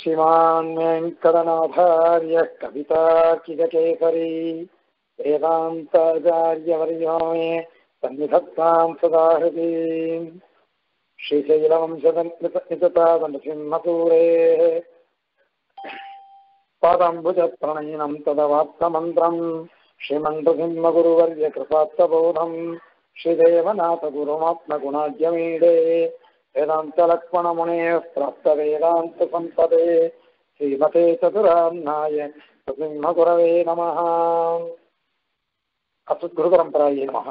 श्रीमान् वेङ्कटनाथार्य कवितार्किककेसरी वेदान्ताचार्यवर्यो मे सन्निधत्तां सदा हृदि श्रीशैलवंशदनिततादनसिंहसूरेः पादम्बुजप्रणयिनं तदवाप्तमन्त्रम् श्रीमन्तसिंहगुरुवर्य कृपात्तबोधम् श्रीदेवनाथगुरुमात्मगुणाद्यमीडे वेदान्तलक्ष्मणमुनेः प्राप्तवेदान्तसम्पदे श्रीमते चतुरान्नाय नृसिंहगुरवे नमः अस्मद्गुरुपरम्परायै नमः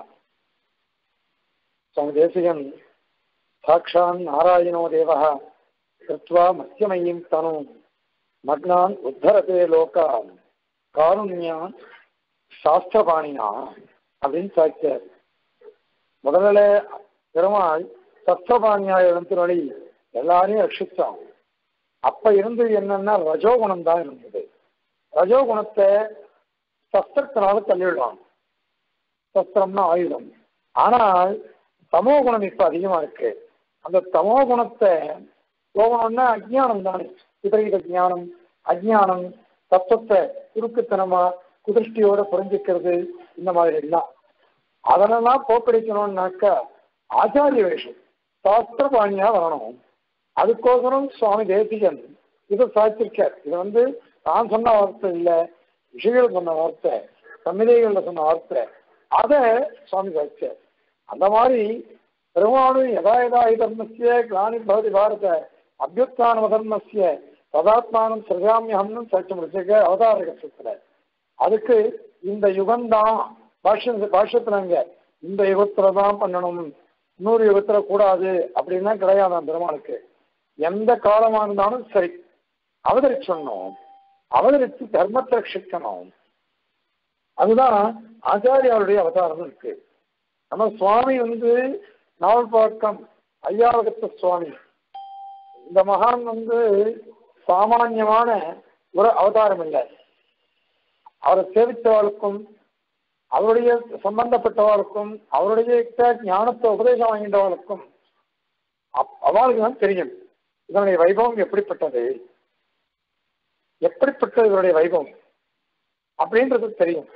स्वामि देशिकन् साक्षान् नारायणो देवः कृत्वा मत्स्यमयीं तनुं मग्नान् उद्धरते लोकान् காருண்யான் சாஸ்திரபாணினா அப்படின்னு சாய்ச்சார் முதல்ல பெருமாள் சஸ்திரபாணியா எழுந்தினொழி எல்லாரையும் ரட்சிச்சான் அப்ப இருந்தது என்னன்னா ரஜோகுணம் தான் இருந்தது ரஜோகுணத்தை சஸ்திரத்தினால தள்ளிவிடுவான் சஸ்திரம்னா ஆயுதம் ஆனால் தமோ குணம் இப்ப அதிகமா இருக்கு அந்த தமோ குணத்தை போகணும்னா அஜ்ஞானம் தானே விபரீத ஜானம் அஜ்ஞானம் தத்துவத்தை குறுக்குத்தனமா குதிருஷ்டியோட புரிஞ்சுக்கிறது இந்த மாதிரி எல்லாம் அதனெல்லாம் போக்கடிக்கணும்னாக்கா ஆச்சாரிய வேஷம் சாஸ்திரபாணியா வரணும் அதுக்கோசரம் சுவாமி தேசிகன் இதை சாய்ச்சிருக்கார் இது வந்து நான் சொன்ன வார்த்தை இல்லை ரிஷிகள் சொன்ன வார்த்தை சம்மிதைகள்ல சொன்ன வார்த்தை அதை சுவாமி சாய்ச்சார் அந்த மாதிரி பெருமாளும் யதா யதா தர்மசிய கிளானி பவதி பாரத அபியுத்தான தர்மசிய சதாத்மானம் சிரஜாமியம்னு சாட்சி முடிச்சிருக்க அவதார கட்சத்துல அதுக்கு இந்த யுகம்தான் பாஷ்யம் பாஷ்யத்துல அங்க இந்த யுகத்துல தான் பண்ணணும் இன்னொரு யுகத்துல கூடாது அப்படின்னா கிடையாது பெருமாளுக்கு எந்த காலமா இருந்தாலும் சரி அவதரிச்சணும் அவதரித்து தர்மத்தை ரட்சிக்கணும் அதுதான் ஆச்சாரியாருடைய அவதாரம் இருக்கு நம்ம சுவாமி வந்து நாவல்பாக்கம் ஐயாவகத்த சுவாமி இந்த மகான் வந்து சாமான்யமான ஒரு அவதாரம் இல்லை அவரை சேவித்தவர்களுக்கும் அவருடைய சம்பந்தப்பட்டவர்களுக்கும் அவருடைய ஞானத்தை உபதேசம் வாங்கின்றவர்களுக்கும் அவளுக்கு தான் தெரியும் இதனுடைய வைபவம் எப்படிப்பட்டது எப்படிப்பட்டது இதனுடைய வைபவம் அப்படின்றது தெரியும்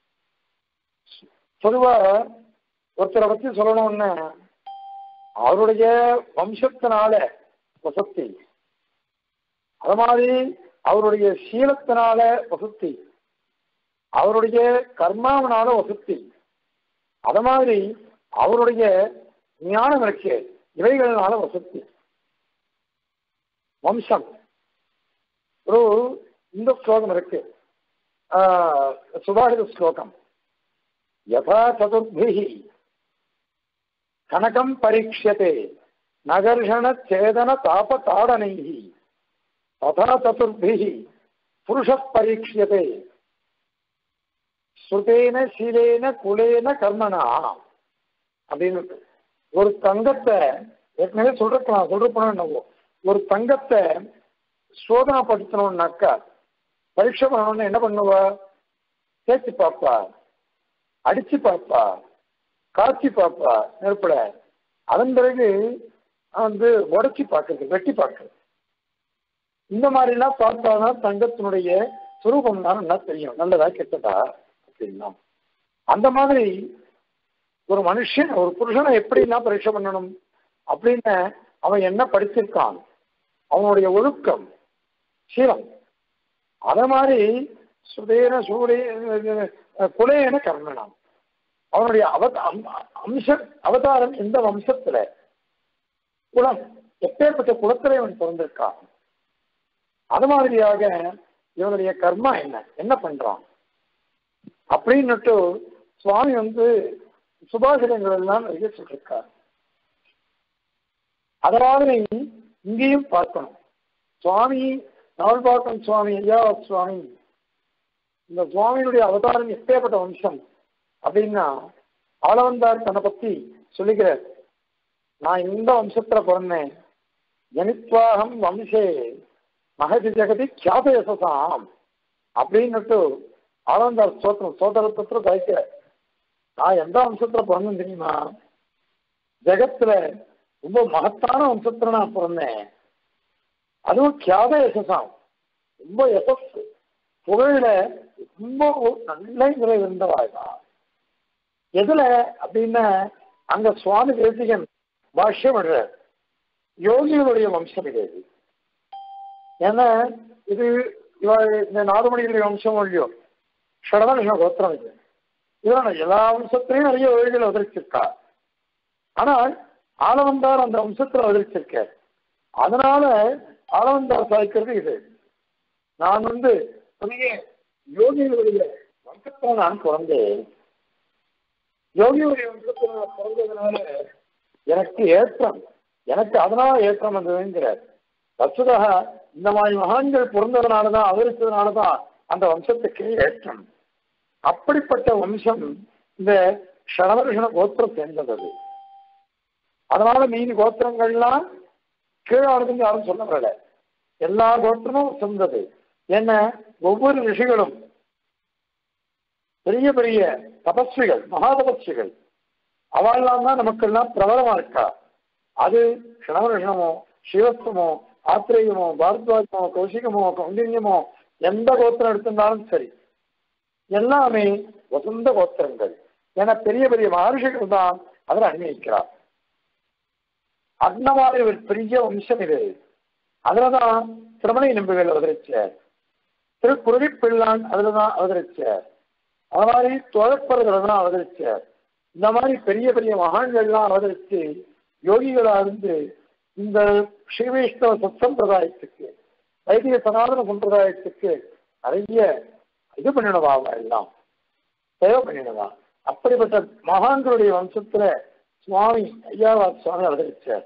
பொதுவா ஒருத்தரை பத்தி சொல்லணும்னா அவருடைய வம்சத்தினால வசத்தி அது மாதிரி அவருடைய சீலத்தினால வசத்தி அவருடைய கர்மாவனால வசத்தி அது மாதிரி அவருடைய ஞானம் இருக்கு இவைகளினால வசத்தி வம்சம் ஒரு இந்த ஸ்லோகம் இருக்கு சுபாஷித ஸ்லோகம் யதா சதுர்பிஹி கனகம் பரீட்சதே நகர்ஷண சேதன தாப தாடனை ததா சதுர்பிஹி புருஷ பரீட்சியதே ஸ்ருதேன சீலேன குலேன கர்மனா அப்படின்னு ஒரு தங்கத்தை ஏற்கனவே சொல்றக்கலாம் சொல்றப்போனா என்னவோ ஒரு தங்கத்தை சோதனைப்படுத்தணும்னாக்கா பரீட்சை பண்ணணும்னு என்ன பண்ணுவா தேய்ச்சி பார்ப்பா அடிச்சு பார்ப்பா காய்ச்சி பார்ப்பா நெருப்புல அதன் பிறகு வந்து உடச்சி பார்க்கறது வெட்டி பார்க்கறது இந்த மாதிரிலாம் பார்த்தாதான் தங்கத்தினுடைய சுரூபம் தான் நல்லா தெரியும் நல்லதா கெட்டதா அப்படின்னா அந்த மாதிரி ஒரு மனுஷன் ஒரு புருஷனை எப்படிலாம் பரீட்சை பண்ணணும் அப்படின்னு அவன் என்ன படிச்சிருக்கான் அவனுடைய ஒழுக்கம் சீலம் அத மாதிரி சுதேன சூரிய குலேன கர்மனாம் அவனுடைய அவத அம்ச அவதாரம் எந்த வம்சத்துல குலம் எப்பேற்பட்ட குலத்திலே அவன் பிறந்திருக்கான் அது மாதிரியாக இவனுடைய கர்மா என்ன என்ன பண்றான் அப்படின்னுட்டு சுவாமி வந்து சுபாஷிதங்கள் எல்லாம் நிறைய சொல்லிருக்கார் அதாவது இங்கேயும் பார்க்கணும் சுவாமி நவல்பாக்கம் சுவாமி ஐயா சுவாமி இந்த சுவாமியினுடைய அவதாரம் எப்பேற்பட்ட வம்சம் அப்படின்னா ஆளவந்தார் தன்னை பத்தி சொல்லுகிறார் நான் இந்த வம்சத்துல பிறந்தேன் ஜனித்வாகம் வம்சே மகதி ஜெகதி கியாத யசசாம் அப்படின்னுட்டு ஆளவந்தார் சோத்திரம் சோதரத்துல கழிக்கிற நான் எந்த வம்சத்துல பிறந்தேன் தெரியுமா ஜெகத்துல ரொம்ப மகத்தான வம்சத்துல நான் பிறந்தேன் அதுவும் கியாத யசசாம் ரொம்ப எசஸ் புகழில ரொம்ப நல்ல நிலை இருந்தவாழ்வா எதுல அப்படின்னா அங்க சுவாமி தேசிகன் பாஷ்யம் விடுறார் யோகிகளுடைய வம்சம் இது ஏன்னா இது இவ இந்த நாடுமணிகளுடைய வம்சம் இல்லையோ ஷடவர்ஷ கோத்திரம் இது இதனால எல்லா வம்சத்திலையும் நிறைய யோகிகள் அவதரிச்சிருக்கா ஆனால் ஆளவந்தார் அந்த வம்சத்தில் அவதரிச்சிருக்கார் அதனால ஆளவந்தார் சாய்க்கிறது இது நான் வந்து பெரிய யோகிகளுடைய வம்சத்தில் நான் பிறந்தேன் யோகியுடைய வம்சத்தில் நான் பிறந்ததுனால எனக்கு ஏற்றம் எனக்கு அதனால ஏற்றம் வந்ததுங்கிறார் வசுதாக இந்த மாதிரி மகான்கள் பிறந்ததுனாலதான் அவதரித்ததுனாலதான் அந்த வம்சத்துக்கு ஏற்றம் அப்படிப்பட்ட வம்சம் இந்த ஷடவர்ஷண கோத்திரம் சேர்ந்தது அது. அதனால மீதி கோத்திரங்கள்லாம் கீழானதுன்னு யாரும் சொல்ல வரல எல்லா கோத்திரமும் சேர்ந்தது என்ன ஒவ்வொரு ரிஷிகளும் பெரிய பெரிய தபஸ்விகள் மகா தபஸ்விகள் அவெல்லாம் தான் நமக்கெல்லாம் பிரபலமா இருக்கா அது ஷணவர்ஷனமோ சிவஸ்தமோ ஆத்திரேயமோ பாரத்வாஜமோ கௌசிகமோ கௌண்டின்யமோ எந்த கோத்திரம் எடுத்திருந்தாலும் சரி எல்லாமே வசந்த கோத்திரங்கள் ஏன்னா பெரிய பெரிய மகர்ஷிகள் தான் அதில் அன்வயிக்கிறார் அந்த மாதிரி ஒரு பெரிய வம்சம் இது அதுலதான் திருமணை நம்பிகள் அவதரிச்சார் திருக்குருளி பிள்ளான் அதுலதான் அவதரிச்சார் அது மாதிரி தோழப்பர்கள் தான் அவதரிச்சார் இந்த மாதிரி பெரிய பெரிய மகான்கள்லாம் அவதரித்து யோகிகளா இருந்து இந்த ஸ்ரீவைஷ்ணவ சத்சம்பிரதாயத்துக்கு வைதிக சனாதன சம்பிரதாயத்துக்கு நிறைய இது பண்ணினவா அவ எல்லாம் சேவை பண்ணினவா அப்படிப்பட்ட மகான்களுடைய வம்சத்துல சுவாமி ஐயாவாத் சுவாமி அவதரிச்சார்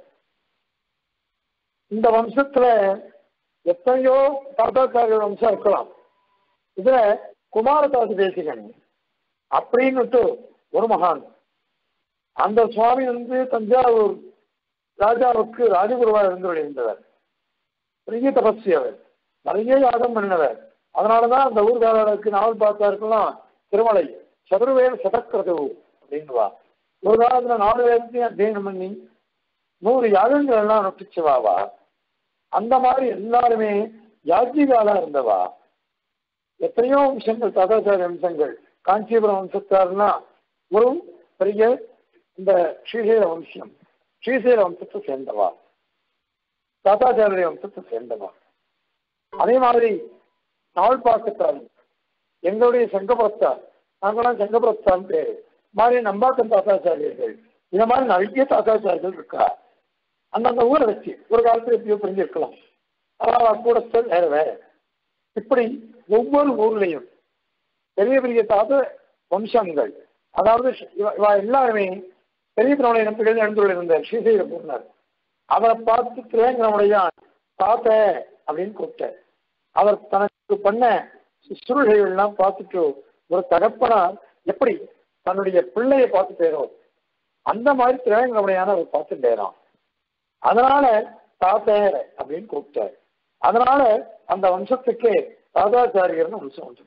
இந்த வம்சத்துல எத்தனையோ தாத்தாச்சாரிய வம்சம் இருக்கலாம் இதுல குமாரதாசு தேசிகன் அப்படின்னுட்டு ஒரு மகான் அந்த சுவாமி வந்து தஞ்சாவூர் ராஜாவுக்கு ராஜகுருவா இருந்து இருந்தவர் பெரிய தபஸ்வி அவர் நிறைய யாகம் பண்ணினவர் அதனாலதான் அந்த ஊர்காரருக்கு நாவல் பார்த்தாருக்கெல்லாம் திருமலை சதுர்வேல் சதக்கிரது அப்படின்னுவா ஒரு காலத்துல நாலு வேதத்தையும் அத்தியனம் பண்ணி நூறு யாகங்கள் எல்லாம் அனுப்பிச்சுவாவா அந்த மாதிரி எல்லாருமே யாஜிகாலா இருந்தவா எத்தனையோ வம்சங்கள் தாதாச்சாரிய வம்சங்கள் காஞ்சிபுரம் வம்சத்தாருன்னா ஒரு பெரிய இந்த ஸ்ரீசைல வம்சம் ஸ்ரீசைல வம்சத்தை சேர்ந்தவா தாத்தாச்சாரிய வம்சத்தை சேர்ந்தவா அதே மாதிரி நாவல்பாக்கத்தார் எங்களுடைய சங்கபுரத்தார் நாங்களாம் சங்கபுரத்தான் பேரு மாதிரி நம்பாக்கம் தாத்தாச்சாரியர்கள் இந்த மாதிரி நிறைய தாத்தாச்சாரியர்கள் இருக்கா அந்தந்த ஊரை வச்சு ஒரு காலத்துல எப்படியோ புரிஞ்சிருக்கலாம் அதாவது கூட வேற வேற இப்படி ஒவ்வொரு ஊர்லயும் பெரிய பெரிய தாத்த வம்சங்கள் அதாவது இவ- இவ எல்லாருமே பெரிய திருமண நம்பிக்கை எழுந்துள்ள இருந்தார் ஸ்ரீசைல பூர்ணர் அவரை பார்த்து திரேங்கனுடைய தாத்த அப்படின்னு கூப்பிட்டார் அவர் தனக்கு பண்ண சுருள்கள் எல்லாம் பார்த்துட்டு ஒரு தகப்பனார் எப்படி தன்னுடைய பிள்ளையை பார்த்து பேரும் அந்த மாதிரி திரேங்கனுடையான அவர் பார்த்துட்டேராம் அதனால தாத்த அப்படின்னு கூப்பிட்டார் அதனால அந்த வம்சத்துக்கே தாதாச்சாரியர்னு வம்சம் வந்துடுச்சு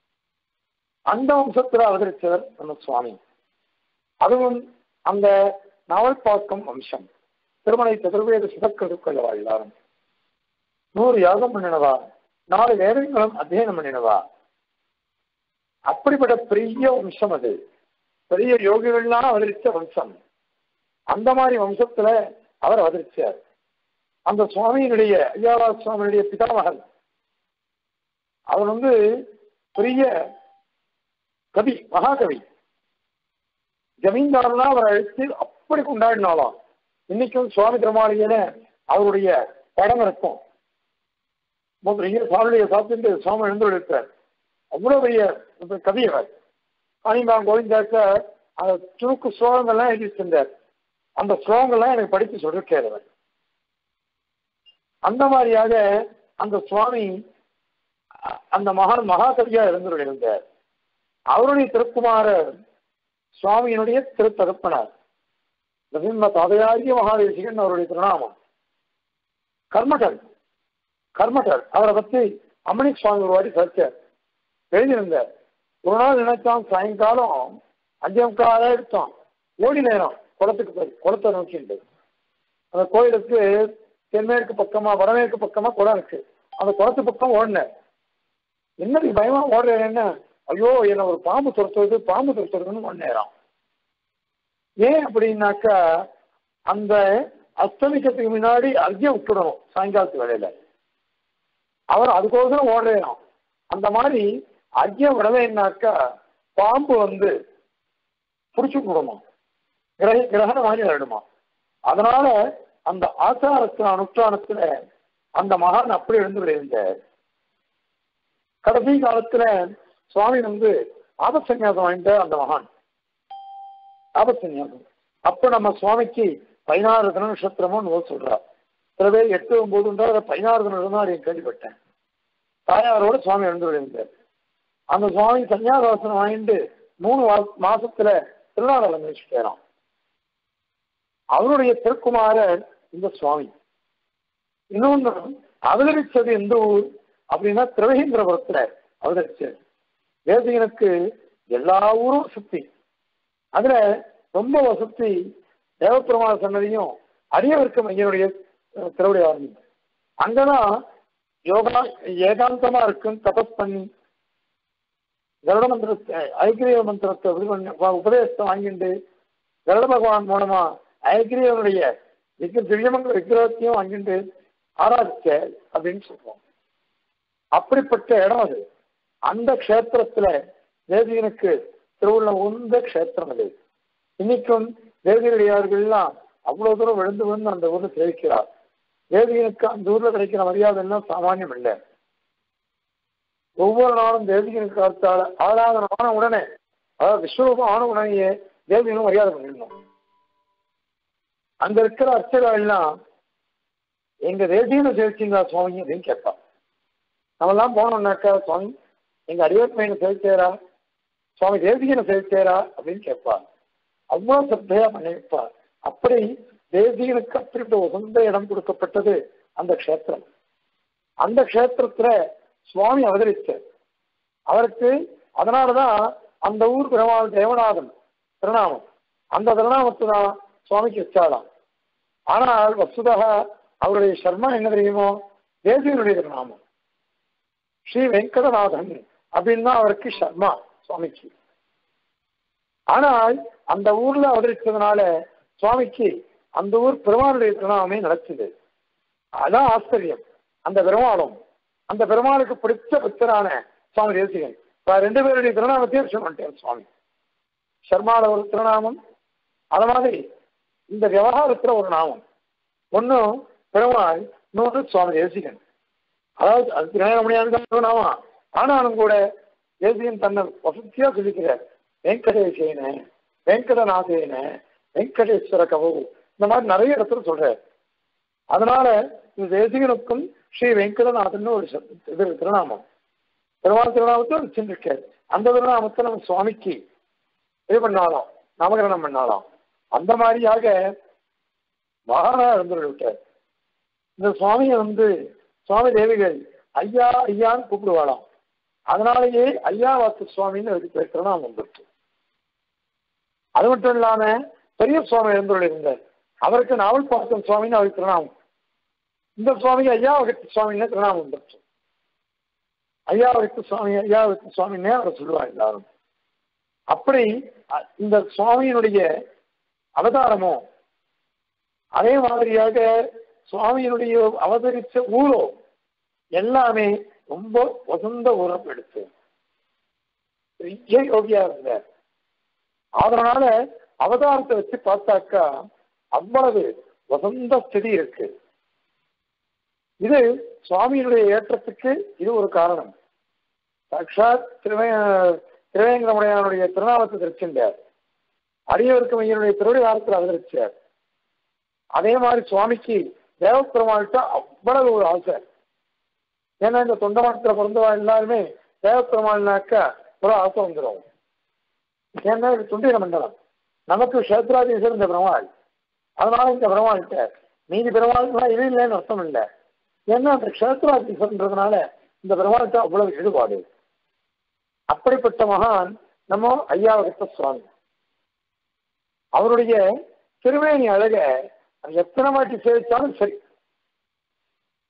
அந்த வம்சத்துல அவதரிச்சவர் நம்ம சுவாமி அதுவும் அந்த நாவல்பாக்கம் வம்சம் திருமலை சதுர்வேத சிதக்கருக்கள் எல்லாரும் நூறு யாகம் பண்ணினவா நாலு வேதங்களும் அத்தியனம் பண்ணினவா அப்படிப்பட்ட பெரிய வம்சம் அது பெரிய யோகிகள்லாம் அவதரிச்ச வம்சம் அந்த மாதிரி வம்சத்துல அவர் அவதரிச்சார் அந்த சுவாமியினுடைய ஐயாவா சுவாமியினுடைய பிதாமகன் அவர் வந்து பெரிய கவி மகாகவி ஜமீன்தாரெல்லாம் அவரை அழைத்து அப்படி கொண்டாடினாலாம் இன்னைக்கும் சுவாமி திருமாளிகையில அவருடைய படம் இருக்கும் ரொம்ப பெரிய சாமியுடைய சாப்பிட்டு சுவாமி எழுந்து எடுத்தார் அவ்வளவு பெரிய ஒரு கவி அவர் காணிமான் கோவிந்தாக்க அந்த சுருக்கு ஸ்லோகங்கள்லாம் எழுதி வச்சிருந்தார் அந்த ஸ்லோகங்கள்லாம் எனக்கு படித்து சொல்லிருக்கார் அவர் அந்த மாதிரியாக அந்த சுவாமி அ- அந்த மகான் மகாகவியா இருந்திருந்தார் அவருடைய திருக்குமாரர் சுவாமியினுடைய திருத்தகப்பனார் நரசிம்ம தாதையாகிய மகாதேசிகன் அவருடைய திருநாமம் கர்மகர் கர்மகர் அவரை பத்தி அம்மணி சுவாமி ஒரு வாட்டி சரிச்சார் எழுதியிருந்தார் ஒரு நாள் நினைச்சான் சாயங்காலம் அஞ்சே முக்கால எடுத்தோம் ஓடி நேரம் குளத்துக்கு போய் குளத்தை நோக்கிண்டு அந்த கோயிலுக்கு தென்மேற்கு பக்கமா வடமேற்கு பக்கமா குளம் இருக்கு அந்த குளத்து பக்கம் ஓடினேன் என்ன நீ பயமா ஓடுறேன் ஐயோ என்ன ஒரு பாம்பு துரத்துறது பாம்பு துரத்துறதுன்னு ஒன்னேறான் ஏன் அப்படின்னாக்கா அந்த அஸ்தமிக்கிறதுக்கு முன்னாடி அர்ஜியம் விட்டுடணும் சாயங்காலத்து வேலையில அவர் அதுக்கோசரம் ஓடுறான் அந்த மாதிரி அர்ஜியம் விடலைன்னாக்கா பாம்பு வந்து புடிச்சு விடணும் கிரக கிரகண மாதிரி ஆயிடுமா அதனால அந்த ஆச்சாரத்தின் அனுஷ்டானத்துல அந்த மகான் அப்படி இருந்து விளைந்தார் கடைசி காலத்துல சுவாமி வந்து ஆபசன்யாசம் வாங்கிட்ட அந்த மகான் ஆபசன்யாசம் அப்ப நம்ம சுவாமிக்கு பதினாறு தின நட்சத்திரமும் சொல்றா சில பேர் எட்டு ஒன்பதுன்றார் பதினாறு தினம் தான் அதை கேள்விப்பட்டேன் தாயாரோட சுவாமி எழுந்து விளைந்தார் அந்த சுவாமி சன்னியாசாசனம் வாங்கிட்டு மூணு மாசத்துல திருநாடகம் முடிச்சுட்டாராம் அவருடைய திருக்குமாரர் இந்த சுவாமி இன்னொன்னு அவதரிச்சது எந்த ஊர் அப்படின்னா திருவேந்திரபுரத்துல அவதரிச்சது வேதிகனுக்கு எல்லா ஊரும் சுத்தி அதுல ரொம்ப வசதி தேவப்பெருமான சன்னதியும் அடியவர்க்கும் ஐயனுடைய திருவிடை ஆரம்பி அங்கதான் யோகா ஏகாந்தமா இருக்கும் தபஸ் பண்ணி கருட மந்திரத்தை ஐக்கிரிய மந்திரத்தை இது பண்ணி உபதேசத்தை வாங்கிட்டு கருட பகவான் மூலமா ஐக்கிரியனுடைய விக்கிர திவ்யமங்கல விக்கிரகத்தையும் வாங்கிட்டு ஆராதிச்ச அப்படின்னு சொல்றோம் அப்படிப்பட்ட இடம் அது அந்த க்ஷேத்திரத்துல தேவியனுக்கு திருவுள்ள உந்த க்ஷேத்திரம் அது இன்னைக்கும் தேவியடியார்கள்லாம் அவ்வளவு தூரம் விழுந்து விழுந்து அந்த ஊர்ல சேவிக்கிறார் தேவியனுக்கு அந்த ஊர்ல கிடைக்கிற மரியாதை எல்லாம் சாமானியம் இல்லை ஒவ்வொரு நாளும் தேவியனுக்கு அடுத்தால ஆராதனமான உடனே அதாவது விஸ்வரூபம் ஆன உடனேயே தேவியனும் மரியாதை பண்ணிடணும் அங்க இருக்கிற அர்ச்சகா எல்லாம் எங்க தேசியனை சேவிச்சிங்களா சுவாமி அப்படின்னு கேட்பா நம்ம எல்லாம் போனோம்னாக்கா சுவாமி எங்க அடியப்பையனை சேவிச்சேரா சுவாமி தேசிகனை சேவிச்சேரா அப்படின்னு கேட்பா அவ்வளவு சத்தையா பண்ணி வைப்பா அப்படி தேசிகனுக்கு அப்படிப்பட்ட உகந்த இடம் கொடுக்கப்பட்டது அந்த க்ஷேத்திரம் அந்த க்ஷேத்திரத்துல சுவாமி அவதரிச்சார் அவருக்கு அதனாலதான் அந்த ஊர் பெருமாள் தேவநாதன் திருநாமம் அந்த திருநாமத்தை தான் சுவாமிக்கு வச்சாலாம் ஆனால் வசுதக அவருடைய சர்மா என்ன தெரியுமோ தேசியனுடைய திருநாமம் ஸ்ரீ வெங்கடநாதன் அப்படின்னு தான் அவருக்கு சர்மா சுவாமிக்கு ஆனால் அந்த ஊர்ல அவதரிச்சதுனால சுவாமிக்கு அந்த ஊர் பெருமாளுடைய திருநாமே நடக்குது அதான் ஆச்சரியம் அந்த பெருமாளும் அந்த பெருமாளுக்கு பிடிச்ச பக்தரான சுவாமி தேசிகன் ரெண்டு பேருடைய திருநாமத்தையும் சொல்லிட்டேன் சுவாமி சர்மால ஒரு திருநாமம் அது மாதிரி இந்த விவகாரத்துல ஒரு நாமம் ஒன்னும் பெருமாள் இன்னொன்று சுவாமி தேசிகன் அதாவது அது திருநேரமணியாக நாமா ஆனாலும் கூட தேசிகன் தன்னை வசதியா சொல்லிக்கிறார் வெங்கடேசேன வெங்கடநாதேன வெங்கடேஸ்வர கவு இந்த மாதிரி நிறைய இடத்துல சொல்றார் அதனால இந்த தேசிகனுக்கும் ஸ்ரீ வெங்கடநாதன் ஒரு இது திருநாமம் பெருமாள் திருநாமத்தை ஒரு சின்னிருக்காரு அந்த திருநாமத்தை நம்ம சுவாமிக்கு இது பண்ணாலும் நாமகரணம் பண்ணாலும் அந்த மாதிரியாக மகானா இருந்து விட்டார் இந்த சுவாமியை வந்து சுவாமி தேவிகள் ஐயா ஐயான்னு கூப்பிடுவாளாம் அதனாலேயே ஐயா வாத்து சுவாமின்னு அதுக்கு பேர் திருநாமம் வந்துருக்கு அது மட்டும் இல்லாம பெரிய சுவாமி எழுந்தருள் இருந்தார் அவருக்கு நாவல் பார்த்தம் சுவாமின்னு அவருக்கு திருநாமம் இந்த சுவாமிக்கு ஐயா வகத்து சுவாமின்னு திருநாமம் வந்துருச்சு ஐயா வகத்து சுவாமி ஐயா வகத்து சுவாமின்னே அவரை சொல்லுவாங்க எல்லாரும் அப்படி இந்த சுவாமியினுடைய அவதாரமோ அதே மாதிரியாக சுவாமியினுடைய அவதரிச்ச ஊரோ எல்லாமே ரொம்ப வசந்த ஊரம் எடுத்து பெரிய யோகியா இருந்தார் அதனால அவதாரத்தை வச்சு பார்த்தாக்கா அவ்வளவு வசந்த ஸ்திதி இருக்கு இது சுவாமியினுடைய ஏற்றத்துக்கு இது ஒரு காரணம் சாட்சாத் திருவே திருவேங்கடமுடையானுடைய திருநாமத்தை திருச்சின்றார் அடியவருக்கு மையனுடைய திருவிழாரத்தில் அவதரிச்சார் அதே மாதிரி சுவாமிக்கு தேவப்பெருமாள்கிட்ட அவ்வளவு ஒரு ஆசை ஏன்னா இந்த தொண்டமரத்தில் பிறந்தவா எல்லாருமே தேவப்பெருமாள்னாக்கா ஒரு ஆசை வந்துடும் ஏன்னா இது துண்டின மண்டலம் நமக்கு கஷேத்ராதீசர் இந்த பெருமாள் அதனால இந்த பெருமாள்கிட்ட மீதி பெருமாள்லாம் இது இல்லைன்னு அர்த்தம் இல்லை ஏன்னா அந்த கஷேத்ராதீசர்ன்றதுனால இந்த பெருமாள்கிட்ட அவ்வளவு ஈடுபாடு அப்படிப்பட்ட மகான் நம்ம ஐயாவகத்த சுவாமி அவருடைய திருவேணி அழக எத்தனை மாட்டி சேவிச்சாலும் சரி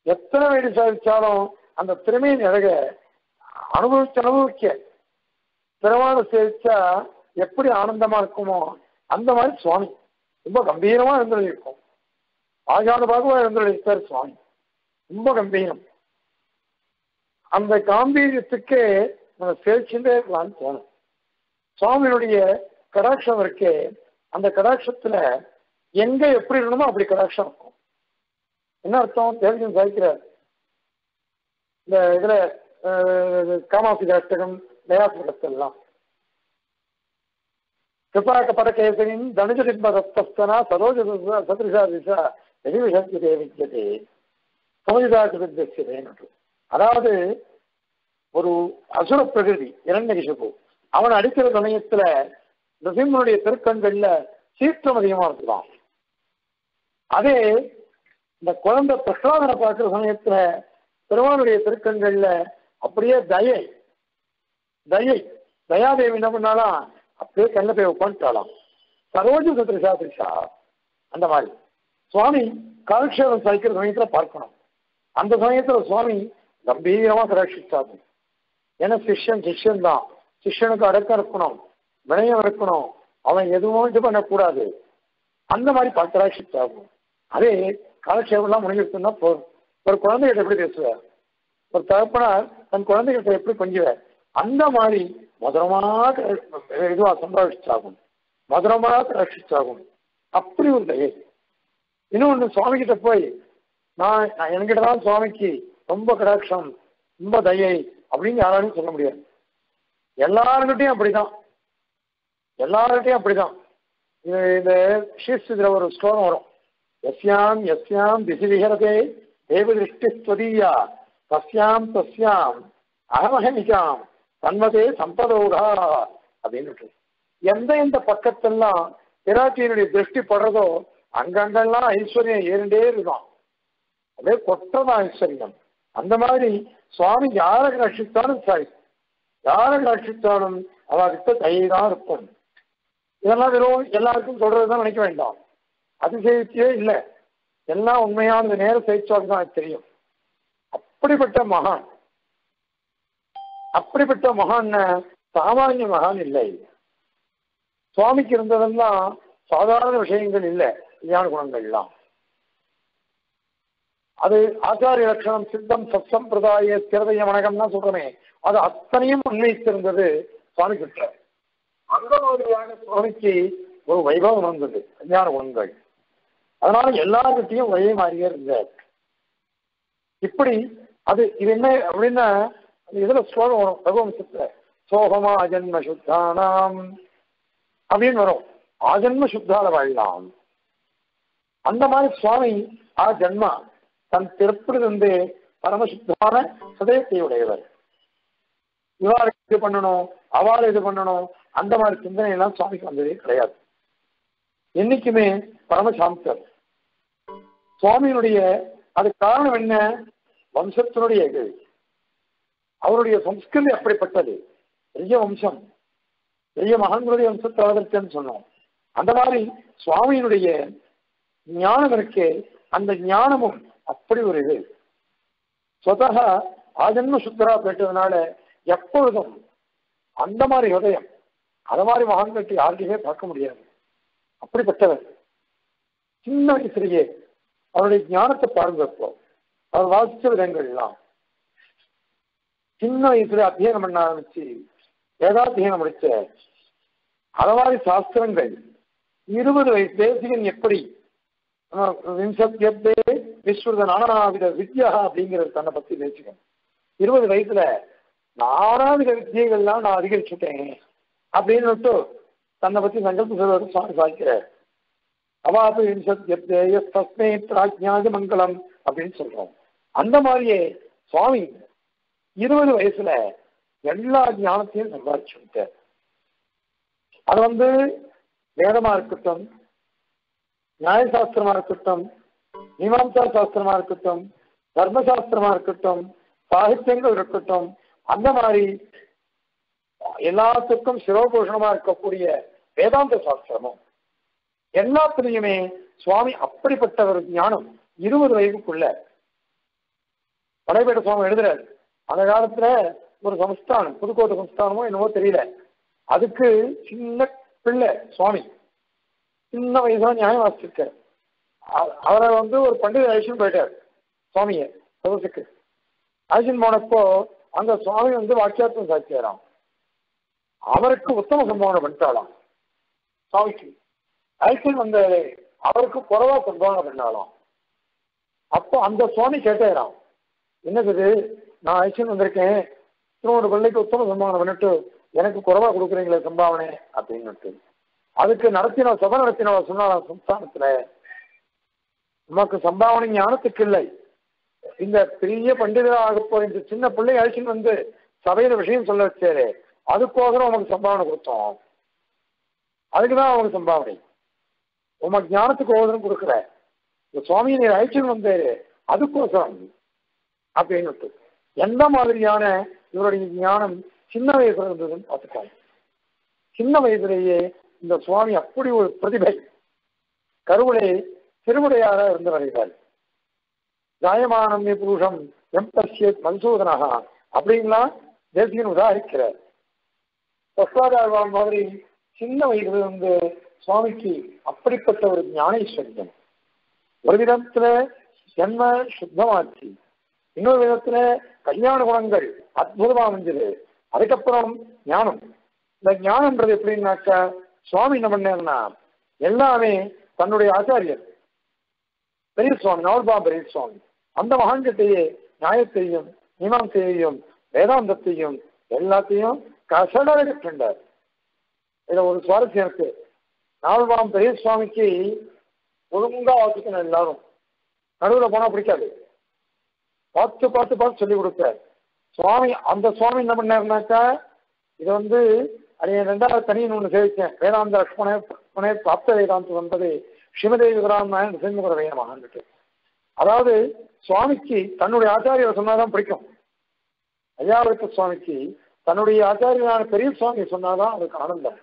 எத்தனை வேடி சாதிச்சாலும் அந்த திறமையின் அழக அனுபவிச்சு அனுபவிக்க திறமான சேவிச்சா எப்படி ஆனந்தமா இருக்குமோ அந்த மாதிரி சுவாமி ரொம்ப கம்பீரமா இருந்திருக்கும் ஆஜான பாகவா இருந்திருக்கார் சுவாமி ரொம்ப கம்பீரம் அந்த காம்பீரியத்துக்கு நம்ம சேவிச்சுட்டே இருக்கலாம்னு தோணும் சுவாமியினுடைய கடாட்சம் இருக்கே அந்த கடாட்சத்துல எங்க எப்படி இருக்கணுமோ அப்படி கடாட்சம் இருக்கும் என்ன அர்த்தம் தேவஜன் சாய்க்கிறார் இந்த இதுல காமாசி அஷ்டகம் தயாசுரத்தெல்லாம் கிருபாக்க படகேசனின் தனுஜடிம்பதஸ்தனா சரோஜ சதிருஷா திசா வெகுவிஷத்தியதே வித்தியதே சமஜிதாக்கிருத்தியதே அதாவது ஒரு அசுர பிரகிருதி இரண்டகிஷப்பு அவன் அடிக்கிற சமயத்துல நரசிம்மனுடைய திருக்கண்கள்ல சீற்றம் அதிகமா இருக்குதான் அதே இந்த குழந்தை பிரகலாதனை பார்க்கிற சமயத்துல பெருமானுடைய திருக்கண்கள்ல அப்படியே தயை தயை தயாதேவி என்ன பண்ணாலாம் அப்படியே கண்ணில் போய் உட்காந்துட்டாலாம் சரோஜ சத்ரிஷா திரிஷா அந்த மாதிரி சுவாமி காலக்ஷேபம் சாய்க்கிற சமயத்துல பார்க்கணும் அந்த சமயத்துல சுவாமி கம்பீரமா கடாட்சிச்சாகும் ஏன்னா சிஷ்யன் சிஷ்யன் தான் சிஷ்யனுக்கு அடக்கம் இருக்கணும் வினயம் இருக்கணும் அவன் எதுவும் இது பண்ணக்கூடாது அந்த மாதிரி கடாட்சிச்சாகும் அதே காலக்ஷேபம்லாம் முடிஞ்சிருக்குன்னா போதும் ஒரு குழந்தைகிட்ட எப்படி பேசுவார் ஒரு தகப்பனார் தன் குழந்தைகிட்ட எப்படி கொஞ்சுவார் அந்த மாதிரி மதுரமாக இதுவா சம்பாதிச்சாகும் மதுரமாக ரட்சிச்சாகும் அப்படி ஒரு தயை இன்னொன்று சுவாமி கிட்ட போய் நான் நான் என்கிட்ட தான் சுவாமிக்கு ரொம்ப கடாட்சம் ரொம்ப தயை அப்படின்னு யாராலையும் சொல்ல முடியாது எல்லாருக்கிட்டையும் அப்படிதான் எல்லாருக்கிட்டையும் அப்படிதான் இது இந்த ஸ்ரீஸ்தில ஒரு ஸ்லோகம் வரும் எஸ்யாம் எஸ்யாம் திசி விஹரதே தேவ திருஷ்டி ஸ்வதீயா தஸ்யாம் தஸ்யாம் அகமஹமிகாம் தன்மதே சம்பதோகா அப்படின்னு எந்த எந்த பக்கத்தெல்லாம் பிராட்டியினுடைய திருஷ்டி படுறதோ அங்கங்கெல்லாம் ஐஸ்வர்யம் ஏறிண்டே இருக்கும் அப்படியே கொட்டதான் ஐஸ்வர்யம் அந்த மாதிரி சுவாமி யாரை ரட்சித்தாலும் சரி யாரை ரட்சித்தாலும் அவர்கிட்ட தைதான் இருக்கும் இதெல்லாம் வெறும் எல்லாருக்கும் சொல்றதுதான் நினைக்க வேண்டாம் அதிசயத்தியே இல்லை எல்லாம் உண்மையானது நேர செய்திச்சாலும் தான் எனக்கு தெரியும் அப்படிப்பட்ட மகான் அப்படிப்பட்ட மகான் சாமானிய மகான் இல்லை சுவாமிக்கு இருந்ததெல்லாம் சாதாரண விஷயங்கள் இல்லை ஞான குணங்கள்லாம் அது ஆச்சாரிய லட்சணம் சித்தம் சத்சம்பிரதாய ஸ்திரதைய வணக்கம்னா சொல்றமே அது அத்தனையும் உண்மைத்திருந்தது சுவாமி கிட்ட அந்த மாதிரியான சுவாமிக்கு ஒரு வைபவம் வந்தது ஞான குணங்கள் அதனால எல்லார்கிட்டையும் ஒரே மாதிரியே இருந்தார் இப்படி அது இது என்ன அப்படின்னா இதுல ஸ்லோகம் வரும் ரகுவம்சத்துல சோகமா அஜன்ம சுத்தானாம் அப்படின்னு வரும் ஆஜன்ம சுத்தால வாழலாம் அந்த மாதிரி சுவாமி ஆ ஜன்மா தன் பிறப்பிலிருந்து பரமசுத்தான சதயத்தை உடையவர் இவாறு இது பண்ணணும் அவாறு இது பண்ணணும் அந்த மாதிரி சிந்தனை எல்லாம் சுவாமிக்கு வந்ததே கிடையாது என்னைக்குமே பரமசாந்தர் சுவாமியினுடைய அது காரணம் என்ன வம்சத்தினுடைய இது அவருடைய சம்ஸ்கிருதி அப்படிப்பட்டது பெரிய வம்சம் பெரிய மகான்களுடைய வம்சத்தை அவதரித்தேன்னு சொன்னோம் அந்த மாதிரி சுவாமியினுடைய ஞானம் இருக்கு அந்த ஞானமும் அப்படி ஒரு இது சொதக ஆஜன்ம சுத்தரா பெற்றதுனால எப்பொழுதும் அந்த மாதிரி ஹதயம் அத மாதிரி மகான்களுக்கு யாருக்குமே பார்க்க முடியாது அப்படிப்பட்டவர் சின்ன வயசுலயே அவருடைய ஞானத்தை பாருங்க இப்போ அவர் வாசிச்ச விதங்கள்லாம் சின்ன வயசுல அத்தியனம் பண்ண ஆரம்பிச்சு வேதாத்தியனம் முடிச்ச அத மாதிரி சாஸ்திரங்கள் இருபது வயசு தேசிகன் எப்படி விம்சத்தியத்தே விஸ்வத நானாவித வித்யா அப்படிங்கிறது தன்னை பத்தி பேசிக்கணும் இருபது வயசுல நானாவித வித்தியைகள்லாம் நான் அதிகரிச்சுட்டேன் அப்படின்னு தன்னை பத்தி சங்கல்ப சொல்வது சுவாமி சாய்க்கிறார் அவாபி விம்சத்தியத்தே தஸ்மே பிராஜ்ஞாதி மங்களம் அப்படின்னு சொல்றோம் அந்த மாதிரியே சுவாமி இருபது வயசுல எல்லா ஞானத்தையும் சம்பாதிச்சு விட்டார் அது வந்து வேதமா இருக்கட்டும் நியாயசாஸ்திரமா இருக்கட்டும் மீமாம்சா சாஸ்திரமா இருக்கட்டும் தர்மசாஸ்திரமா இருக்கட்டும் சாகித்யங்கள் இருக்கட்டும் அந்த மாதிரி எல்லாத்துக்கும் சிரோபூஷணமா இருக்கக்கூடிய வேதாந்த சாஸ்திரமும் எல்லாத்துலயுமே சுவாமி அப்படிப்பட்ட ஒரு ஞானம் இருபது வயதுக்குள்ள வடைபேட்ட சுவாமி எழுதுறாரு அந்த காலத்துல ஒரு சமஸ்தானம் புதுக்கோட்டை சமஸ்தானமோ என்னவோ தெரியல அதுக்கு சின்ன பிள்ளை சுவாமி சின்ன வயசுல நியாயம் வாசிச்சிருக்காரு அ- அவரை வந்து ஒரு பண்டிகை அழிச்சுன்னு போயிட்டார் சுவாமிய சதசுக்கு அழிச்சுன்னு போனப்போ அங்க சுவாமி வந்து வாக்கியார்த்தம் சாட்சியாராம் அவருக்கு உத்தம சம்பாவனை பண்ணிட்டாளாம் சுவாமிக்கு அழிச்சுன்னு வந்த அவருக்கு குறைவா சம்பாவனை பண்ணாலாம் அப்போ அந்த சுவாமி கேட்டாராம் என்னது இது? நான் அழிச்சுன்னு வந்திருக்கேன் திருவோட பிள்ளைக்கு உத்தம சம்பாவனை பண்ணிட்டு எனக்கு குறைவா கொடுக்குறீங்களே சம்பாவனை அப்படின்னுட்டு அதுக்கு நடத்தின சபை நடத்தின சொன்னாராம் சம்ஸ்தானத்துல நமக்கு சம்பாவனை ஞானத்துக்கு இல்லை இந்த பெரிய பண்டிதராக போய் இந்த சின்ன பிள்ளை அழிச்சுன்னு வந்து சபையில விஷயம் சொல்ல வச்சாரு அதுக்கோசரம் உனக்கு சம்பாவனை கொடுத்தோம் அதுக்குதான் அவனுக்கு சம்பாவனை உமக்கு ஞானத்துக்கு ஓதனம் கொடுக்குற இந்த சுவாமியை நீர் அழிச்சுன்னு வந்தாரு அதுக்கோசரம் அப்படின்னு எந்த மாதிரியான இவருடைய ஞானம் சின்ன வயசுல இருந்ததுன்னு பார்த்துக்கோங்க சின்ன வயசுலேயே இந்த சுவாமி அப்படி ஒரு பிரதிபை கருவிலே திருமுறையாக இருந்து வருகிறார் ஜாயமானம் புருஷம் எம் பசியத் மன்சூதனகா அப்படின்லாம் தேசியன் உதாரிக்கிறார் பிரசாதாழ்வான் மாதிரி சின்ன வயசுல இருந்து சுவாமிக்கு அப்படிப்பட்ட ஒரு ஞானேஸ்வரியம் ஒரு விதத்துல ஜென்ம சுத்தமாச்சு இன்னொரு விதத்துல கல்யாண குணங்கள் அற்புதமா அமைஞ்சது அதுக்கப்புறம் ஞானம் இந்த ஞானம்ன்றது எப்படின்னாக்கா சுவாமி என்ன பண்ணாருன்னா எல்லாமே தன்னுடைய ஆச்சாரியர் பெரிய சுவாமி நவல்பா பெரிய சுவாமி அந்த மகான்கிட்டயே நியாயத்தையும் மீமாசையையும் வேதாந்தத்தையும் எல்லாத்தையும் கசடாக கண்டார் இதுல ஒரு சுவாரஸ்யம் இருக்கு நால்வாம் பெரிய சுவாமிக்கு ஒழுங்கா வாசிக்கணும் எல்லாரும் நடுவில் போனா பிடிக்காது பார்த்து பார்த்து பார்த்து சொல்லி கொடுத்தார் சுவாமி அந்த சுவாமி என்ன பண்ணாருனாக்கா இது வந்து அது ரெண்டாவது தனியின் ஒன்று சேவிச்சேன் வேதாந்த லக்ஷ்மணே புனே பிராப்த வேதாந்தம் வந்தது ஸ்ரீமதே விகராமாயண் சிங்கமுற வேணமான்ட்டு அதாவது சுவாமிக்கு தன்னுடைய ஆச்சாரியர் சொன்னாதான் பிடிக்கும் ஐயாவிருத்த சுவாமிக்கு தன்னுடைய ஆச்சாரியனான பெரிய சுவாமி சொன்னாதான் அவருக்கு ஆனந்தம்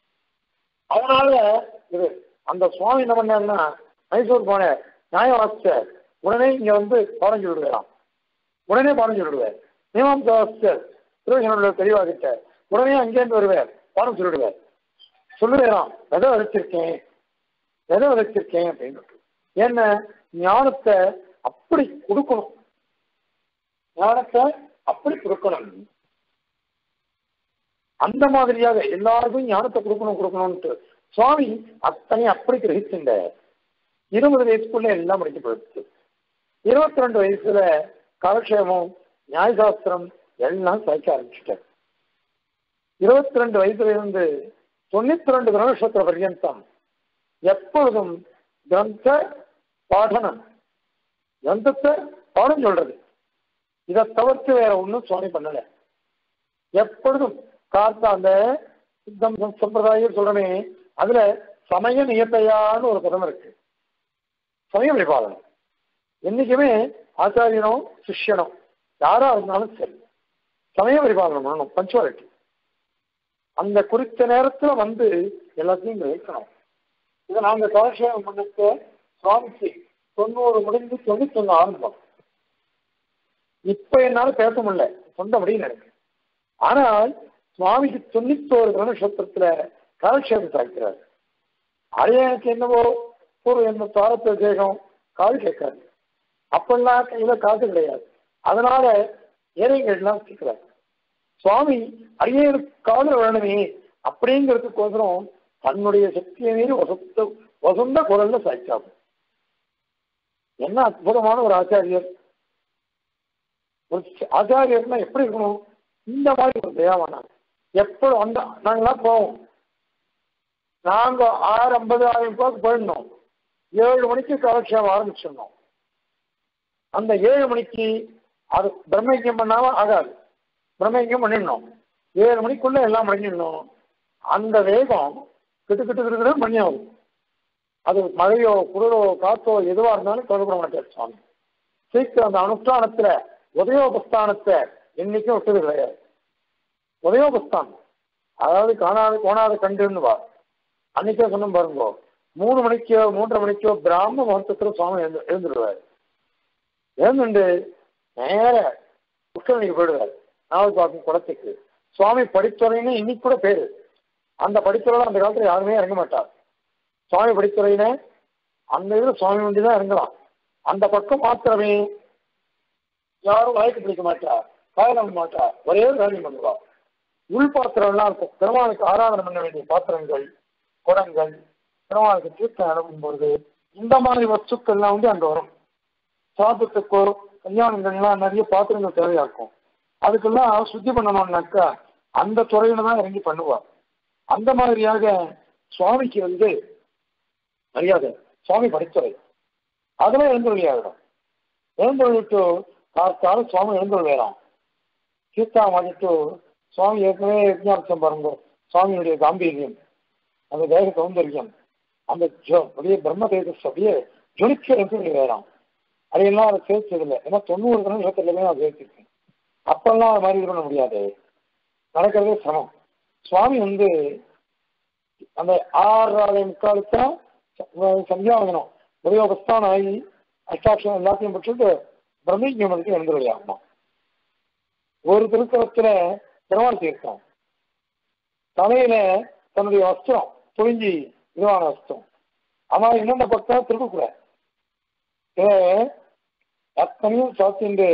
அதனால இது அந்த சுவாமி என்ன பண்ணாருன்னா மைசூர் போனார் நியாயம் வாசிச்சார் உடனே இங்க வந்து பாடம் சொல்லிடுவாராம் உடனே பாடம் சொல்லிடுவார் மீமாம்சா வாசிச்சார் திருவண்ணூர்ல தெளிவாகிட்ட உடனே அங்கேருந்து வருவார் பாடம் சொல்லிடுவார் சொல்லுவேராம் விதை விதைச்சிருக்கேன் விதை விதைச்சிருக்கேன் அப்படின்னு என்ன ஞானத்தை அப்படி கொடுக்கணும் ஞானத்தை அப்படி கொடுக்கணும் அந்த மாதிரியாக எல்லாருக்கும் ஞானத்தை கொடுக்கணும் கொடுக்கணும்ட்டு சுவாமி அத்தனை அப்படி கிரகிச்சுண்ட இருபது வயசுக்குள்ள எல்லாம் முடிஞ்சு போயிடுச்சு இருபத்தி ரெண்டு வயசுல காலக்ஷேமம் நியாயசாஸ்திரம் எல்லாம் சாய்க்க ஆரம்பிச்சுட்டார் இருபத்தி ரெண்டு வயசுல இருந்து தொண்ணூத்தி ரெண்டு வருஷத்துல பர்யந்தம் எப்பொழுதும் கிரந்த பாடனம் கிரந்தத்தை பாடம் சொல்றது இதை தவிர்த்து வேற ஒன்றும் சுவாமி பண்ணல எப்பொழுதும் கார்த்தா அந்த சித்தம் சம்பிரதாயம் சொல்றமே அதுல சமய நியத்தையான்னு ஒரு பதம் இருக்கு சமய பரிபாலனம் என்னைக்குமே ஆச்சாரியனோ சிஷ்யனோ யாரா இருந்தாலும் சரி சமய பரிபாலனம் பண்ணணும் பஞ்சுவாலிட்டி அந்த குறித்த நேரத்துல வந்து எல்லாத்தையும் இங்க வைக்கணும் இதை நாங்க கலட்சேபம் பண்ணிட்டு சுவாமிக்கு தொண்ணூறு முடிஞ்சு தொண்ணூத்தி ஒண்ணு ஆரம்பம் இப்ப என்னால பேச முடியல சொந்தபடியும் எனக்கு ஆனால் சுவாமிக்கு தொண்ணூத்தோரு கிரகநட்சத்திரத்துல காலக்ஷேபம் சாய்க்கிறார் அது எனக்கு என்னவோ ஒரு என்ன தாரத்த தேகம் காது கேட்காது அப்பெல்லாம் கையில காசு கிடையாது அதனால ஏழைகள்லாம் கேட்கிறார் சுவாமி அரியனுக்கு காதல் வேணுமே அப்படிங்கிறதுக்கோசரம் தன்னுடைய சக்தியை மீறி வசந்த வசந்த குரல்ல சாய்ச்சாகும் என்ன அற்புதமான ஒரு ஆச்சாரியர் ஒரு ஆச்சாரியர்னா எப்படி இருக்கணும் இந்த மாதிரி ஒரு தயாவானாங்க எப்போ அந்த நாங்களாம் போவோம் நாங்க ஆறு ஐம்பது ஆயிரம் ரூபாய்க்கு போயிடணும் ஏழு மணிக்கு காலக்ஷேபம் ஆரம்பிச்சிடணும் அந்த ஏழு மணிக்கு அது பிரம்மயக்கம் பண்ணாம ஆகாது பிரம்மயக்கம் பண்ணிடணும் ஏழு மணிக்குள்ள எல்லாம் பண்ணிடணும் அந்த வேகம் கிட்டு கிட்டு கிட்டு கிட்டு மணி ஆகும் அது மழையோ குளிரோ காத்தோ எதுவா இருந்தாலும் கவலைப்பட மாட்டார் சுவாமி சீக்கிரம் அந்த அனுஷ்டானத்துல உதயோபஸ்தானத்தை என்னைக்கும் விட்டது கிடையாது உதயோபஸ்தானம் அதாவது காணாத கோணாத கண்டுன்னு வா அன்னைக்கே சொன்ன பாருங்க மூணு மணிக்கோ மூன்றரை மணிக்கோ பிராம முகூர்த்தத்துல சுவாமி எழுந்து எழுந்துடுவார் எழுந்துண்டு நேர புஷ்கரணிக்கு போயிடுவார் நாவல் பார்க்கும் குளத்துக்கு சுவாமி படித்துறைன்னு இன்னைக்கு கூட பேரு அந்த படித்துறையில அந்த காலத்துல யாருமே இறங்க மாட்டார் சுவாமி படித்துறையின அந்த இதுல சுவாமி வண்டி தான் இறங்கலாம் அந்த பக்கம் மாத்திரமே யாரும் வழக்கு பிடிக்க மாட்டா காயலம் மாட்டா ஒரே ஒரு காரியம் பண்ணுவா உள் பாத்திரம்லாம் இருக்கும் பெருமாளுக்கு ஆராதனை பண்ண வேண்டிய பாத்திரங்கள் குடங்கள் பெருமாளுக்கு தீர்த்தம் அனுப்பும்போது இந்த மாதிரி வஸ்துக்கள்லாம் வந்து அங்க வரும் சாப்பிட்டுக்கோ கல்யாணங்கள்லாம் நிறைய பாத்திரங்கள் தேவையா இருக்கும் அதுக்கெல்லாம் சுத்தி பண்ணணும்னாக்கா அந்த துறையில தான் இறங்கி பண்ணுவா அந்த மாதிரியாக சுவாமிக்கு வந்து மரியாதை சுவாமி படித்துறை அதுல எழுந்தொழி ஆகிடும் எழுந்தொழிட்டு காத்தாலும் சுவாமி எழுந்தொழி வேறாம் சீதா மாட்டிட்டு சுவாமி ஏற்கனவே விஜயாபிச்சம் பாருங்க சுவாமியுடைய காம்பீரியம் அந்த தேக சௌந்தரியம் அந்த ஜோ அப்படியே பிரம்ம தேஜஸ் அப்படியே ஜொலிக்க எழுந்தொழி வேறாம் அதையெல்லாம் அதை சேர்த்ததில்லை ஏன்னா தொண்ணூறு தினம் இருபத்தெட்டுமே நான் சேர்த்திருக்கேன் அப்பெல்லாம் அது மாதிரி பண்ண முடியாது நடக்கிறதே சிரமம் சுவாமி வந்து அந்த ஆறாவது முக்காலுக்கு தான் சந்தியாவதனம் உபயோகஸ்தான் ஆகி அஷ்டாட்சம் எல்லாத்தையும் பெற்றுட்டு பிரம்மஜமனுக்கு எழுந்துருளி ஆகணும் ஒரு திருத்தலத்துல பெருமாள் தீர்த்தம் தலையில தன்னுடைய வஸ்திரம் துணிஞ்சி இதுவான வஸ்திரம் ஆனா இன்னொன்று பக்கம் திருப்பக்கூட இதை அத்தனையும் சாத்திண்டு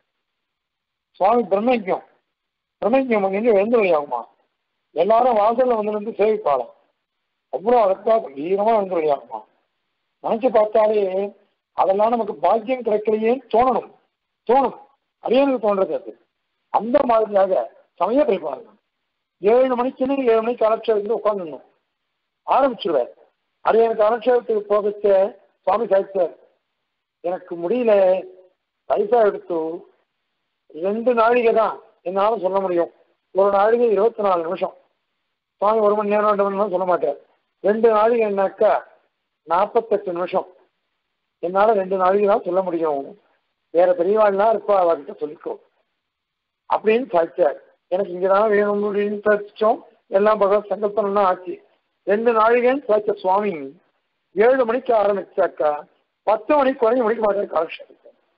சுவாமி பிரம்மஜம் பிரம்மஜம் அங்கே எழுந்துருளி ஆகுமா எல்லாரும் வாசல்ல வந்து நின்று சேவிப்பாளாம் அவ்வளோ அதற்காக வீரமா எழுந்துருளி ஆகுமா நினைச்சு பார்த்தாலே அதெல்லாம் நமக்கு பாக்கியம் கிடைக்கலையேன்னு தோணணும் தோணும் அரியனுக்கு தோன்றது அது அந்த மாதிரியாக சமய பரிபாலனம் ஏழு மணிக்குன்னு ஏழு மணிக்கு அலட்சேபத்துக்கு உட்காந்துடணும் ஆரம்பிச்சிருவார் அரியனுக்கு அலட்சேபத்துக்கு போகச்ச சுவாமி சாய்ச்சார் எனக்கு முடியல பைசா எடுத்து ரெண்டு நாழிகை தான் என்னால சொல்ல முடியும் ஒரு நாழிகை இருபத்தி நாலு நிமிஷம் சுவாமி ஒரு மணி நேரம் ரெண்டு மணி நேரம் சொல்ல மாட்டார் ரெண்டு நாழிகைனாக்கா நாற்பத்தெட்டு நிமிஷம் என்னால ரெண்டு நாளைக்கு தான் சொல்ல முடியும் வேற பெரியவாள்லாம் இருப்பா அவர்கிட்ட சொல்லிக்கோ அப்படின்னு சாய்ச்சார் எனக்கு இங்கதான் வேணும் அப்படின்னு சாதிச்சோம் எல்லாம் பகவத் சங்கல்பம்லாம் ஆச்சு ரெண்டு நாழிகைன்னு சாய்ச்ச சுவாமி ஏழு மணிக்கு ஆரம்பிச்சாக்கா பத்து மணிக்கு வரையும் முடிக்க மாட்டார் காலக்ஷேபத்தை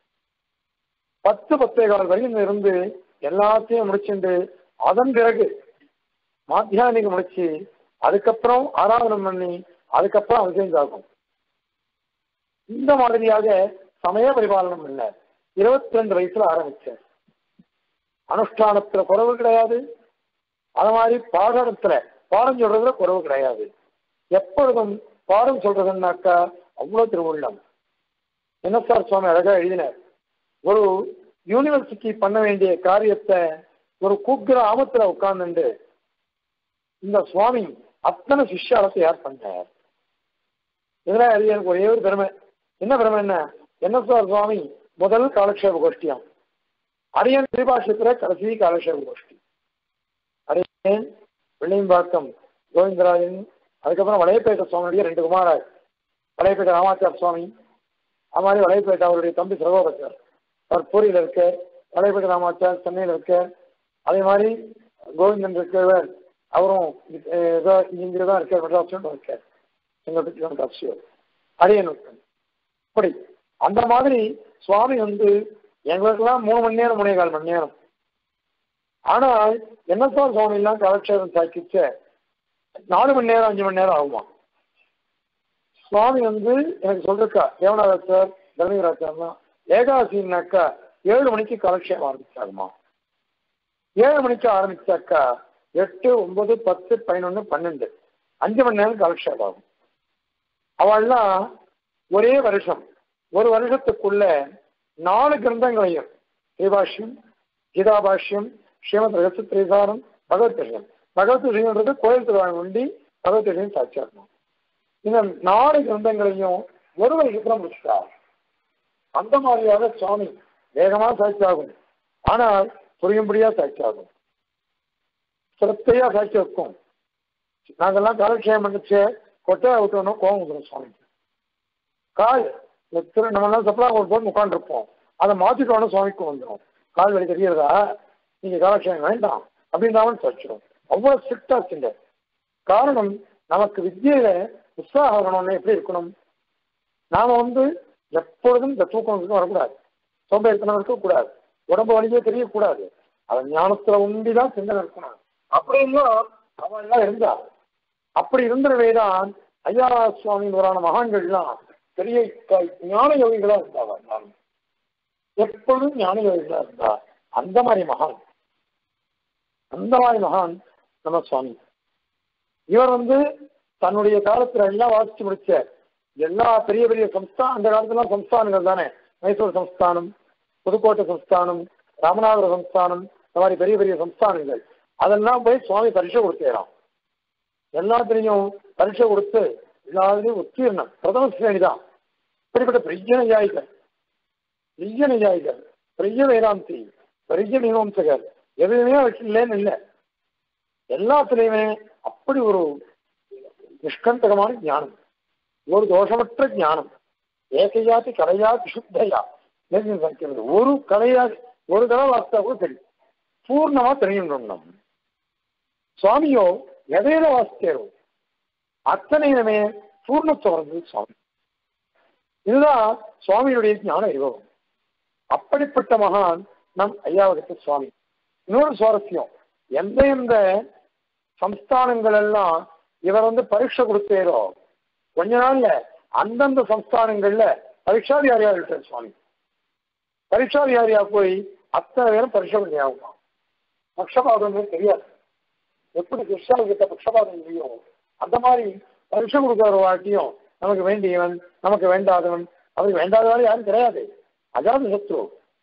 பத்து பத்தே கால் வரையும் இருந்து எல்லாத்தையும் முடிச்சுட்டு அதன் பிறகு மாத்தியானிக்கு முடிச்சு அதுக்கப்புறம் ஆராதனம் பண்ணி அதுக்கப்புறம் அபிஷேகம் ஆகும் இந்த மாதிரியாக சமய பரிபாலனம் இல்லை இருபத்தி ரெண்டு வயசுல ஆரம்பிச்சார் அனுஷ்டானத்துல குறவு கிடையாது அது மாதிரி பாடத்துல பாடம் சொல்றதுல குறவு கிடையாது எப்பொழுதும் பாடம் சொல்றதுன்னாக்கா அவ்வளவு திருவுள்ளம் என்ன சார் சுவாமி அழகா எழுதினார் ஒரு யூனிவர்சிட்டி பண்ண வேண்டிய காரியத்தை ஒரு குக்கிராமத்துல உட்கார்ந்துட்டு இந்த சுவாமி அத்தனை சிஷ்யால தயார் பண்ணார் இதுல அது எனக்கு ஒரே ஒரு பெருமை என்ன பெருமை என்ன என்ன சார் சுவாமி முதல் காலக்ஷேப கோஷ்டியாம் அரியன் திரிபாஷத்துல கடைசி காலக்ஷேப கோஷ்டி அரியன் வெள்ளியம்பாக்கம் கோவிந்தராஜன் அதுக்கப்புறம் வளையப்பேட்டை சுவாமியுடைய ரெண்டு குமாரர் வளையப்பேட்டை ராமாச்சார் சுவாமி அது மாதிரி வளையப்பேட்டை அவருடைய தம்பி சகோதரர் அவர் பூரியில் இருக்க வளையப்பேட்டை ராமாச்சார் சென்னையில் இருக்க அதே மாதிரி கோவிந்தன் இருக்கவர் அவரும் ஏதோ இங்கே தான் இருக்கார் மெட்ராஸ்ல இருக்கார் எங்களுக்கு அவசியம் அரியன் இப்படி அந்த மாதிரி சுவாமி வந்து எங்களுக்கெல்லாம் மூணு மணி நேரம் மூணே கால் மணி நேரம் ஆனால் என்னசார் சுவாமி எல்லாம் கலட்சேபம் சாக்கிச்ச நாலு மணி நேரம் அஞ்சு மணி நேரம் ஆகுமா சுவாமி வந்து எனக்கு சொல்றக்கா தேவநாதாச்சார் தர்மராச்சார்லாம் ஏகாசின்னாக்கா ஏழு மணிக்கு கலட்சேபம் ஆரம்பிச்சாகுமா ஏழு மணிக்கு ஆரம்பிச்சாக்கா எட்டு ஒன்பது பத்து பதினொன்று பன்னெண்டு அஞ்சு மணி நேரம் கலட்சேபம் ஆகும் அவள்லாம் ஒரே வருஷம் ஒரு வருஷத்துக்குள்ள நாலு கிரந்தங்களையும் ஸ்ரீபாஷ்யம் கீதாபாஷ்யம் ஸ்ரீமத் ரகசிய திரிசாரம் பகவத் விஷயம் பகவத் விஷயம்ன்றது கோயில் திருவாங்க உண்டி பகவத் விஷயம் சாட்சியாகணும் இந்த நாலு கிரந்தங்களையும் ஒரு வருஷத்துல முடிச்சுட்டார் அந்த மாதிரியாக சுவாமி வேகமா சாட்சியாகும் ஆனால் புரியும்படியா சாட்சியாகும் சிரத்தையா சாட்சி வைக்கும் நாங்கெல்லாம் காலக்ஷேபம் பண்ணிச்சு கொட்டையா விட்டோம்னா கோவம் வந்துடும் சுவாமிக்கு கால் திரு நம்ம எல்லாம் சப்ளா ஒரு போட்டு உட்காந்துருப்போம் அதை மாத்திட்டோம்னா சுவாமிக்கு வந்துடும் கால் வலி தெரியறதா நீங்க காலக்ஷேபம் வேண்டாம் அப்படின்றாமல் சொல்லிச்சிடும் அவ்வளவு ஸ்ட்ரிக்டா வச்சுங்க காரணம் நமக்கு வித்தியில உற்சாகம் வரணும்னு எப்படி இருக்கணும் நாம வந்து எப்பொழுதும் இந்த தூக்கம் வரக்கூடாது சோம்பேறித்தனம் இருக்கக்கூடாது உடம்பு வலியே தெரியக்கூடாது அவன் ஞானத்துல உண்டிதான் சிந்தனை இருக்கணும் அப்படின்னா அவன் எல்லாம் இருந்தா அப்படி இருந்தவைதான் ஐயா சுவாமிவரான மகான்கள்லாம் பெரிய க- ஞான யோகிகளா இருந்தாங்க எல்லாரும். எப்பொழுதும் ஞான யோகிகளா இருந்தா அந்த மாதிரி மகான் அந்த மாதிரி மகான் நம்ம சுவாமி இவர் வந்து தன்னுடைய காலத்துல எல்லாம் வாசிச்சு முடிச்ச எல்லா பெரிய பெரிய சம்ஸ்தான் அந்த காலத்துல சம்ஸ்தானங்கள் தானே மைசூர் சம்ஸ்தானம் புதுக்கோட்டை சம்ஸ்தானம் ராமநாதபுர சம்ஸ்தானம் இந்த மாதிரி பெரிய பெரிய சம்ஸ்தானங்கள் அதெல்லாம் போய் சுவாமி பரீட்சை கொடுத்தேறான் எல்லாத்துலேயும் பரீட்சை கொடுத்து எல்லாத்துலேயும் உத்தீர்ணம் பிரதம ஸ்ரேணி தான் இப்படிப்பட்ட பெரிய நையாயிகர் பெரிய நையாயிகர் பெரிய வேதாந்தி பெரிய மீமாம்சகர் எதுவுமே இல்லைன்னு இல்லை எல்லாத்துலேயுமே அப்படி ஒரு நிஷ்கந்தகமான ஞானம் ஒரு தோஷமற்ற ஞானம் ஏகையாத்தி கலையாத்தி சுத்தையா நேர்ந்து வைக்கிறது ஒரு கலையா ஒரு தடவை வாசித்தா கூட தெரியும் பூர்ணமா தெரியும் நம்ம சுவாமியோ எதையில வாசித்தேரோ அத்தனையுமே பூர்ணத்துவம் வந்து சுவாமி இதுதான் சுவாமியுடைய ஞான அறிவம் அப்படிப்பட்ட மகான் நம் ஐயாவகத்து சுவாமி இன்னொரு சுவாரஸ்யம் எந்த எந்த சம்ஸ்தானங்கள் எல்லாம் இவர் வந்து பரீட்சை கொடுத்தேரோ கொஞ்ச நாள்ல அந்தந்த சம்ஸ்தானங்கள்ல பரீட்சாதிகாரியா இருக்கார் சுவாமி பரீட்சாதிகாரியா போய் அத்தனை பேரும் பரீட்சை பண்ணி ஆகுமா பக்ஷபாதமே தெரியாது எப்படி கிருஷ்ணன் கிட்ட பக்ஷபாதம் இல்லையோ அந்த மாதிரி பரீட்சை கொடுக்குற வாட்டியும் நமக்கு வேண்டியவன் நமக்கு வேண்டாதவன் அவருக்கு வேண்டாதவன் யாரும் கிடையாது அஜாத சத்ரு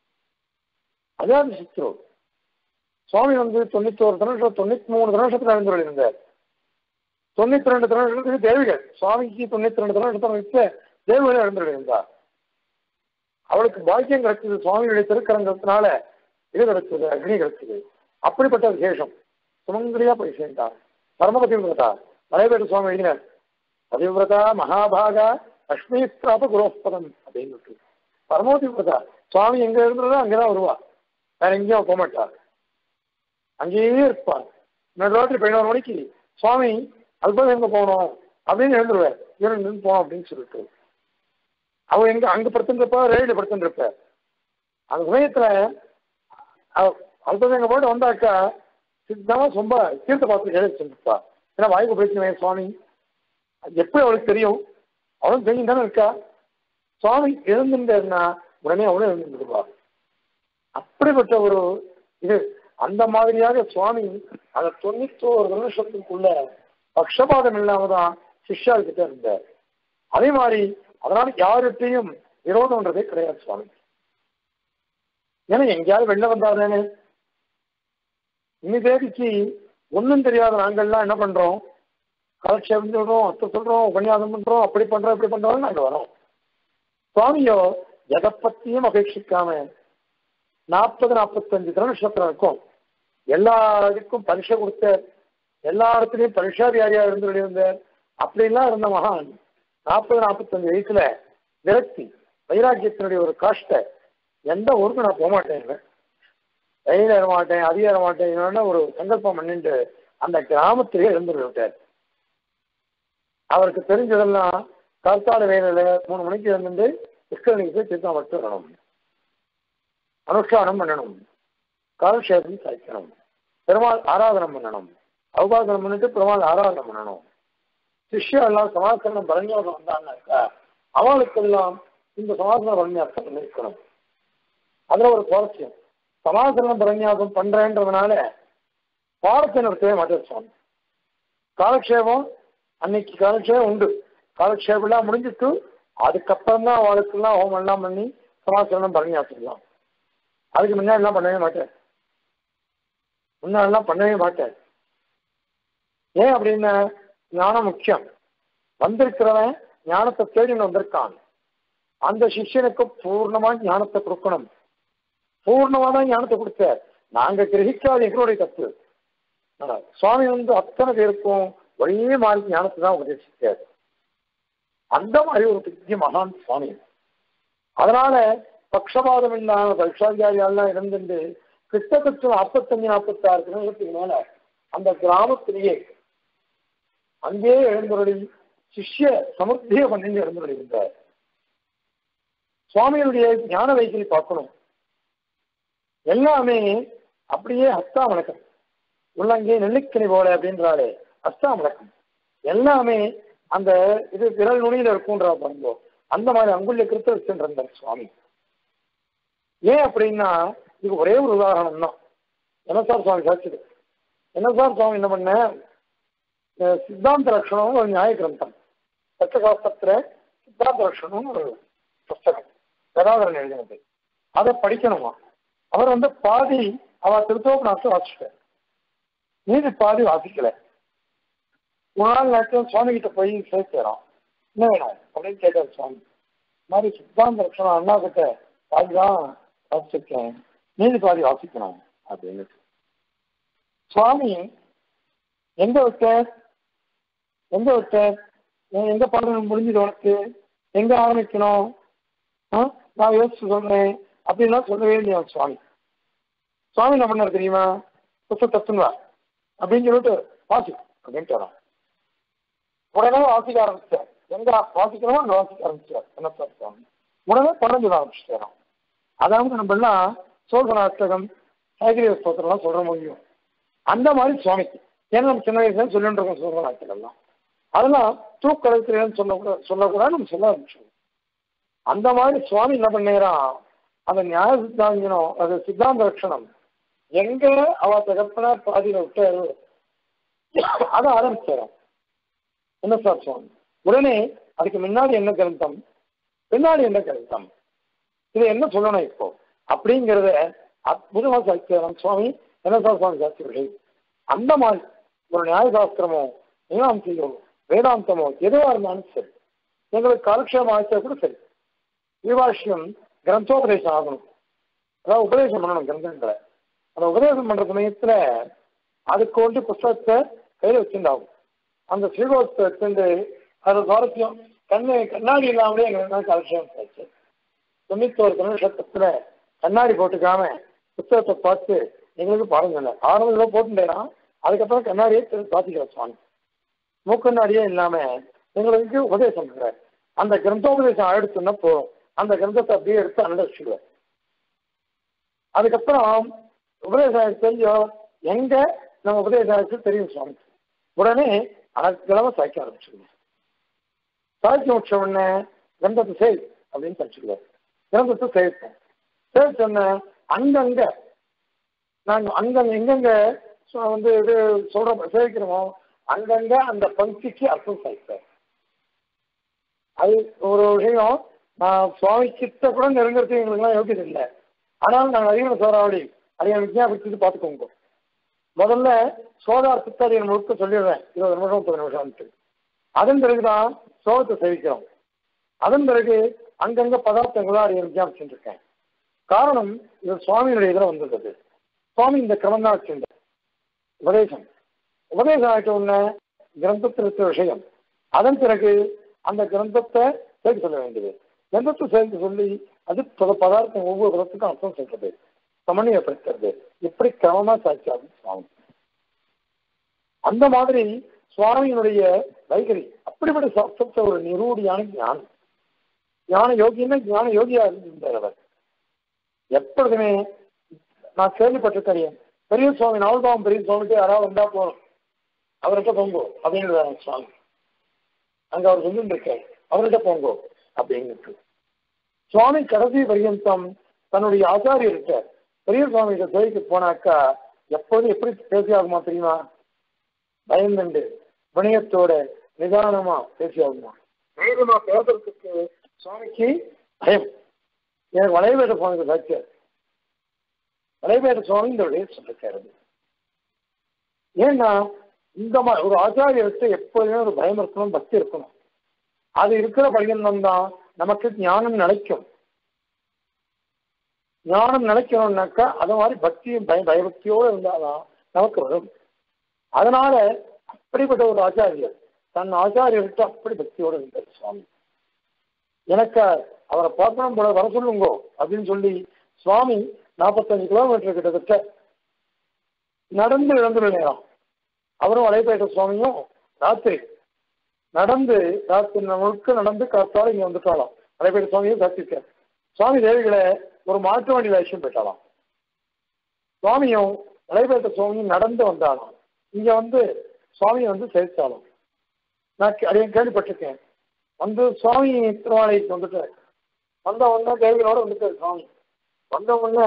அஜாத சத்ரு சுவாமி வந்து தொண்ணூத்தோரு திருநட்சம் தொண்ணூத்தி மூணு திருநட்சத்துல எழுந்து இருந்தார் தொண்ணூத்தி ரெண்டு திருநட்சத்துக்கு தேவிகள் சுவாமிக்கு தொண்ணூத்தி ரெண்டு திருநட்சத்திரம் வச்சு தேவிகள் எழுந்து இருந்தார் அவளுக்கு பாக்கியம் கிடைச்சது சுவாமியுடைய திருக்கரங்கத்தினால இது கிடைச்சது அக்னி கிடைச்சது அப்படிப்பட்ட விசேஷம் சுமங்கலியா போய் சேர்ந்தார் பரமபதி விரதா மலைவேடு சுவாமி எழுதினார் பதிவிரதா மகாபாகா லக்ஷ்மி பிராப குரோஸ்பதம் அப்படின்னு பரமபதி விரதா சுவாமி எங்க இருந்ததோ அங்கதான் வருவா வேற எங்கேயும் போக மாட்டார் அங்கேயே இருப்பார் இன்னொரு ராத்திரி பதினோரு மணிக்கு சுவாமி அல்பம் எங்க போகணும் அப்படின்னு எழுந்துருவார் இவன் நின்று போனோம் அப்படின்னு சொல்லிட்டு அவ எங்க அங்க படுத்துருப்பா ரயில்ல படுத்துருப்ப அந்த சமயத்துல அல்பம் எங்க போயிட்டு வந்தாக்கா சித்தமா ரொம்ப தீர்த்த பார்த்து எழுதிருப்பா ஏன்னா வாய்ப்பு பேசுவேன் சுவாமி அது எப்படி அவளுக்கு தெரியும் அவளும் தெரியும் தானே இருக்கா சுவாமி எழுந்துட்டாருன்னா உடனே அவளும் எழுந்துருப்பா அப்படிப்பட்ட ஒரு இது அந்த மாதிரியாக சுவாமி அந்த தொண்ணூத்தோரு வருஷத்துக்குள்ள பக்ஷபாதம் இல்லாம தான் சிஷ்யார்கிட்ட இருந்தார் அதே மாதிரி அதனால யார்கிட்டையும் விரோதம்ன்றதே கிடையாது சுவாமி ஏன்னா எங்கேயாவது வெளில வந்தாதானே இன்னி தேதிக்கு ஒன்றும் தெரியாத நாங்கள்லாம் என்ன பண்றோம் கலட்சேபம் சொல்றோம் அத்தை சொல்றோம் உபன்யாசம் பண்றோம் அப்படி பண்றோம் இப்படி பண்றோம் நாங்க வரோம் சுவாமியோ எதை பத்தியும் அபேட்சிக்காம நாற்பது நாற்பத்தஞ்சு திருநட்சத்திரம் இருக்கும் எல்லா இதுக்கும் பரீட்சை கொடுத்தார் எல்லா இடத்துலையும் பரீட்சாதிகாரியா இருந்து இருந்தார் அப்படிலாம் இருந்த மகான் நாற்பது நாற்பத்தஞ்சு வயசுல விரக்தி வைராக்கியத்தினுடைய ஒரு காஷ்ட எந்த ஊருக்கு நான் போக மாட்டேன் ரயில் ஏற மாட்டேன் அது ஏற மாட்டேன் என்னன்னா ஒரு சங்கல்பம் பண்ணிட்டு அந்த கிராமத்திலேயே இருந்து விட்டார் அவருக்கு தெரிஞ்சதெல்லாம் கார்த்தால வேலையில மூணு மணிக்கு இருந்து கிருஷ்ணனுக்கு போய் தீர்த்தம் வச்சு வரணும் அனுஷ்டானம் பண்ணணும் காலக்ஷேபம் சாய்க்கணும் பெருமாள் ஆராதனம் பண்ணணும் அவபாதனம் பண்ணிட்டு பெருமாள் ஆராதனம் பண்ணணும் சிஷ்யா எல்லாம் சமாசனம் பரண்யாசம் வந்தாங்கனாக்கா அவளுக்கெல்லாம் இந்த சமாசன பரண்யாசம் பண்ணிருக்கணும் அதுல ஒரு சுவாரஸ்யம் சமாசனம் பரண்யாசம் பண்றேன்றதுனால பாடத்தை நடத்தவே மாட்டேன் சுவாமி காலக்ஷேபம் அன்னைக்கு காலக்ஷேபம் உண்டு காலக்ஷேபம் எல்லாம் முடிஞ்சிட்டு அதுக்கப்புறம் தான் அவளுக்கெல்லாம் ஹோமம் எல்லாம் பண்ணி சமாசனம் பரண்யாசம் அதுக்கு முன்னாடி எல்லாம் பண்ணவே மாட்டேன் முன்னாடிலாம் பண்ணவே மாட்டேன் ஏன் அப்படின்னா ஞானம் முக்கியம் வந்திருக்கிறவன் ஞானத்தை தேடின்னு வந்திருக்கான் அந்த சிஷ்யனுக்கு பூர்ணமா ஞானத்தை கொடுக்கணும் பூர்ணமா தான் ஞானத்தை கொடுத்தார் நாங்க கிரகிக்காத எங்களுடைய தப்பு ஆனா, சுவாமி வந்து அத்தனை பேருக்கும் ஒரே மாதிரி ஞானத்தை தான் உபதேசித்தார் அந்த மாதிரி ஒரு பெரிய மகான் சுவாமி அதனால பக்ஷபாதம் இல்லாம பரிசாதிகாரியாலாம் இருந்துட்டு கிட்டத்தட்ட நாற்பத்தஞ்சு நாற்பத்தாறு கிலோமீட்டருக்கு மேல அந்த கிராமத்திலேயே அங்கே எழுந்தருளி சிஷ்ய சமர்த்திய பண்ணிட்டு எழுந்தருளி இருந்தார் சுவாமியுடைய ஞான வைக்கலை பார்க்கணும் எல்லாமே அப்படியே ஹஸ்தாமலக்கம் உள்ளங்கே நெல்லிக்கனி போல அப்படின்றாலே ஹஸ்தாமலக்கம் எல்லாமே அந்த இது விரல் நுனியில இருக்கும்ன்றா பாருங்க அந்த மாதிரி அங்குள்ள கிருத்த வச்சுருந்தார் சுவாமி ஏன் அப்படின்னா இது ஒரே ஒரு உதாரணம் தான் என்ன சார் சுவாமி சாட்சிது என்ன சார் சுவாமி என்ன பண்ண அஹ் சித்தாந்த லட்சணம் ஒரு நியாய கிரந்தம் சட்டசாஸ்திரத்துல சித்தாந்த லட்சணம் ஒரு புஸ்தகம் கதாதரன் எழுதினது அதை படிக்கணுமா அவர் வந்து பாதி அவ திருத்தோப்பநாசத்தை வாசிச்சிட்டார் மீதி பாதி வாசிக்கல ஒரு நாள் நேரத்தில் சுவாமி கிட்ட போய் சேர்த்துறோம் என்ன வேணும் அப்படின்னு கேட்டார் சுவாமி இந்த மாதிரி சித்தாந்த லட்சணம் அண்ணா கிட்ட பாதி தான் வாசிச்சிருக்கேன் மீதி பாதி வாசிக்கணும் அப்படின்னு சுவாமி எங்க விட்ட எங்க விட்ட நீ எங்க பண்ணணும் முடிஞ்சது உனக்கு எங்க ஆரம்பிக்கணும் ஆ? நான் யோசிச்சு சொல்றேன் அப்படின்லாம் சொல்லவே இல்லையா சுவாமி சுவாமி என்ன பண்ணார் தெரியுமா புத்தகத்தை தத்துவா அப்படின்னு சொல்லிட்டு வாசி அப்படின்ட்டு வரோம் உடனே வாசிக்க ஆரம்பிச்சார் எங்க வாசிக்கணுமோ அங்க வாசிக்க ஆரம்பிச்சார் என்ன சார் சுவாமி உடனே பன்னெண்டு ஆரம்பிச்சிட்டாராம் அதாவது நம்ம எல்லாம் சோழநாட்டகம் சேகரிய ஸ்தோத்திரம்லாம் சொல்ற முடியும் அந்த மாதிரி சுவாமிக்கு ஏன்னா நம்ம சின்ன வயசுல சொல்லிட்டு இருக்கோம் சோழநாட்டகம்லாம் அதெல்லாம் தூக்கடத்திலேன்னு சொல்லக்கூட சொல்லக்கூடாது நம்ம சொல்ல ஆரம்பிச்சோம் அந்த மாதிரி சுவாமி என்ன பண்ணேறான் அந்த நியாய சித்தாந்தனம் அது சித்தாந்த லட்சணம் எங்க அவ தகப்பனார் பாதியில விட்டாரு அதை ஆரம்பிச்சாராம் என்ன சார் சுவாமி உடனே அதுக்கு முன்னாடி என்ன கிரந்தம் பின்னாடி என்ன கிரந்தம் இது என்ன சொல்லணும் இப்போ அப்படிங்கிறத அற்புதமா சாட்சியாரம் சுவாமி என்ன சார் சுவாமி சாட்சி அந்த மாதிரி ஒரு நியாயசாஸ்திரமோ மீனாம்சையோ வேதாந்தமோ எதுவா இருந்தாலும் சரி எங்களுக்கு காலக்ஷேபம் ஆச்சா கூட சரி விவாஷ்யம் கிரந்தோபதேசம் ஆகணும் அதாவது உபதேசம் பண்ணணும் கிரந்தங்களை அந்த உபதேசம் பண்ற சமயத்துல அதுக்கு வந்து புஸ்தகத்தை கையில் வச்சுருந்தாகும் அந்த ஸ்ரீகோஷத்தை வச்சுட்டு அது சுவாரஸ்யம் கண்ணு கண்ணாடி இல்லாமலே எங்களுக்கு காலக்ஷேபம் ஆச்சு தொண்ணூத்தோரு தமிழகத்துல கண்ணாடி போட்டுக்காம புத்தகத்தை பார்த்து எங்களுக்கு பாடம் சொன்னார் ஆரம்பத்தில் போட்டுட்டேன்னா அதுக்கப்புறம் கண்ணாடியே பார்த்துக்கிற சுவாமி மூக்கண்ணாடியே இல்லாம எங்களுக்கு உபதேசம் பண்றாரு அந்த கிரந்தோபதேசம் ஆயிடுச்சுன்னா போதும் அந்த கிரந்தத்தை அப்படியே எடுத்து அனுஷ்டிடுவார் அதுக்கப்புறம் உபதேசம் தெரியும் எங்க நம்ம உபதேசம் ஆயிடுச்சு தெரியும் சுவாமி உடனே அனக்கிழமை சாய்க்க ஆரம்பிச்சிடுவோம் சாய்ச்சி முடிச்ச உடனே கிரந்தத்தை செய் அப்படின்னு படிச்சுடுவார் கிரந்தத்தை சேர்ப்போம் சேர்த்தோன்ன அங்கங்க நாங்க அங்கங்க எங்கெங்க சொ- வந்து இது சொல்ற சேவிக்கிறோமோ அங்கங்க அந்த பங்கிக்கு அர்த்தம் சாய்ப்பார் அது ஒரு விஷயம் நான் சுவாமி கிட்ட கூட நெருங்கிறது எங்களுக்குலாம் யோகியது இல்லை ஆனால் நாங்கள் அதிகம் சோறாவளி அதை விஜயாபிச்சுட்டு பார்த்துக்கோங்க முதல்ல சோதார்த்தத்தை அதை முழுக்க சொல்லிடுறேன் இருபது நிமிஷம் முப்பது நிமிஷம்ட்டு அதன் பிறகுதான் சோகத்தை சேவிக்கிறோம் அதன் பிறகு அங்கங்க பதார்த்தங்களா அதை விஜயாபிச்சுட்டு இருக்கேன் காரணம் இது சுவாமியினுடைய இதில் வந்தது அது. சுவாமி இந்த கிரமம் தான் வச்சிருந்தார் உபதேசம் உபதேசம் ஆயிட்ட உடனே கிரந்தத்தில் இருக்கிற விஷயம் அதன் பிறகு அந்த கிரந்தத்தை சேர்த்து சொல்ல வேண்டியது கிரந்தத்தை சேர்த்து சொல்லி அது பல பதார்த்தம் ஒவ்வொரு பதத்துக்கும் அர்த்தம் சொல்றது சமநிலைப்படுத்துறது இப்படி கிரமமா சாட்சியாகும் சுவாமி அந்த மாதிரி சுவாமியினுடைய வைகரி அப்படிப்பட்ட சாஸ்திரத்தை ஒரு நிரூடியான ஞானம் ஞான யோகின்னா ஞான யோகியா இருந்திருந்தார் அவர் எப்பொழுதுமே நான் கேள்விப்பட்டிருக்கேன் பெரிய சுவாமி நவல்பாவம் பெரிய சுவாமிக்கு யாராவது வந்தா போதும் அவர்கிட்ட போங்கோ அப்படின்னு சுவாமி அங்க அவர் சொல்லிட்டு இருக்காரு அவர்கிட்ட போங்கோ அப்படின்னுட்டு சுவாமி கடைசி பரியந்தம் தன்னுடைய ஆச்சாரியர்கிட்ட பெரிய சுவாமிகிட்ட சேவைக்கு போனாக்கா எப்போதும் எப்படி பேசி ஆகுமா தெரியுமா பயந்துண்டு வினயத்தோட நிதானமா பேசி ஆகுமா வேகமா பேசுறதுக்கு சுவாமிக்கு பயம் எனக்கு வளைவேட சுவாமிக்கு சாட்சியார் வளைவேட சுவாமி இந்த வழியை சொல்லிருக்காரு ஏன்னா இந்த மாதிரி ஒரு ஆச்சாரியத்தை எப்போதுமே ஒரு பயம் இருக்கணும் பக்தி இருக்கணும் அது இருக்கிற பையன் தான் நமக்கு ஞானம் நிலைக்கும் ஞானம் நிலைக்கணும்னாக்கா அது மாதிரி பக்தியும் பய பயபக்தியோடு இருந்தாதான் நமக்கு வரும் அதனால அப்படிப்பட்ட ஒரு ஆச்சாரியர் தன் ஆச்சாரியர்கிட்ட அப்படி பக்தியோடு இருந்தார் சுவாமி எனக்கு அவரை பார்க்கணும் போல வர சொல்லுங்கோ அப்படின்னு சொல்லி சுவாமி நாற்பத்தஞ்சு கிலோமீட்டர் கிட்டத்தட்ட நடந்து இழந்துள்ள நேரம் அவரும் வலைப்பேட்ட சுவாமியும் ராத்திரி நடந்து ராத்திரி முழுக்க நடந்து காத்தால இங்க வந்துட்டாலாம் வலைப்பேட்ட சுவாமியும் காத்திருக்கார் சுவாமி தேவிகளை ஒரு மாட்டு வண்டியில் அழைச்சிட்டு போயிட்டாலாம் சுவாமியும் நடைபெற்ற சுவாமியும் நடந்து வந்தாலும் இங்க வந்து சுவாமியை வந்து சேர்த்தாலும் நான் கே- அதையும் கேள்விப்பட்டிருக்கேன் வந்து சுவாமி திருவாலயத்துக்கு வந்துட்டு வந்த உடனே தேவியோட வந்துட்டு சுவாமி வந்த உடனே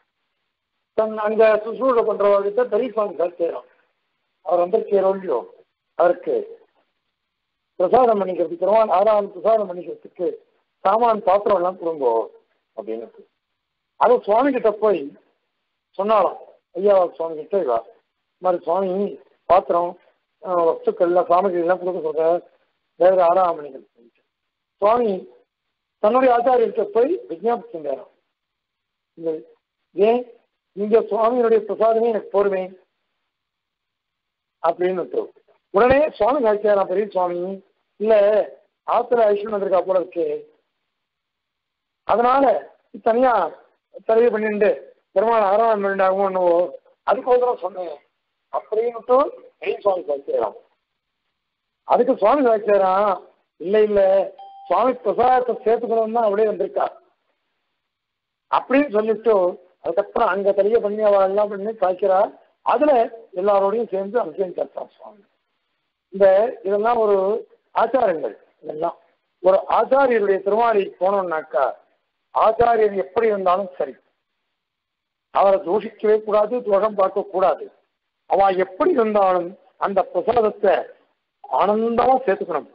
தன் அங்க சுசூழ பண்றவர்கிட்ட பெரிய சுவாமி சேர்க்கிறான் அவர் வந்திருக்கிற இல்லையோ அவருக்கு பிரசாதம் பண்ணிக்கிறதுக்கு திருவான் ஆறாவது பிரசாதம் பண்ணிக்கிறதுக்கு சாமான் பாத்திரம் எல்லாம் கொடுங்கோ அப்படின்னு அது சுவாமி கிட்ட போய் சொன்னாலாம் ஐயா சுவாமி கிட்ட இவா இந்த மாதிரி சுவாமி பாத்திரம் ஆஹ், வஸ்துக்கள்லாம் சாமகிரி எல்லாம் கொடுக்க சொல்ற வேற ஆறாம் மணிகள் சுவாமி தன்னுடைய ஆச்சாரியர்கிட்ட போய் விஜாபம் செஞ்சாராம் இந்த ஏன் இங்க சுவாமியினுடைய பிரசாதமே எனக்கு போருமே அப்படின்னு உடனே சுவாமி காய்ச்சாரா பெரிய சுவாமி இல்ல ஆத்துல ஐஸ்வரன் வந்திருக்கா போல இருக்கு அதனால தனியா தலையை பண்ணிட்டு பெருமாள் ஆராதனை பண்ணிட்டாகும் என்னவோ அதுக்கோசரம் சொன்னேன் அப்படின்னுட்டு பெரிய சுவாமி காய்ச்சாராம் அதுக்கு சுவாமி காய்ச்சாராம் இல்ல இல்ல சுவாமி பிரசாதத்தை சேர்த்துக்கணும் தான் அப்படியே வந்திருக்கா அப்படின்னு சொல்லிட்டு அதுக்கப்புறம் அங்க தெரிய பண்ணி அவ எல்லாம் பண்ணி காய்க்கிறா அதுல எல்லாரோடையும் சேர்ந்து அங்கேயும் சேர்த்தான் சுவாமி இந்த இதெல்லாம் ஒரு ஆச்சாரங்கள் இதெல்லாம் ஒரு ஆச்சாரியருடைய திருவாரி போனோம்னாக்கா ஆச்சாரியர் எப்படி இருந்தாலும் சரி அவரை தூஷிக்கவே கூடாது தோஷம் பார்க்க கூடாது அவ எப்படி இருந்தாலும் அந்த பிரசாதத்தை ஆனந்தமா சேர்த்துக்கணும்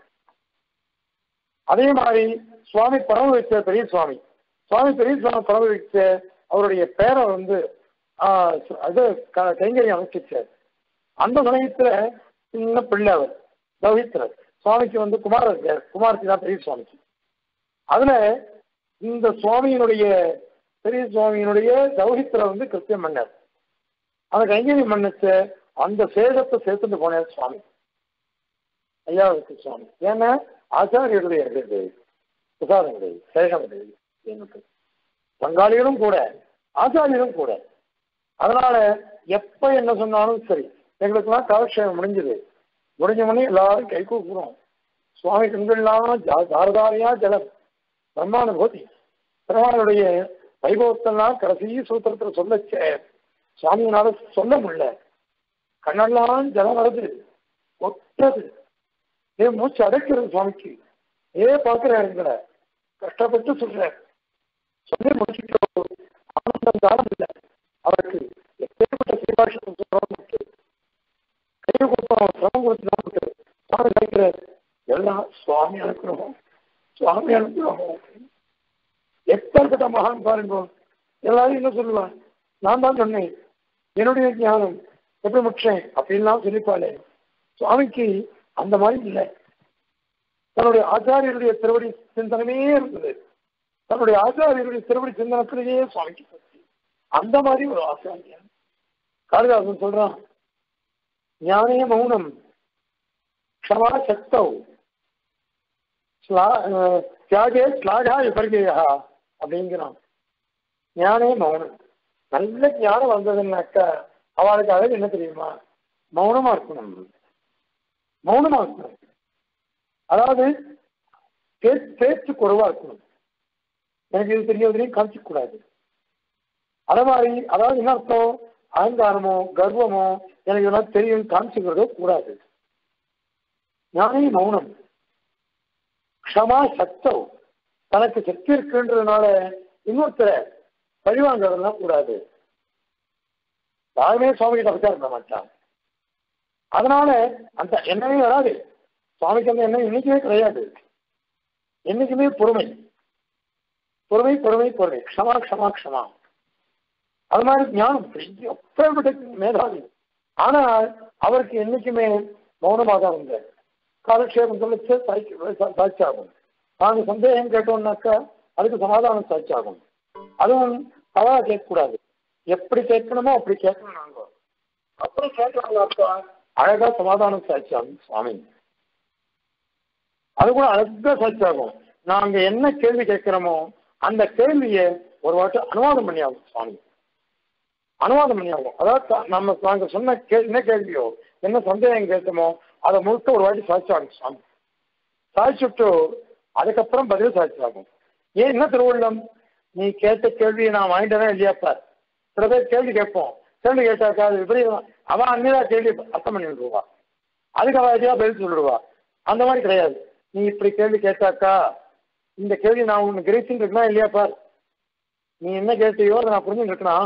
அதே மாதிரி சுவாமி பரம வச்ச பெரிய சுவாமி சுவாமி பெரிய சுவாமி பரம வச்ச அவருடைய பேரை வந்து ஆஹ், அது க- கைங்கறி அமைச்சிச்சார் அந்த சமயத்துல சின்ன பிள்ளை அவர் தௌஹித்ரர் சுவாமிக்கு வந்து குமார் இருக்கார் குமார்த்தி தான் பெரிய சுவாமிக்கு அதுல இந்த சுவாமியினுடைய பெரிய சுவாமியினுடைய தௌஹித்ர வந்து கிருத்தியம் பண்ணார் அந்த கைங்கறி மன்னிச்ச அந்த சேதத்தை சேர்த்துட்டு போனார் சுவாமி ஐயாவுக்கு சுவாமி ஏன்னா ஆச்சாரியருடைய இது பிரசாதம் கிடையாது சேஷம் கிடையாது எனக்கு பங்காளிகளும் கூட ஆச்சாரியரும் கூட அதனால எப்ப என்ன சொன்னாலும் சரி எங்களுக்கெல்லாம் காலக்ஷேபம் முடிஞ்சது முடிஞ்ச உடனே எல்லாரும் கை கூக்குறோம் சுவாமி கண்கள்லாம் ஜா- தாரதாரியா ஜலம் பிரம்மானுபூதி பெருமாளுடைய வைபவத்தெல்லாம் கடைசி சூத்திரத்துல சொல்லச்ச சுவாமியினால சொல்ல முடியல கண்ணெல்லாம் ஜலம் வருது ஒட்டது ஏ மூச்சு அடைக்கிறது சுவாமிக்கு ஏ பாக்குறாருங்கள கஷ்டப்பட்டு சொல்றாரு சொல்லி முடிச்சுட்டு ஆனந்தம் காலம் இல்லை அவருக்கு எப்பேற்பட்ட சீபாஷத்தை சொல்றோம் கை கொடுத்தோம் சிரமம் கொடுத்து சுவாமி நினைக்கிறார் எல்லாம் சுவாமி அனுப்புறோம் சுவாமி அனுப்புறோம் எப்பேற்பட்ட மகான் பாருங்க எல்லாரும் என்ன சொல்லுவான் நான் தான் சொன்னேன் என்னுடைய ஞானம் எப்படி முற்றேன் அப்படின்லாம் சொல்லிப்பாளே சுவாமிக்கு அந்த மாதிரி இல்லை தன்னுடைய ஆச்சாரியருடைய திருவடி சிந்தனமே இருந்தது தன்னுடைய ஆச்சாரியருடைய திருவடி சிந்தனத்திலேயே சுவாமிக்கு பக்தி அந்த மாதிரி ஒரு ஆச்சாரியன் காளிதாசன் சொல்றான் ஞானே மௌனம் க்ஷமா சக்தௌ ஸ்லா- அஹ், தியாகே ஸ்லாகா விபர்கேயா அப்படிங்கிறான் ஞானே மௌனம் நல்ல ஞானம் வந்ததுன்னாக்கா அவளுக்கு அழகு என்ன தெரியுமா மௌனமா இருக்கணும் மௌனமா இருக்கணும் அதாவது பே- பேச்சு குறைவா இருக்கணும் எனக்கு இது தெரியாதுலையும் காமிச்சிக்க கூடாது அதே மாதிரி அதாவது என்ன அர்த்தம் அகங்காரமோ கர்வமோ எனக்கு இதெல்லாம் தெரியும் காமிச்சுக்கிறதோ கூடாது ஞானே மௌனம் க்ஷமா சத்தம் தனக்கு சக்தி இருக்குன்றதுனால இன்னொருத்தரை பழிவாங்கிறதெல்லாம் கூடாது யாருமே சுவாமி கிட்ட அபச்சாரம் பண்ண மாட்டான் அதனால அந்த எண்ணமே வராது சுவாமிக்கு அந்த எண்ணம் என்னைக்குமே கிடையாது என்னைக்குமே பொறுமை பொறுமை பொறுமை பொறுமை க்ஷமா க்ஷமா க்ஷமா அது மாதிரி ஞானம் பெரிய அப்பேற்பட்ட மேதாவி ஆனால் அவருக்கு என்னைக்குமே மௌனமாக தான் இருந்தார் காலக்ஷேபம் சொல்லிச்சு சாய்ச்சி- சாட்சியாகும் நாங்க சந்தேகம் கேட்டோம்னாக்கா அதுக்கு சமாதானம் சாட்சியாகும் அதுவும் தவறா கேட்கக்கூடாது எப்படி கேட்கணுமோ அப்படி கேட்கணும் நாங்க அப்படி கேட்கறாங்கப்பா அழகா சமாதானம் சாட்சியாகும் சுவாமி அது கூட அழகா சாட்சியாகும் நாங்க என்ன கேள்வி கேட்கிறோமோ அந்த கேள்வியை ஒரு வாட்டி அனுவாதம் பண்ணியாகும் சுவாமி அனுவாதம் பண்ணியாகும் அதாவது த- நம்ம நாங்க சொன்ன கே என்ன கேள்வியோ என்ன சந்தேகம் கேட்டோமோ அதை முழுக்க ஒரு வாட்டி சாட்சியாகும் சுவாமி சாய்ச்சுட்டு அதுக்கப்புறம் பதில் சாட்சியாகும் ஏன் என்ன திருவள்ளம் நீ கேட்ட கேள்வியை நான் வாங்கிட்டேனா இல்லையாப்பா சில பேர் கேள்வி கேட்போம் கேள்வி கேட்டாக்கா அது விபரீதம் அவன் அன்னிதா கேள்வி அர்த்தம் பண்ணி விடுவா அதுக்கு அவன் எதையா பதில் சொல்லிடுவா அந்த மாதிரி கிடையாது நீ இப்படி கேள்வி கேட்டாக்கா இந்த கேள்வி நான் உனக்கு கிரேசின்னு இருக்கனா இல்லையா பார் நீ என்ன கேட்டியோ அதை நான் புரிஞ்சு இருக்கணும்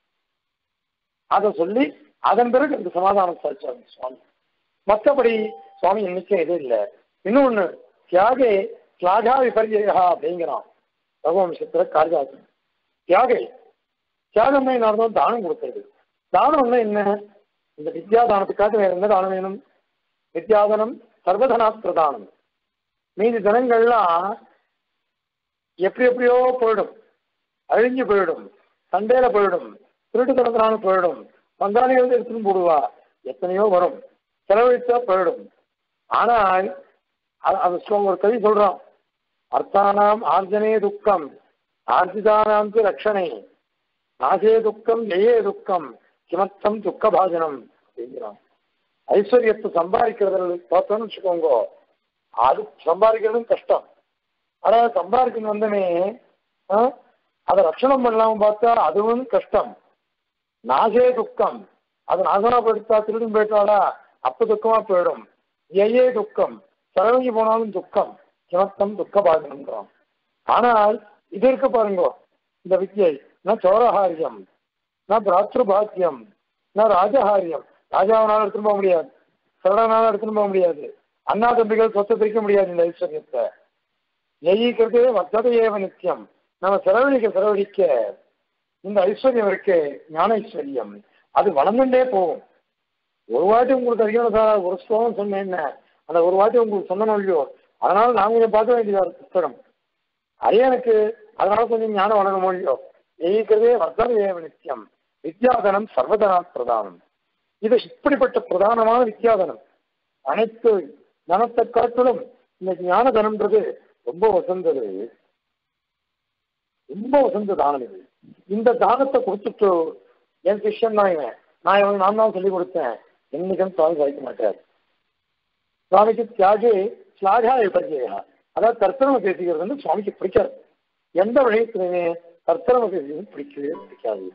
அதை சொல்லி அதன் பிறகு எனக்கு சமாதானம் சாதிச்சாங்க சுவாமி மற்றபடி சுவாமி இன்னைக்கும் எதுவும் இல்லை இன்னொன்னு தியாகே தியாகா விபர்யா அப்படிங்கிறான் ரகுவம்சத்துல காளிதாசன் தியாகை தியாகம்னா என்ன அர்த்தம் தானம் கொடுக்கிறது தானம்னா என்ன இந்த வித்யாதானத்துக்காக வேற என்ன தானம் வேணும் வித்யாதனம் சர்வதனா பிரதானம் மீதி தனங்கள்லாம் எப்படி எப்படியோ போயிடும் அழிஞ்சு போயிடும் சண்டையில போயிடும் திருட்டு தனத்தினால போயிடும் பங்காளிகள் எடுத்துன்னு போடுவா எத்தனையோ வரும் செலவழித்தா போயிடும் ஆனால் அது- அது சொ- ஒரு கவி சொல்றான் அர்த்தானாம் ஆர்ஜனே துக்கம் ஆர்ஜிதானாம் து ரக்ஷணே நாசே துக்கம் ஜெயே துக்கம் கிமத்தம் துக்க பாஜனம் அப்படிங்கிறான் ஐஸ்வர்யத்தை சம்பாதிக்கிறதுல பார்த்தோம்னு வச்சுக்கோங்க அது சம்பாதிக்கிறதும் கஷ்டம் ஆனா சம்பாதிக்கணும் வந்தனே ஆ, அதை ரட்சணம் பண்ணலாம பார்த்தா அதுவும் கஷ்டம் நாசே துக்கம் அது நாசமா போயிட்டா திருடும் போயிட்டாடா அப்ப துக்கமா போயிடும் ஏயே துக்கம் செலவங்கி போனாலும் துக்கம் கிமத்தம் துக்க பாஜனம்ங்கிறான் ஆனால் இது இருக்கு பாருங்க இந்த வித்தியை ந சோரஹாரியம் ந பிராத்ருபாக்கியம் ந ராஜஹாரியம் ராஜாவனால எடுத்துட்டு போக முடியாது சரடனால எடுத்துட்டு போக முடியாது அண்ணா தம்பிகள் சொத்தை பிரிக்க முடியாது இந்த ஐஸ்வர்யத்தை ஜெயிக்கிறது வத்தத ஏவ நித்தியம் நம்ம செலவழிக்க செலவழிக்க இந்த ஐஸ்வர்யம் இருக்கு ஞான ஐஸ்வர்யம் அது வளர்ந்துட்டே போகும் ஒரு வாட்டி உங்களுக்கு அதிகம் சார் ஒரு ஸ்லோகம் சொன்னேன் அந்த ஒரு வாட்டி உங்களுக்கு சொன்னணும் இல்லையோ அதனால நான் கொஞ்சம் பார்க்க வேண்டியதா இருக்கு புத்தகம் அரியனுக்கு அதனால கொஞ்சம் ஞானம் வளரணும் இல்லையோ ஜெயிக்கிறதே வர்த்தத ஏவ நித்தியம் வித்யாதனம் சர்வதனா பிரதானம் இது இப்படிப்பட்ட பிரதானமான வித்யாதனம் அனைத்து தனத்தை காட்டிலும் இந்த ஞான தனம்ன்றது ரொம்ப வசந்தது ரொம்ப வசந்த தானம் இது இந்த தானத்தை கொடுத்துட்டு என் சிஷ்யன் தான் இவன் நான் இவன் நான் தான் சொல்லி கொடுத்தேன் என்னைக்கும் சுவாமி வைக்க மாட்டார் சுவாமிக்கு தியாகே ஸ்லாகா விபர்ஜயா அதாவது தர்த்தனம பேசிக்கிறது வந்து சுவாமிக்கு பிடிக்காது எந்த வழியத்திலுமே தர்த்தனம பேசிக்கிறது பிடிக்கவே பிடிக்காது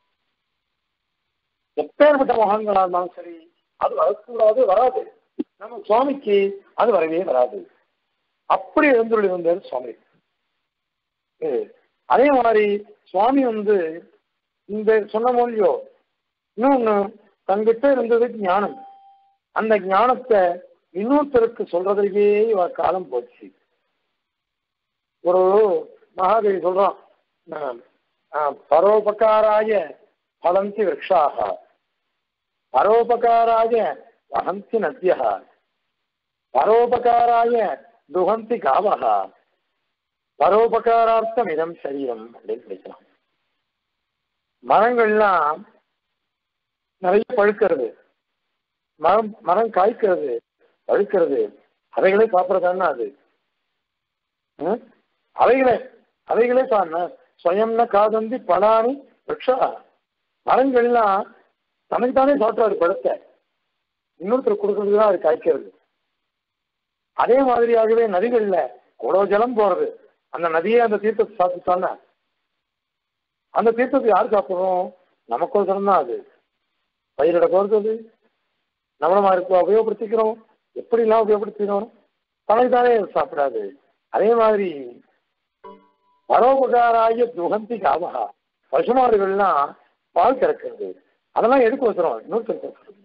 எப்பேற்பட்ட மகான்களா இருந்தாலும் சரி அது வரக்கூடாது வராது நம்ம சுவாமிக்கு அது வரவே வராது அப்படி எழுந்துள்ளி வந்தார் சுவாமி ஏ, அதே மாதிரி சுவாமி வந்து இந்த சொன்ன மொழியோ இன்னொன்னு தங்கிட்ட இருந்தது ஞானம் அந்த ஞானத்தை இன்னொருத்தருக்கு சொல்றதுக்கே இவ காலம் போச்சு ஒரு மகாதேவி சொல்றான் ஆஹ், ஆஹ், பரோபகாராய பலந்தி விரக்ஷாக பரோபகாராய வஹந்தி நத்யः பரோபகாராய துகந்தி காவः பரோபகாரார்த்தம் இதம் சரீரம் அப்படின்னு படிக்கலாம் மரங்கள்லாம் நிறைய பழுக்கிறது மரம் மரம் காய்க்கிறது பழுக்கிறது அவைகளே சாப்பிட்றதானே அது ம்? அவைகளே அவைகளே சாப்பிட ஸ்வயம்ன காதந்தி பலானி விரக்ஷா மரங்கள்லாம் தனக்கு தானே சாப்பிட்றாரு பழத்தை இன்னொருத்தர் கொடுக்கறதுக்கு தான் அது காய்க்கிறது அதே மாதிரியாகவே நதிகள்ல அவ்வளவு ஜலம் போறது அந்த நதியே அந்த தீர்த்தத்தை சாப்பிட்டானே அந்த தீர்த்தத்தை யார் சாப்பிடுறோம் நமக்கோசரம் தான் அது பயிரிட போறது அது நம்மளமா இருக்க உபயோகப்படுத்திக்கிறோம் எப்படிலாம் உபயோகப்படுத்திக்கிறோம் தனக்கு தானே அது சாப்பிடாது அதே மாதிரி பரோபகாராய துகந்தி காமகா பசுமாடுகள்லாம் பால் கறக்கிறது அதெல்லாம் எதுக்கு வச்சுரும் இன்னொருத்தருக்கு வச்சுரும்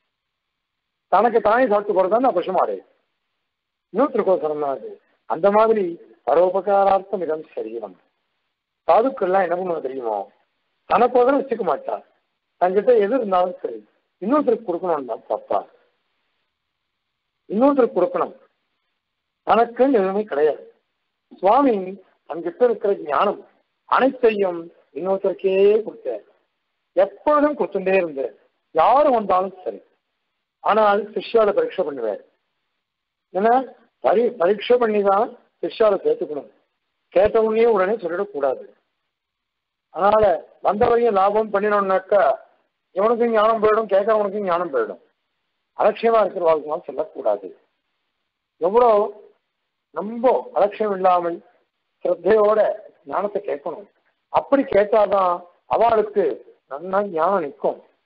தனக்கு தானே சாப்பிட்டு போறது தான் பசுமாடு இன்னொருத்தருக்கோசரம் தான் அது அந்த மாதிரி பரோபகாரார்த்தம் இடம் சரீரம் சாதுக்கள்லாம் என்ன பண்ணுவது தெரியுமோ தனக்கோசரம் வச்சுக்க மாட்டா தன்கிட்ட எது இருந்தாலும் சரி இன்னொருத்தருக்கு கொடுக்கணும் தான் பாப்பா இன்னொருத்தருக்கு கொடுக்கணும் தனக்குன்னு எதுவுமே கிடையாது சுவாமி தன்கிட்ட இருக்கிற ஞானம் அனைத்தையும் இன்னொருத்தருக்கே கொடுத்தார் எப்பொழுதும் கொடுத்துட்டே இருந்தார் யாரும் வந்தாலும் சரி ஆனால் சிஷ்யால பரீட்சை பண்ணுவார் ஏன்னா பரி பரீட்சை பண்ணி தான் சிஷ்யால சேர்த்துக்கணும் கேட்ட உடனே உடனே சொல்லிடக்கூடாது அதனால வந்தவரையும் லாபம் பண்ணினோம்னாக்கா இவனுக்கும் ஞானம் போயிடும் கேட்கறவனுக்கும் ஞானம் போயிடும் அலட்சியமா இருக்கிற வாழ்க்கை சொல்லக்கூடாது எவ்வளோ ரொம்ப அலட்சியம் இல்லாமல் சிரத்தையோட ஞானத்தை கேட்கணும் அப்படி கேட்டாதான் அவளுக்கு நல்லா ஞானம் நிற்கும்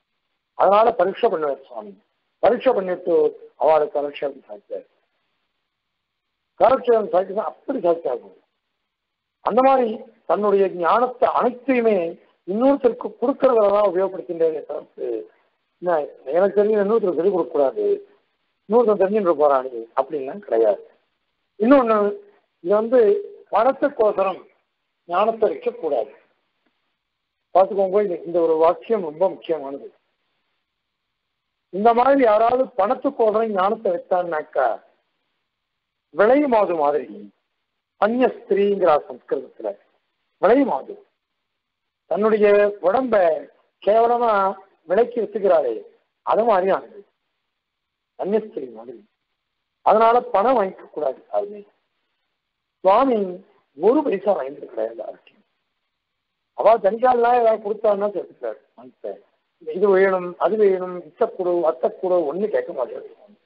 அதனால பரீட்சை பண்ணுவார் சுவாமி பரீட்சை பண்ணிட்டு அவளுக்கு கலட்சேபம் சாய்ச்சார் கலட்சேபம் சாய்ச்சா அப்படி சாய்ச்சாகும் அந்த மாதிரி தன்னுடைய ஞானத்தை அனைத்தையுமே இன்னொருத்தருக்கு கொடுக்கறதெல்லாம் உபயோகப்படுத்தின்றே தவிர்த்து நான் எனக்கு தெரிஞ்ச இன்னொருத்தர் சொல்லிக் கொடுக்க கூடாது இன்னொருத்தர் தெரிஞ்சுட்டு போறானு அப்படின்லாம் கிடையாது இன்னொன்னு இது வந்து பணத்துக்கோசரம் ஞானத்தை வைக்கக்கூடாது பார்த்துக்கோங்க இது- இந்த ஒரு வாக்கியம் ரொம்ப முக்கியமானது இந்த மாதிரி யாராவது பணத்துக்கோசரம் ஞானத்தை வைத்தான்னாக்கா விளையுமாது மாதிரி அந்நிய ஸ்திரீங்கிற சம்ஸ்கிருதத்துல விளையுமாது தன்னுடைய உடம்ப கேவலமா விலைக்கு வச்சுக்கிறாரே அது மாதிரி ஆனது அந்நிய ஸ்திரீ மாதிரி அதனால பணம் வாங்கிக்க கூடாது யாருமே சுவாமி ஒரு பைசா வாங்கிட்டு கிடையாது யாருக்கும் அவ தனிக்காலாம் ஏதாவது கொடுத்தாருன்னா சேர்த்துக்கிறாரு மனுஷன். இது வேணும் அது வேணும் இத்தக்கூடு அத்தக்கூடு ஒண்ணு கேட்க மாட்டாரு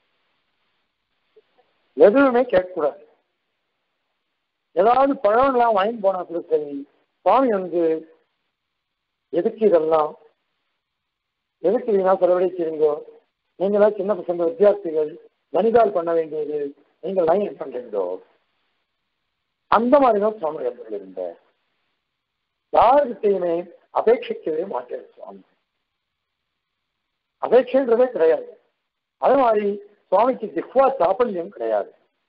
எதுவுமே கேட்கக்கூடாது ஏதாவது பழம் எல்லாம் வாங்கி போனா கூட சரி சுவாமி வந்து எதுக்கு இதெல்லாம் எதுக்கு வீணா செலவழிக்கிறீங்கோ நீங்களாம் சின்ன பசங்க வித்தியார்த்திகள் வனிதால் பண்ண வேண்டியது நீங்கள் லைன் பண்றீங்களோ அந்த மாதிரி தான் சுவாமி இருந்த யாருக்கிட்டையுமே அபேட்சிக்கவே மாட்டேன் சுவாமி அபேட்சைன்றதே கிடையாது அதே மாதிரி சுவாமிக்கு ஜிஹ்வா சாப்பல்யம் கிடையாது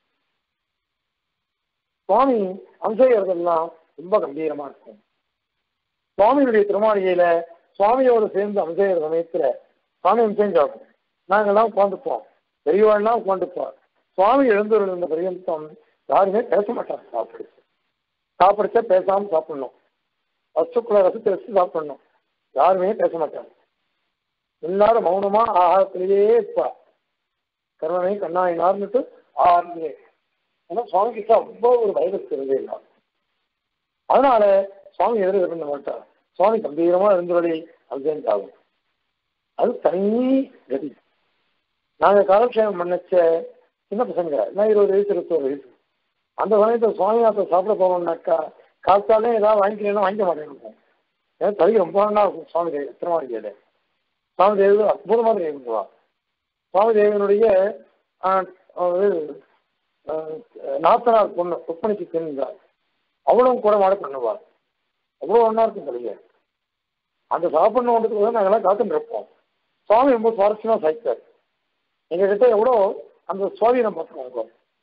சுவாமி அம்சையறதெல்லாம் ரொம்ப கம்பீரமா இருக்கும் சுவாமியுடைய திருமாளிகையில சுவாமியோடு சேர்ந்து அம்சையர் சமயத்துல சுவாமி அம்சம் ஆகும் நாங்கெல்லாம் உட்காந்துப்போம் பெரியவாள்லாம் உட்காந்துப்போம் சுவாமி எழுந்தூரில் இருந்த பரியந்தம் யாருமே பேச மாட்டாங்க சாப்பிடு சாப்பிடுச்சா பேசாம சாப்பிடணும் வஸ்துக்குள்ள ரசித்து ரசித்து சாப்பிடணும் யாருமே பேச மாட்டாங்க எல்லாரும் மௌனமா ஆகாரத்திலேயே இருப்பா கர்மமே கண்ணாயினார்னுட்டு ஆரம்பியே ஏன்னா சுவாமி கிட்ட அவ்வளோ ஒரு வைரஸ் இருந்தே இல்லை அதனால சுவாமி எதிர பண்ண மாட்டார் சுவாமி கம்பீரமா இருந்தவழி அபிஷேகம் ஆகும் அது தனி கதி நாங்க காலக்ஷேபம் பண்ணச்ச சின்ன பசங்க நான் இருபது வயசு இருபத்தோரு வயசு அந்த சமயத்தில் சுவாமிநாத்தை சாப்பிட போனோம்னாக்கா காத்தாலே ஏதாவது வாங்கிக்கிறேன்னா வாங்கிக்க மாட்டேன் ஏன்னா தறி ரொம்ப நல்லா இருக்கும் சுவாமி தேவி திருமாளிகையில சுவாமி தேவி அற்புதமா தேவிடுவா சுவாமி தேவியனுடைய ஆஹ், அது, ஆஹ், நாத்தனார் பொண்ணு ருக்மணிக்கு தெரிந்தார் அவளும் கூட மாட பண்ணுவாள் அவ்வளோ ஒன்றா இருக்கும் தலைய அந்த சாப்பிடணுன்றதுக்கு தான் நாங்கெல்லாம் காத்துட்டு இருப்போம் சுவாமி ரொம்ப சுவாரஸ்யமா சாய்த்தார் எங்க கிட்ட எவ்வளோ அந்த சுவாதீனம் பார்த்துக்கோங்க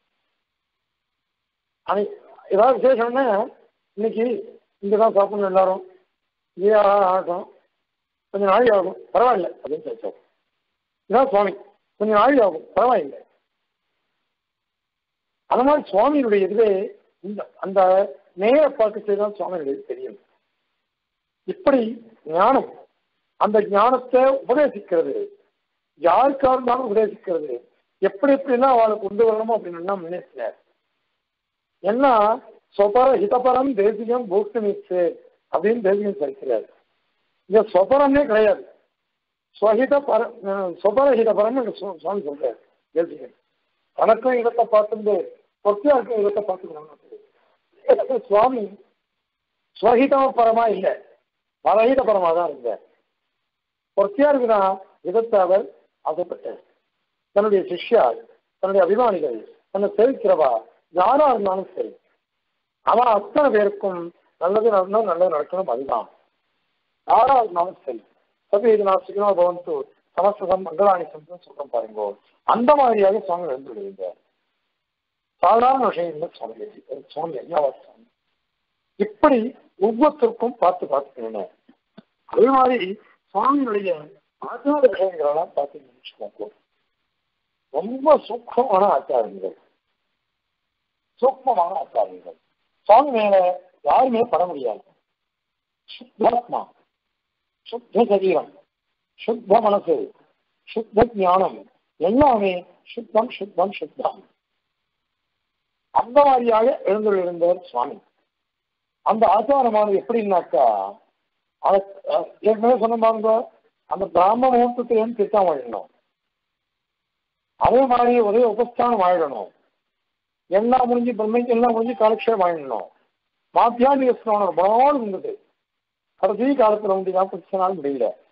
அன்னைக்கு ஏதாவது விசேஷம்னா இன்னைக்கு இங்கே தான் சாப்பிடணும் எல்லாரும் இங்கே ஆகட்டும் கொஞ்சம் நாளை ஆகும் பரவாயில்ல அப்படின்னு சொல்லிச்சோம் இதான் சுவாமி கொஞ்சம் நாளை ஆகும் பரவாயில்லை அந்த மாதிரி சுவாமியினுடைய இதுவே இந்த அந்த நேர பார்க்கத்தை தான் சுவாமியுடைய இது தெரியும் இப்படி ஞானம் அந்த ஞானத்தை உபதேசிக்கிறது யாருக்கா இருந்தாலும் உபதேசிக்கிறது எப்படி எப்படிலாம் அவளை கொண்டு வரணுமோ அப்படின்னு முன்னேற்றினார் என்ன சொபர ஹிதபரம் தேசியம் பூக்தமிச்சு அப்படின்னு தேசியம் சரிக்கிறார் இந்த சொபரமே கிடையாது ஸ்வஹித பர சொபர ஹிதபரம் சுவாமி சொல்றாரு தேசியம் தனக்கும் இடத்தை பார்த்துட்டு பொத்தியாருக்கும் இடத்தை பார்த்துக்கணும் சுவாமி ஸ்வஹிதம பரமா இல்லை பரஹித பரமா தான் இருந்தார் பொத்தியாருக்கு தான் விதத்தை அவர் ஆசைப்பட்டார் தன்னுடைய சிஷ்யார் தன்னுடைய அபிமானிகள் தன்னை சேவிக்கிறவா யாரா இருந்தாலும் சரி அவன் அத்தனை பேருக்கும் நல்லது நடந்தா நல்லது நடக்கணும் அதுதான் யாரா இருந்தாலும் சரி சபீது நாசிக்கணும் பவந்து சமஸ்கிருதம் மங்களாணி சந்தம் சொல்றோம் பாருங்க அந்த மாதிரியாக சுவாமி எழுந்துடுவீங்க சாதாரண விஷயம் இல்லை சுவாமி சுவாமி ஐயாவா சுவாமி இப்படி ஒவ்வொருத்தருக்கும் பார்த்து பார்த்துக்கணும் அதே மாதிரி சுவாமியுடைய ஆச்சார விஷயங்களெல்லாம் பார்த்து நினைச்சுக்கோங்க ரொம்ப சூக்மமான ஆச்சாரங்கள் சூக்மமான ஆச்சாரங்கள் சுவாமி மேல யாருமே பட முடியாது சுத்தாத்மா சுத்த சரீரம் சுத்த மனசு சுத்த ஞானம் எல்லாமே சுத்தம் சுத்தம் சுத்தம் அந்த மாதிரியாக எழுந்துள்ளிருந்தவர் சுவாமி அந்த ஆச்சாரமானது எப்படின்னாக்கா அதை அஹ், ஏற்கனவே சொன்ன பாருங்க அந்த பிராம முகூர்த்தத்திலேருந்து திட்டம் வாழணும் அதே மாதிரி ஒரே உபஸ்தானம் வாழணும் எல்லாம் முடிஞ்சு பிரம்மைக்கு எல்லாம் முடிஞ்சு காலக்ஷேபம் வாழணும் மாத்தியானிக ஸ்நானம் ரொம்ப நாள் இருந்தது கடைசி காலத்துல வந்து நாற்பத்தி நாள் முடியல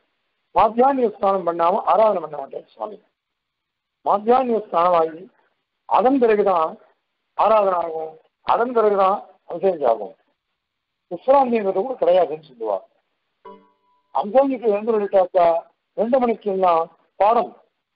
மாத்தியானிய ஸ்நானம் பண்ணாம ஆராதனை பண்ண மாட்டார் சுவாமி மாத்தியானிய ஸ்நானம் ஆகி அதன் பிறகுதான் ஆராதனை ஆகும் அதன் பிறகுதான் அபிஷேகம் ஆகும் விஸ்ராந்தின்றது கூட கிடையாதுன்னு சொல்லுவார் அம்சங்கிக்கு எழுந்து விட்டாக்கா ரெண்டு மணிக்கு எல்லாம் பாடம்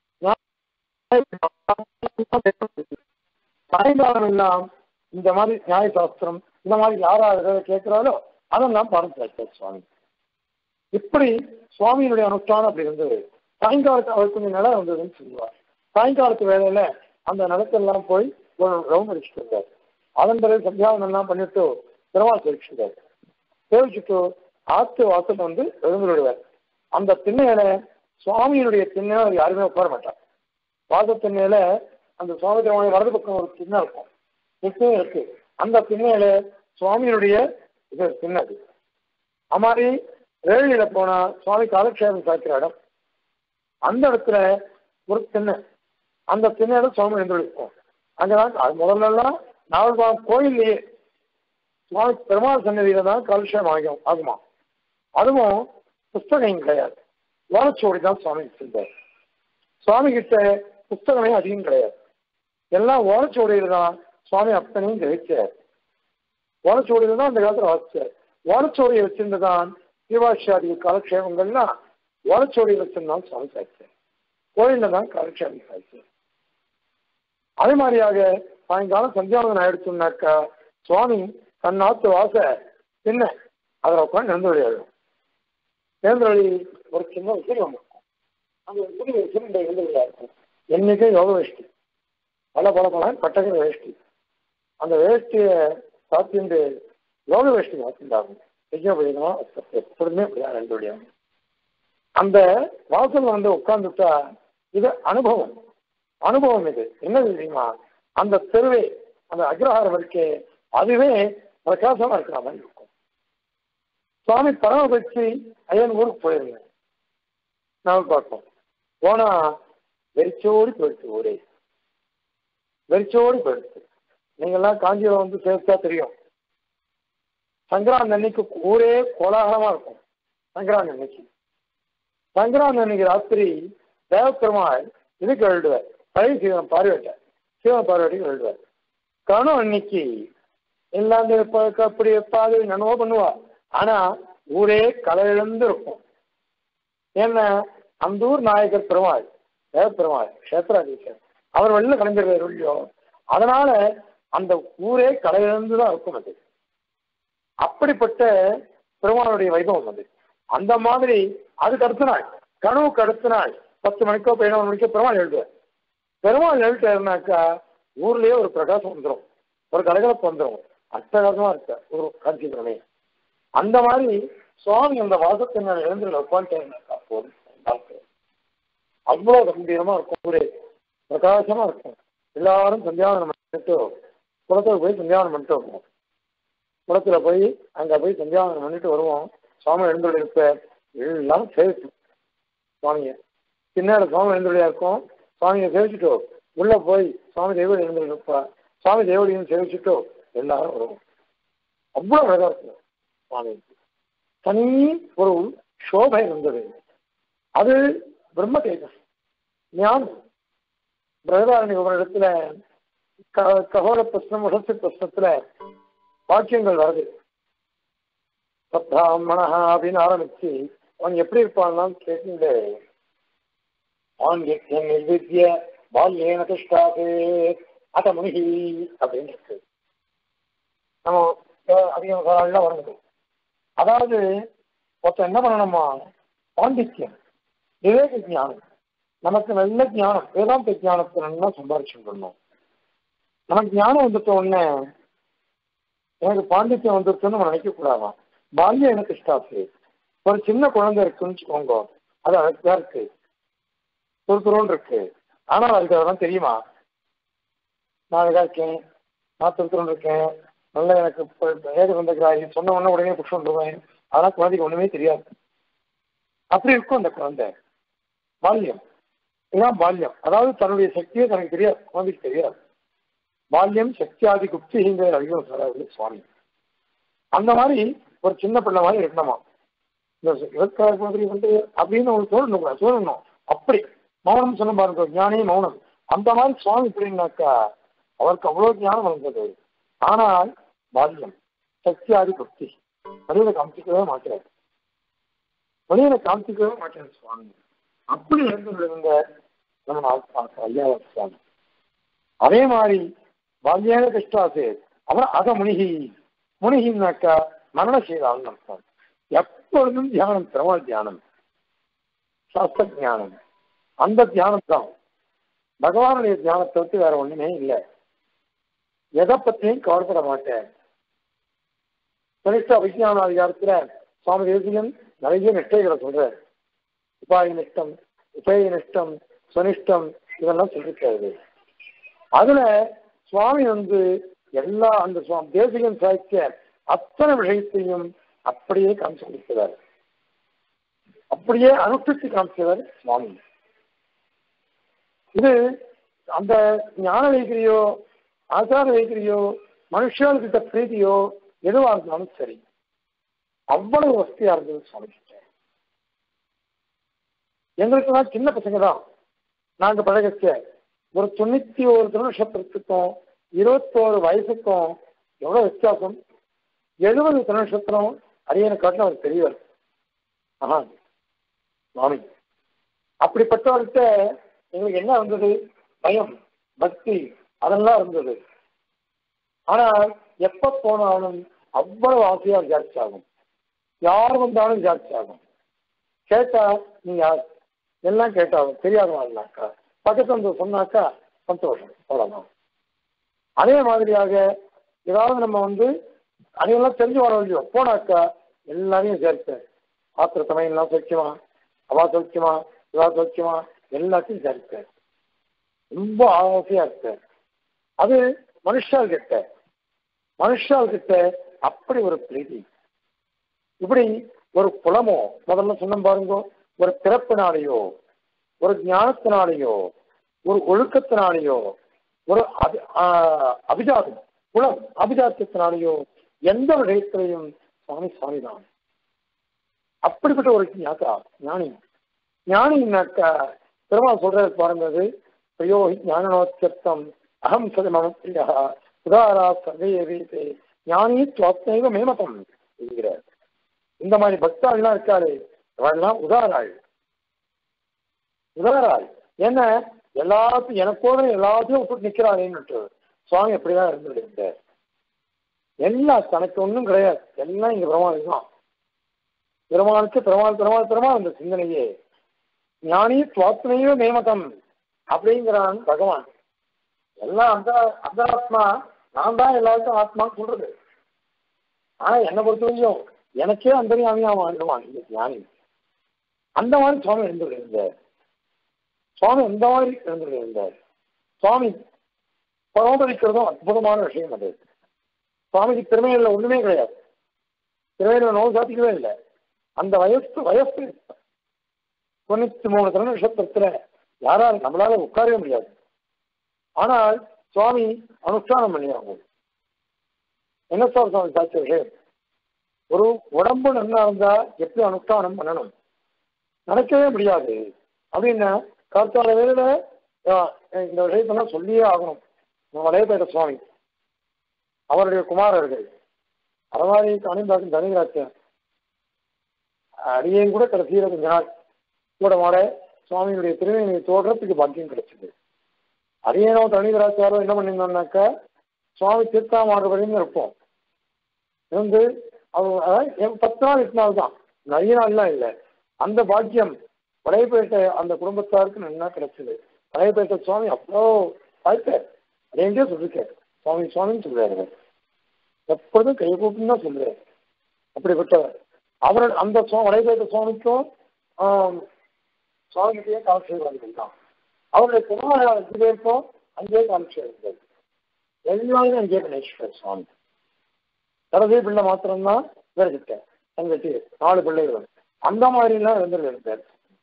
சாயங்காலம் எல்லாம் இந்த மாதிரி நியாய சாஸ்திரம் இந்த மாதிரி யாராவது கேட்கிறாரோ அதெல்லாம் பாடம் கேட்கிறார் சுவாமி இப்படி சுவாமியினுடைய அனுஷ்டானம் அப்படி இருந்தது சாயங்காலத்து அவர் கொஞ்சம் நிலம் வந்ததுன்னு சொல்லுவார் சாயங்காலத்து வேலையில அந்த நிலத்தெல்லாம் போய் ஒரு ரவுண்ட் அடிச்சுட்டு வந்தார் அதன் பிறகு சந்தியாவனம் எல்லாம் பண்ணிட்டு பெருமாள் தெரிவிச்சுட்டார் தெரிவிச்சுட்டு ஆத்து வாசல் வந்து எழுந்துடுவார் அந்த திண்ணையில சுவாமியினுடைய திண்ணை அவர் யாருமே உட்கார மாட்டார் வாச திண்ணையில அந்த சுவாமி திருமணம் வலது பக்கம் ஒரு திண்ணை இருக்கும் திண்ணையும் இருக்கு அந்த திண்ணையில சுவாமியினுடைய இது திண்ணை அது அது மாதிரி ரேழியில போனா சுவாமி காலக்ஷேபம் சாய்க்கிற இடம் அந்த இடத்துல ஒரு திண்ணை அந்த திண்ணையில சுவாமி எழுந்திருக்கும் அங்கதான் அது முதல்ல எல்லாம் நாவல்பாகம் கோயில்லையே சுவாமி பெருமாள் சன்னதியில தான் காலக்ஷேபம் ஆகும் ஆகுமா அதுவும் புஸ்தகம் கிடையாது ஓலச்சோடி தான் சுவாமி செஞ்சார் சுவாமி கிட்ட புஸ்தகமே அதிகம் கிடையாது எல்லாம் ஓலச்சோடியில தான் சுவாமி அத்தனையும் கிரகிச்சார் ஓலச்சோடியில தான் அந்த காலத்துல வாசிச்சார் ஓலச்சோடியை வச்சிருந்துதான் தீபாஷாதி காலக்ஷேபங்கள்லாம் ஓலச்சோடியை வச்சிருந்தான் சுவாமி சாய்ச்சார் கோயில்ல தான் காலக்ஷேபம் சாய்ச்சார் அதே மாதிரியாக சாயங்காலம் சந்தியாவதனம் ஆயிடுச்சுன்னாக்கா சுவாமி தன் நாத்து வாச என்ன அதில் உட்காந்து நிறந்து விளையாடும் நிறந்து வழி ஒரு சின்ன விசிறியம் இருக்கும் அந்த விசிறி விசிறிண்ட இருந்து விளையாடும் என்னைக்கும் யோக வேஷ்டி பல பல பல பட்டகிற வேஷ்டி அந்த வேஷ்டியை சாத்திண்டு யோக வேஷ்டி மாத்திண்டாகும் யஜ்னோபயமா எப்பொழுதுமே அப்படிதான் ரெண்டு வழியும் அந்த வாசல் வந்து உட்கார்ந்துட்டா இது அனுபவம் அனுபவம் இது என்ன தெரியுமா அந்த தெருவே அந்த அக்ரஹாரம் இருக்கே அதுவே பிரகாசமா இருக்கிற மாதிரி இருக்கும் சுவாமி பரமபட்சி ஐயன் ஊருக்கு போயிருந்தேன் நாம பார்ப்போம் போனா வெறிச்சோடி போயிடுச்சு ஊரே வெறிச்சோடி போயிடுச்சு நீங்கெல்லாம் காஞ்சிபுரம் வந்து சேர்த்தா தெரியும் சங்கராந்தி அன்னைக்கு ஊரே கோலாகலமா இருக்கும் சங்கராந்தி அன்னைக்கு சங்கராந்தி அன்னைக்கு ராத்திரி தேவப்பெருமாள் இதுக்கு எழுதுவார் பழைய சீவன் பார்வையிட்ட சீவன் பார்வையிட்டு எழுதுவார் கணும் அன்னைக்கு எல்லாம் அப்படி எப்பாது என்னவோ பண்ணுவா ஆனா ஊரே கலையிழந்து இருக்கும் ஏன்னா அந்த ஊர் நாயகர் பெருமாள் தேவப்பெருமாள் கஷேத்திராதீசர் அவர் வெளில கலைஞர் இல்லையோ அதனால அந்த ஊரே கலையிழந்து தான் இருக்கும் அது அப்படிப்பட்ட பெருமாளுடைய வைபவம் அது அந்த மாதிரி அதுக்கு அடுத்த நாள் கனவுக்கு அடுத்த நாள் பத்து மணிக்கோ பதினொன்று மணிக்கோ பெருமாள் எழுதுவார் பெருமாள் எழுத்தாருனாக்கா ஊர்லயே ஒரு பிரகாசம் வந்துடும் ஒரு கலகலப்பு வந்துடும் அட்டகாசமா இருக்க ஒரு காட்சிக்கிறனே அந்த மாதிரி சுவாமி அந்த வாசத்தின் எழுந்துள்ள உட்காந்துட்டாருனாக்கா போதும் அவ்வளவு கம்பீரமா இருக்கும் ஊரே பிரகாசமா இருக்கும் எல்லாரும் சந்தியாவனம் பண்ணிட்டு குளத்துல போய் சந்தியாவனம் பண்ணிட்டு வருவோம் குளத்துல போய் அங்க போய் சந்தியாவனம் பண்ணிட்டு வருவோம் சுவாமி எழுந்துள்ள இருப்ப எல்லாம் சேர்த்து சுவாமிய பின்னாடி சுவாமி எழுந்துள்ளியா இருக்கும் சுவாமியை சேவிச்சுட்டோ உள்ள போய் சுவாமி தேவடி எழுந்துருப்பா சுவாமி தேவடியும் சேவிச்சுட்டோ எல்லாரும் வருவோம் அவ்வளவு அழகா இருக்கும் சுவாமி தனி ஒரு சோபை இருந்தது அது பிரம்ம தேஜஸ் ஞானம் பிரகதாரணி ஒரு இடத்துல ககோர பிரശ്നം உடத்து பிரശ്னத்துல வாக்கியங்கள் வருது சப்ராமணா அப்படின்னு ஆரம்பிச்சு அவன் எப்படி இருப்பான்னு கேட்டு ஆண் நிர்வித்திய பால்யேன திஷ்டாது அத முனிகி அப்படின்னு இருக்கு நம்ம அதிகம் வருது அதாவது ஒருத்தன் என்ன பண்ணணுமா பாண்டித்யம் விவேக ஞானம் நமக்கு நல்ல ஞானம் வேதாந்த ஞானத்தை நல்லா சம்பாரிச்சுக்கணும் நமக்கு ஞானம் வந்துட்ட உடனே எனக்கு பாண்டித்யம் வந்துருச்சுன்னு நம்ம நினைக்க கூடாதான் பால்யம் எனக்கு இஷ்டாச்சு ஒரு சின்ன குழந்தை இருக்குன்னு வச்சுக்கோங்க அது அழகா இருக்கு துருத்துருன்னு இருக்கு ஆனால் அதுக்கு அதெல்லாம் தெரியுமா நான் அழகா இருக்கேன் நான் துருத்துருன்னு இருக்கேன் நல்ல எனக்கு ஏக வந்திருக்கிறாய் சொன்ன உடனே உடனே புஷ் வந்துருவேன் அதெல்லாம் குழந்தைக்கு ஒண்ணுமே தெரியாது அப்படி இருக்கும் அந்த குழந்தை பால்யம் இதுதான் பால்யம் அதாவது தன்னுடைய சக்தியே தனக்கு தெரியாது குழந்தைக்கு தெரியாது பால்யம் சக்தியாதி குப்திங்கிற அறிவு சொல்றாரு சுவாமி அந்த மாதிரி ஒரு சின்ன பிள்ளை மாதிரி இருக்கணுமா இந்த இவருக்காக மாதிரி வந்து அப்படின்னு ஒரு சொல்லணும் சொல்லணும் அப்படி மௌனம் சொன்ன பாருங்க ஞானி மௌனம் அந்த மாதிரி சுவாமி எப்படின்னாக்கா அவருக்கு அவ்வளவு ஞானம் வந்தது ஆனால் பால்யம் சக்தியாதி பக்தி வெளியில காமிச்சிக்கவே மாட்டார் வெளியில காமிச்சிக்கவே மாட்டார் சுவாமி அப்படி இருந்த நம்ம ஐயாவது சுவாமி அதே மாதிரி பால்யான கஷ்டாசு அப்புறம் அக முனிகி முனிகின்னாக்கா மரணசீலான்னு அர்த்தம் எப்பொழுதும் தியானம் பெருமாள் தியானம் சாஸ்திர தியானம் அந்த தியானம் தான் பகவானுடைய தியானத்தை விட்டு வேற ஒண்ணுமே இல்லை எதை பத்தியும் கவலைப்பட மாட்டேன் கனிஷ்ட அபிஜான அதிகாரத்துல சுவாமி தேசிகன் நிறைய நிஷ்டைகளை சொல்றாரு உபாய நிஷ்டம் உபய நிஷ்டம் சுனிஷ்டம் இதெல்லாம் சொல்லிருக்காரு அதுல சுவாமி வந்து எல்லா அந்த சுவாமி தேசிகன் சாய்க்க அத்தனை விஷயத்தையும் அப்படியே காமிச்சு கொடுக்கிறார் அப்படியே அனுஷ்டித்து காமிச்சவர் சுவாமி இது அந்த ஞான வைக்கிறியோ ஆச்சார வைக்கிறியோ மனுஷாள்கிட்ட பிரீதியோ எதுவா இருந்தாலும் சரி அவ்வளவு வசதியா இருந்தது சுவாமி கிட்ட எங்களுக்கெல்லாம் சின்ன பசங்க தான் நாங்க பழகச்ச ஒரு தொண்ணூத்தி ஒரு திருநட்சத்திரத்துக்கும் இருபத்தோரு வயசுக்கும் எவ்வளவு வித்தியாசம் எழுபது திருநட்சத்திரம் அரியனை காட்டின அவர் பெரியவர் ஆஹா சுவாமி அப்படிப்பட்டவர்கிட்ட எங்களுக்கு என்ன இருந்தது பயம் பக்தி அதெல்லாம் இருந்தது ஆனால் எப்ப போனாலும் அவ்வளவு ஆசையா ஜாஸ்தி ஆகும் யார் வந்தாலும் ஜாஸ்தி ஆகும் கேட்டா நீ யார் எல்லாம் கேட்டாலும் தெரியாதவங்கனாக்கா பக்கத்துல வந்து சொன்னாக்கா சந்தோஷம் அவ்வளவுதான் அதே மாதிரியாக ஏதாவது நம்ம வந்து அதையெல்லாம் தெரிஞ்சு வர இல்லையோ போனாக்கா எல்லாரையும் சேர்த்து ஆத்திர சமயம்லாம் சௌக்கியமா அவா சௌக்கியமா இவா சௌக்கியமா எல்லாத்தையும் சேர்த்து ரொம்ப ஆசையா இருக்கு அது மனுஷால் கிட்ட மனுஷால் கிட்ட அப்படி ஒரு பிரீதி இப்படி ஒரு குலமோ முதல்ல சொன்ன பாருங்க ஒரு பிறப்பினாலேயோ ஒரு ஞானத்தினாலேயோ ஒரு ஒழுக்கத்தினாலேயோ ஒரு அபி அபிஜாதம் குலம் அபிஜாத்தியத்தினாலேயோ எந்த விஷயத்திலையும் சுவாமி சுவாமி தான் அப்படிப்பட்ட ஒரு ஞாத்தா ஞானி ஞானின்னாக்கா பெருமாள் சொல்றது பாருங்க பிரயோகி ஞானனோத்தியம் அகம் சதமம பிரியா உதாரா சதே வீதே ஞானி துவாத்மைவ மேமதம் என்கிறார் இந்த மாதிரி பக்தாள்லாம் இருக்காரு அவள்லாம் உதாராள் உதாராள் என்ன எல்லாத்தையும் எனக்கோட எல்லாத்தையும் விட்டு நிக்கிறாளேன்னு சுவாமி அப்படிதான் இருந்துட்டு எல்லாம் தனக்கு ஒன்றும் கிடையாது எல்லாம் இங்க பெருமாள் தான் பெருமாளுக்கு பெருமாள் பெருமாள் பெருமாள் அந்த சிந்தனையே ஞானி துவாத்மையோ மேமதம் அப்படிங்கிறான் பகவான் எல்லாம் அந்த அந்த ஆத்மா நான் தான் எல்லாருக்கும் ஆத்மான்னு சொல்றது ஆனா என்னை பொறுத்த வரைக்கும் எனக்கே அந்தரியாமையா வாழ்ந்துவான் இந்த ஞானி அந்த மாதிரி சுவாமி இருந்துட்டு இருந்தார் சுவாமி இந்த மாதிரி இருந்துட்டு இருந்தார் சுவாமி பரோபரிக்கிறதும் அற்புதமான விஷயம் அது சுவாமிக்கு திருமையில ஒண்ணுமே கிடையாது திருமையில நோய் சாத்திக்கவே இல்லை அந்த வயசு வயசு தொண்ணூத்தி மூணு திருநட்சத்திரத்துல யாரால் நம்மளால உட்காரவே முடியாது ஆனால் சுவாமி அனுஷ்டானம் பண்ணிடுறாங்க என்ன சார் சுவாமி சாட்சி விஷயம் ஒரு உடம்பு நல்லா இருந்தா எப்படி அனுஷ்டானம் பண்ணணும் நடக்கவே முடியாது அப்படின்னா காத்தால வேலையில இந்த விஷயத்தெல்லாம் சொல்லியே ஆகணும் வளையப்பேட்ட சுவாமி அவருடைய குமாரர்கள் அறவாரி அணிந்தாக்கும் தனிராஜன் அடியேன் கூட கடைசியில் கொஞ்ச நாள் கூட மாட சுவாமியுடைய திருமையை தோற்றத்துக்கு பாக்கியம் கிடைச்சது அரியனோ தனிதராச்சாரோ என்ன பண்ணியிருந்தோம்னாக்கா சுவாமி தீர்த்தாமாடு வரையும் இருப்போம் இருந்து அவங்க பத்து நாள் எட்டு நாள் தான் நிறைய நாள்லாம் இல்லை அந்த பாக்கியம் வளையப்பேட்டை அந்த குடும்பத்தாருக்கு நல்லா கிடைச்சது வளையப்பேட்டை சுவாமி அவ்வளோ வாய்ப்பார் அதே சொல்லிருக்காரு சுவாமி சுவாமின்னு சொல்றாரு எப்பொழுதும் கை கூப்பிட்டு தான் சொல்றாரு அப்படிப்பட்டவர் அவர் அந்த வளையப்பேட்டை சுவாமிக்கும் சுவாமிகிட்டே காலட்சேபம் தான் அவருடைய குமார அஞ்சு பேருக்கும் அஞ்சே காலட்சேபம் எல்லாரும் அஞ்சே கணேஸ்வர் சுவாமி கடைசி பிள்ளை மாத்திரம்தான் இவர்கிட்ட தங்கச்சி நாலு பிள்ளைகள் அந்த மாதிரிலாம் இருந்துட்டு இருந்தார்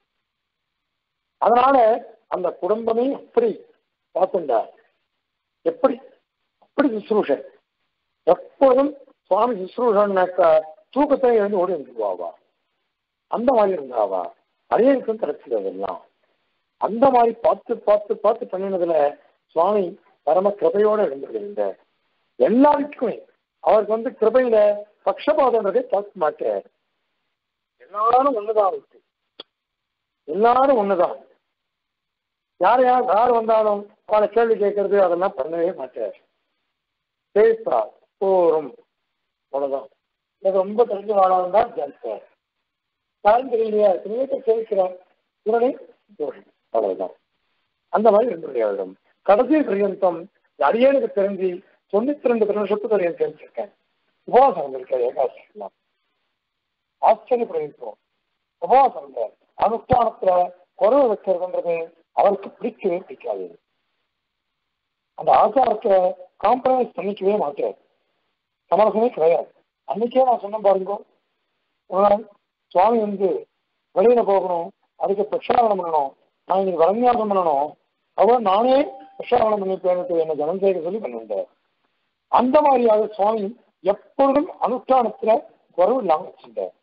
அதனால அந்த குடும்பமே அப்படி பார்த்துட்டார் எப்படி அப்படி சுசுரூஷன் எப்போதும் சுவாமி சுசுரூஷன்னாக்கா தூக்கத்தை எழுந்து ஓடி வந்துருவாவா அந்த மாதிரி இருந்தாவா அரியனுக்கும் கிடைச்சது அதெல்லாம் அந்த மாதிரி பார்த்து பார்த்து பார்த்து பண்ணினதுல சுவாமி பரம கிருபையோட இருந்திருந்த எல்லாருக்குமே அவருக்கு வந்து கிருபையில பக்ஷபாதன்றதை பார்க்க மாட்டார் எல்லாரும் ஒண்ணுதான் அவருக்கு எல்லாரும் ஒண்ணுதான் யார் யார் யார் வந்தாலும் அவளை கேள்வி கேட்கறது அதெல்லாம் பண்ணவே மாட்டார் பேசா போரும் அவ்வளவுதான் இது ரொம்ப தெரிஞ்ச வாழாதான் தான் ஜாஸ்தியார் யாரும் தெரியலையா எத்தனையோ கேட்கிறார் உடனே போரும் அவ்வளவுதான் அந்த மாதிரி இருந்துடையாவிடும் கடைசி பரியந்தம் அடியேனுக்கு தெரிஞ்சு தொண்ணூத்தி ரெண்டு வருஷத்துக்கு வரையும் தெரிஞ்சிருக்கேன் உபவாசம் வந்திருக்காரு ஏகாசிக்கலாம் ஆச்சரியப்படுகிறோம் உபவாசம் இல்லை அனுஷ்டானத்துல குறவு வைக்கிறதுன்றது அவருக்கு பிடிக்கவே பிடிக்காது அந்த ஆச்சாரத்துல காம்ப்ரமைஸ் பண்ணிக்கவே மாட்டார் சமரசமே கிடையாது அன்னைக்கே நான் சொன்ன பாருங்க ஒரு நாள் சுவாமி வந்து வெளியில போகணும் அதுக்கு பிரக்ஷாபனம் பண்ணணும் நான் இன்னைக்கு வரநியாசம் பண்ணணும் அவர் நானே பிரக்ஷாபனம் பண்ணிப்பேன் என்ன ஜனம் செய்ய சொல்லி பண்ணிட்டேன் அந்த மாதிரியாக சுவாமி எப்பொழுதும் அனுஷ்டானத்துல குறவு இல்லாம வச்சிருந்தார்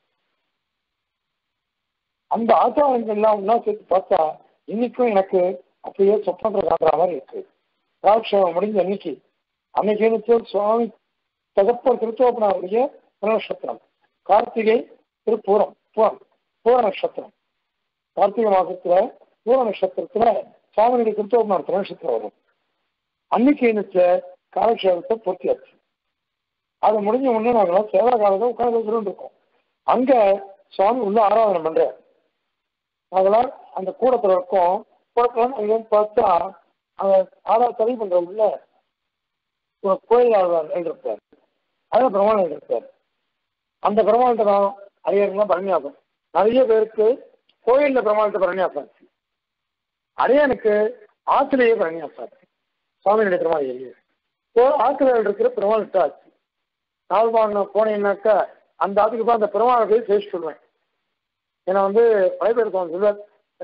அந்த ஆச்சாரங்கள் எல்லாம் ஒன்னா சேர்த்து பார்த்தா இன்னைக்கும் எனக்கு அப்படியே சொப்பனத்தை காட்டுற மாதிரி இருக்கு ராட்சம் முடிஞ்ச அன்னைக்கு அன்னைக்கு எனக்கு சுவாமி தகப்பர் திருத்தோப்பனாருடைய நட்சத்திரம் கார்த்திகை திருப்பூரம் பூரம் பூர நட்சத்திரம் கார்த்திகை மாசத்துல பூர நட்சத்திரத்துல சுவாமியுடைய திருத்தோப்பனார் நட்சத்திரம் வரும் அன்னைக்கு எனக்கு காலக்ஷேபத்தை பூர்த்தியாச்சு அது முடிஞ்ச உடனே நாங்களாம் சேவா காலத்தை உட்கார்ந்து இருக்கோம் அங்க சுவாமி உள்ள ஆராதனை பண்றார் அதெல்லாம் அந்த கூடத்துல இருக்கும் கூடத்துல அங்க பார்த்தா அந்த ஆதார் தடை பண்றோம்ல ஒரு கோயில் ஆழ்வார் எழுதிருப்பார் அதான் பிரமாணம் எழுதிருப்பார் அந்த பிரமாணத்தை தான் அரியர்கள்லாம் பரணியாசம் நிறைய பேருக்கு கோயில்ல பிரமாணத்தை பரணியாசம் ஆச்சு அரியனுக்கு ஆத்திலேயே பரணியாசம் ஆச்சு சுவாமியுடைய பிரமாணம் எழுதி ஆத்திரையில் இருக்கிற பிரமாணத்தை ஆச்சு நாள்பாண்டம் போனீங்கன்னாக்கா அந்த அதுக்கு தான் அந்த பெருமாள் போய் பேசி சொல்லுவேன் ஏன்னா வந்து பழைய பேர் சொல்லுவார்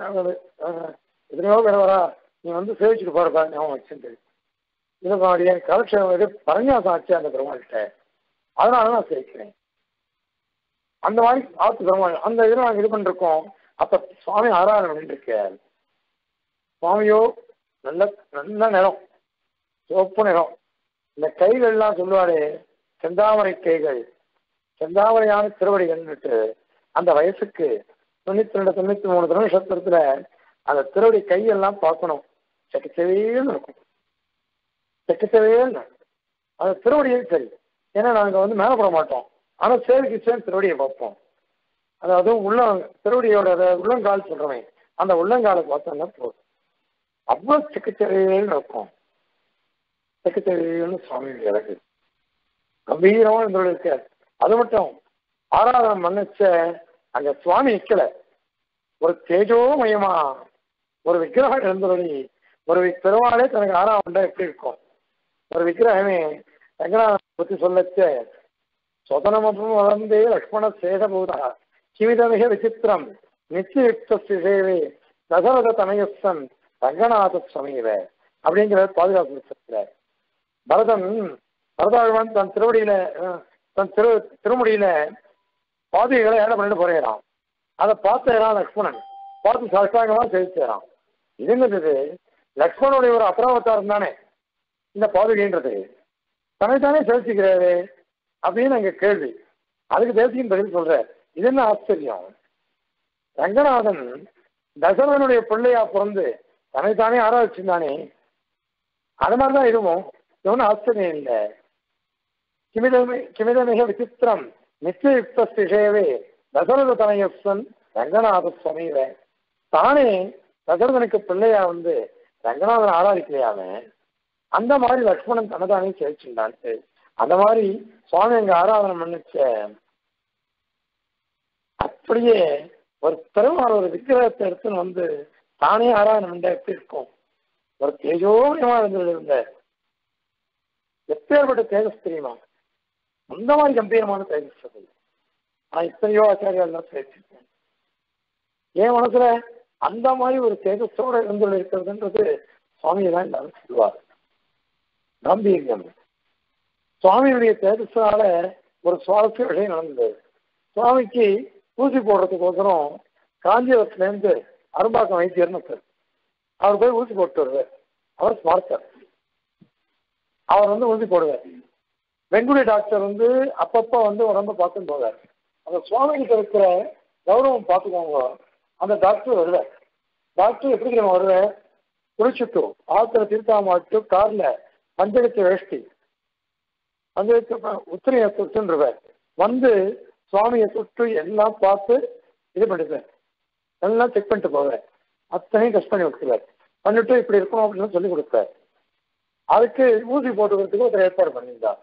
எத்தனையோ பேர் வரா நீ வந்து சேவிச்சுட்டு போறப்பா ஞாபகம் வச்சுட்டு இல்லை பாடிய கலெக்ஷன் இது பரஞ்சாசம் ஆச்சு அந்த பெருமாள்கிட்ட அதனால நான் சேவிக்கிறேன் அந்த மாதிரி ஆத்து பெருமாள் அந்த இதில் நாங்கள் இது பண்ணிருக்கோம் அப்ப சுவாமி ஆராதனை பண்ணிருக்கார் சுவாமியோ நல்ல நல்ல நிறம் சிவப்பு நிறம் இந்த கைகள்லாம் சொல்லுவாரு செந்தாமரை கைகள் செந்தாமரையான திருவடிகள்னுட்டு அந்த வயசுக்கு தொண்ணூத்தி ரெண்டு தொண்ணூத்தி மூணு திருநட்சத்திரத்துல அந்த திருவடி கையெல்லாம் பார்க்கணும் செக்கச்சவேன்னு இருக்கும் செக்கச்சவேன்னு அந்த திருவடியும் சரி ஏன்னா நாங்க வந்து மேல போட மாட்டோம் ஆனா சேவைக்கு சேர்ந்து திருவடியை பார்ப்போம் அதாவது உள்ள திருவடியோட உள்ளங்கால் சொல்றவன் அந்த உள்ளங்காலை பார்த்தோம்னா போதும் அவ்வளவு செக்கச்சவேன்னு இருக்கும் செக்கச்சவேன்னு சுவாமி எனக்கு கம்பீரமா இருந்தோட இருக்கார் அது மட்டும் ஆராதனை மன்னிச்ச அங்க சுவாமி நிக்கல ஒரு தேஜோமயமா ஒரு விக்கிரகம் இருந்தபடி ஒரு பெருமாளே தனக்கு ஆறாம் எப்படி இருக்கும் ஒரு விக்கிரகமே ரங்கநாதனை பத்தி சொல்லச்ச சொதனமபம் வளர்ந்தே லக்ஷ்மண சேதபூதா கிவிதமிக விசித்திரம் நித்தியுக்த சேவே தசரத தனயசன் ரங்கநாத சமீவ அப்படிங்கிற பாதுகாப்பு விஷயத்துல பரதன் பரதாழ்வான் தன் திருவடியில தன் திரு திருமுடியில பாதுகைகளை ஏட பண்ணிட்டு போறேறான் அதை பார்த்தேறான் லக்ஷ்மணன் பார்த்து சாஷ்டாங்கமா செலுத்தேறான் இதுங்கிறது லக்ஷ்மணனுடைய ஒரு அப்புறாவத்தாரம் தானே இந்த பாதுகைன்றது தன்னைத்தானே செலுத்திக்கிறாரு அப்படின்னு அங்க கேள்வி அதுக்கு தேசியின் பதில் சொல்ற இது என்ன ஆச்சரியம் ரங்கநாதன் தசரதனுடைய பிள்ளையா பிறந்து தன்னைத்தானே ஆராய்ச்சிருந்தானே அது மாதிரிதான் இதுவும் இது ஆச்சரியம் இல்லை கிமிதமே கிமிதமிக விசித்திரம் நித்தியுக்தேவே தசரத தனயஸ்வன் ரங்கநாத சுவாமியில தானே தசரதனுக்கு பிள்ளையா வந்து ரங்கநாதன் ஆராதிக்கலையாம அந்த மாதிரி லக்ஷ்மணன் தனதானே சேர்ச்சிருந்தான்ட்டு அந்த மாதிரி சுவாமி அங்க ஆராதனை பண்ணிச்ச அப்படியே ஒரு பெருமாள் ஒரு விக்கிரகத்தை எடுத்துன்னு வந்து தானே ஆராதனை பண்ண எப்படி இருக்கும் ஒரு தேஜோமயமா இருந்தது இருந்த எப்பேற்பட்ட தேஜஸ் தெரியுமா அந்த மாதிரி கம்பீரமான தேஜஸ் அது நான் இத்தனையோ ஆச்சாரியால் பேசியிருக்கேன் என் மனசுல அந்த மாதிரி ஒரு தேஜஸோட இருந்து இருக்கிறதுன்றது சுவாமியை தான் எல்லாரும் சொல்லுவார் கம்பீரியம் சுவாமியுடைய தேஜஸால ஒரு சுவாரஸ்ய விஷயம் நடந்தது சுவாமிக்கு ஊசி போடுறதுக்கோசரம் காஞ்சிபுரத்துலேருந்து அரும்பாக்கம் வைத்தியர்னு ஒருத்தர் அவர் போய் ஊசி போட்டு வருவார் அவர் ஸ்மார்த்தர் அவர் வந்து ஊசி போடுவார் வெங்குடி டாக்டர் வந்து அப்பப்போ வந்து உடம்ப பார்த்துன்னு போவார் அந்த சுவாமிகிட்ட இருக்கிற கௌரவம் பார்த்துக்கோங்க அந்த டாக்டர் வருவார் டாக்டர் எப்படி தெரியுமா வருவேன் குளிச்சுட்டு ஆத்திர தீர்த்தாமாட்டு கார்ல மஞ்சளுக்கு வேஷ்டி மஞ்சளுக்கு உத்திரையை தொட்டுருவார் வந்து சுவாமியை தொட்டு எல்லாம் பார்த்து இது பண்ணிடுவேன் எல்லாம் செக் பண்ணிட்டு போவேன் அத்தனையும் டெஸ்ட் பண்ணி விட்டுருவார் பண்ணிட்டு இப்படி இருக்கணும் அப்படின்னு சொல்லி கொடுப்பார் அதுக்கு ஊசி போட்டுக்கிறதுக்கு ஒருத்தர் ஏற்பாடு பண்ணியிருந்தார்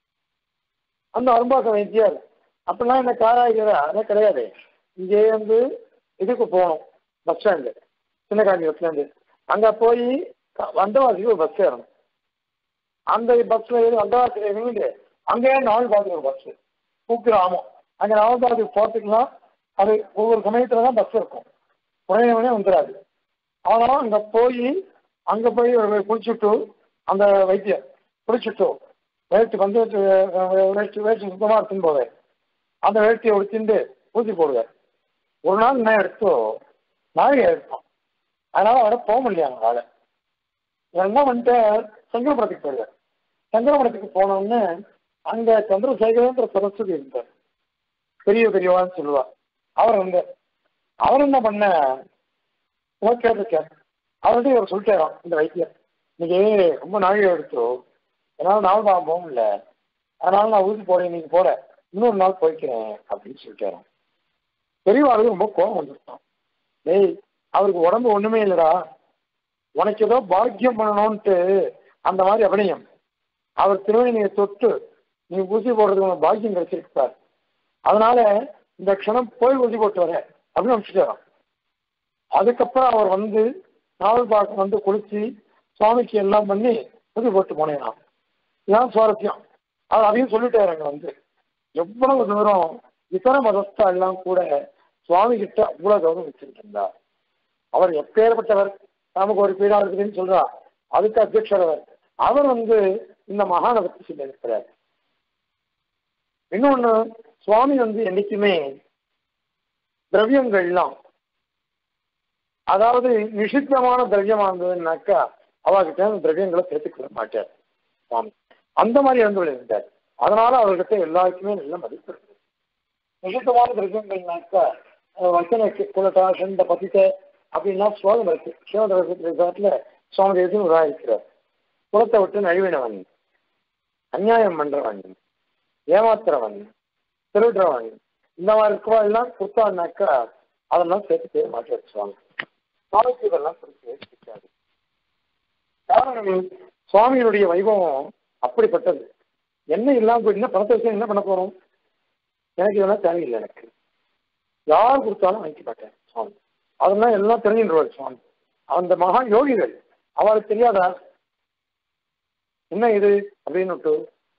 அந்த அரும்பாக்கம் வைத்தியார் அப்படிலாம் என்ன காராகிறா அதெல்லாம் கிடையாது இங்கே வந்து இதுக்கு போகணும் பஸ் ஸ்டாண்டு சின்ன காஞ்சிபுரத்துலேருந்து அங்கே போய் வந்தவாசிக்கு ஒரு பஸ் ஏறணும் அந்த பஸ்ஸில் ஏறி வந்தவாசியில் இறங்கிட்டு அங்கேயே நாவல் பார்த்துக்கு ஒரு பஸ்ஸு கூக்கிராமம் அங்கே நாவல் பார்த்துக்கு போகிறதுக்குலாம் அது ஒவ்வொரு சமயத்தில் தான் பஸ் இருக்கும் உடனே உடனே வந்துடாது ஆனால் அங்கே போய் அங்கே போய் குளிச்சுட்டு அந்த வைத்தியர் குளிச்சுட்டு வேஷ்டி வந்து வேஷ்டி வேஷ்டி சுத்தமாக எடுத்துன்னு போவேன் அந்த வேஷ்டியை உடுத்திண்டு ஊசி போடுவேன் ஒரு நாள் நான் எடுத்தோ நாளைக்கு எடுத்தோம் அதனால அவரை போக முடியாது அவரால் என்ன பண்ணிட்டு சங்கரபுரத்துக்கு போயிடுவேன் சங்கரபுரத்துக்கு போனோன்னு அங்கே சந்திரசேகரன்ற சரஸ்வதி இருந்தார் பெரிய பெரியவான்னு சொல்லுவா அவர் வந்து அவர் என்ன பண்ண கேட்டிருக்கார் அவர்கிட்ட இவர் சொல்லிட்டாராம் இந்த வைத்தியர் இன்னைக்கு ரொம்ப நாழிகை எடுத்தோ என்னால் நாள் நான் போக முடியல அதனால நான் ஊசி போறேன் இன்னைக்கு போற இன்னொரு நாள் போய்க்கிறேன் அப்படின்னு சொல்லிட்டாராம் பெரியவாளுக்கு ரொம்ப கோபம் வந்துருக்கான் டேய் அவருக்கு உடம்பு ஒண்ணுமே இல்லடா உனக்கு ஏதோ பாக்கியம் பண்ணணும்ட்டு அந்த மாதிரி அபிநயம் அவர் திருவணியை தொட்டு நீ ஊசி போடுறதுக்கு உனக்கு பாக்கியம் கிடைச்சிருக்கார் அதனால இந்த க்ஷணம் போய் ஊசி போட்டு வர அப்படின்னு அனுப்பிச்சுட்டாராம் அதுக்கப்புறம் அவர் வந்து நாவல் பார்க்க வந்து குளிச்சு சுவாமிக்கு எல்லாம் பண்ணி ஊசி போட்டு போனேன் இதான் சுவாரஸ்யம் அவர் அதையும் சொல்லிட்டாரு அங்க வந்து எவ்வளவு தூரம் இதர மதஸ்தா எல்லாம் கூட சுவாமி கிட்ட அவ்வளவு கௌரவம் வச்சுட்டு இருந்தார் அவர் எப்பேற்பட்டவர் நமக்கு ஒரு பீடா இருக்குதுன்னு சொல்றா அதுக்கு அத்தியட்சர் அவர் அவர் வந்து இந்த மகானை பத்தி சொல்லி இருக்கிறார் இன்னொன்னு சுவாமி வந்து என்னைக்குமே திரவியங்கள்லாம் அதாவது நிஷித்தமான திரவியமா இருந்ததுன்னாக்கா அவகிட்ட அந்த திரவியங்களை சேர்த்துக்கொள்ள மாட்டார் சுவாமி அந்த மாதிரி இருந்து இருந்தார் அதனால அவர்கிட்ட எல்லாருக்குமே நல்ல மதிப்பு இருக்கு நிஷித்தமான திரவியங்கள்னாக்கா வச்சன குலட்டா செந்த பதித்த அப்படின்னா ஸ்லோகம் இருக்கு சிவதரத்துல சுவாமி தேவத்தையும் உதாரிக்கிறார் குலத்தை விட்டு நழுவினவன் அநியாயம் பண்றவன் ஏமாத்துறவன் திருடுறவன் இந்த மாதிரி இருக்கவா எல்லாம் கொடுத்தான்னாக்கா அதெல்லாம் சேர்த்து பேர் மாற்றி வச்சுவாங்க சுவாமிக்கு இதெல்லாம் பிடிக்கவே பிடிக்காது காரணம் சுவாமியினுடைய வைபவம் அப்படிப்பட்டது என்ன இல்லாம போயிட்டுனா பணத்தை வச்சு என்ன பண்ண போறோம் எனக்கு இதெல்லாம் தேவையில்லை எனக்கு யார் கொடுத்தாலும் வாங்கிக்க மாட்டேன் சுவாமி அதெல்லாம் எல்லாம் தெரிஞ்சுருவார் சுவாமி அந்த மகா யோகிகள் அவளுக்கு தெரியாதா என்ன இது அப்படின்னு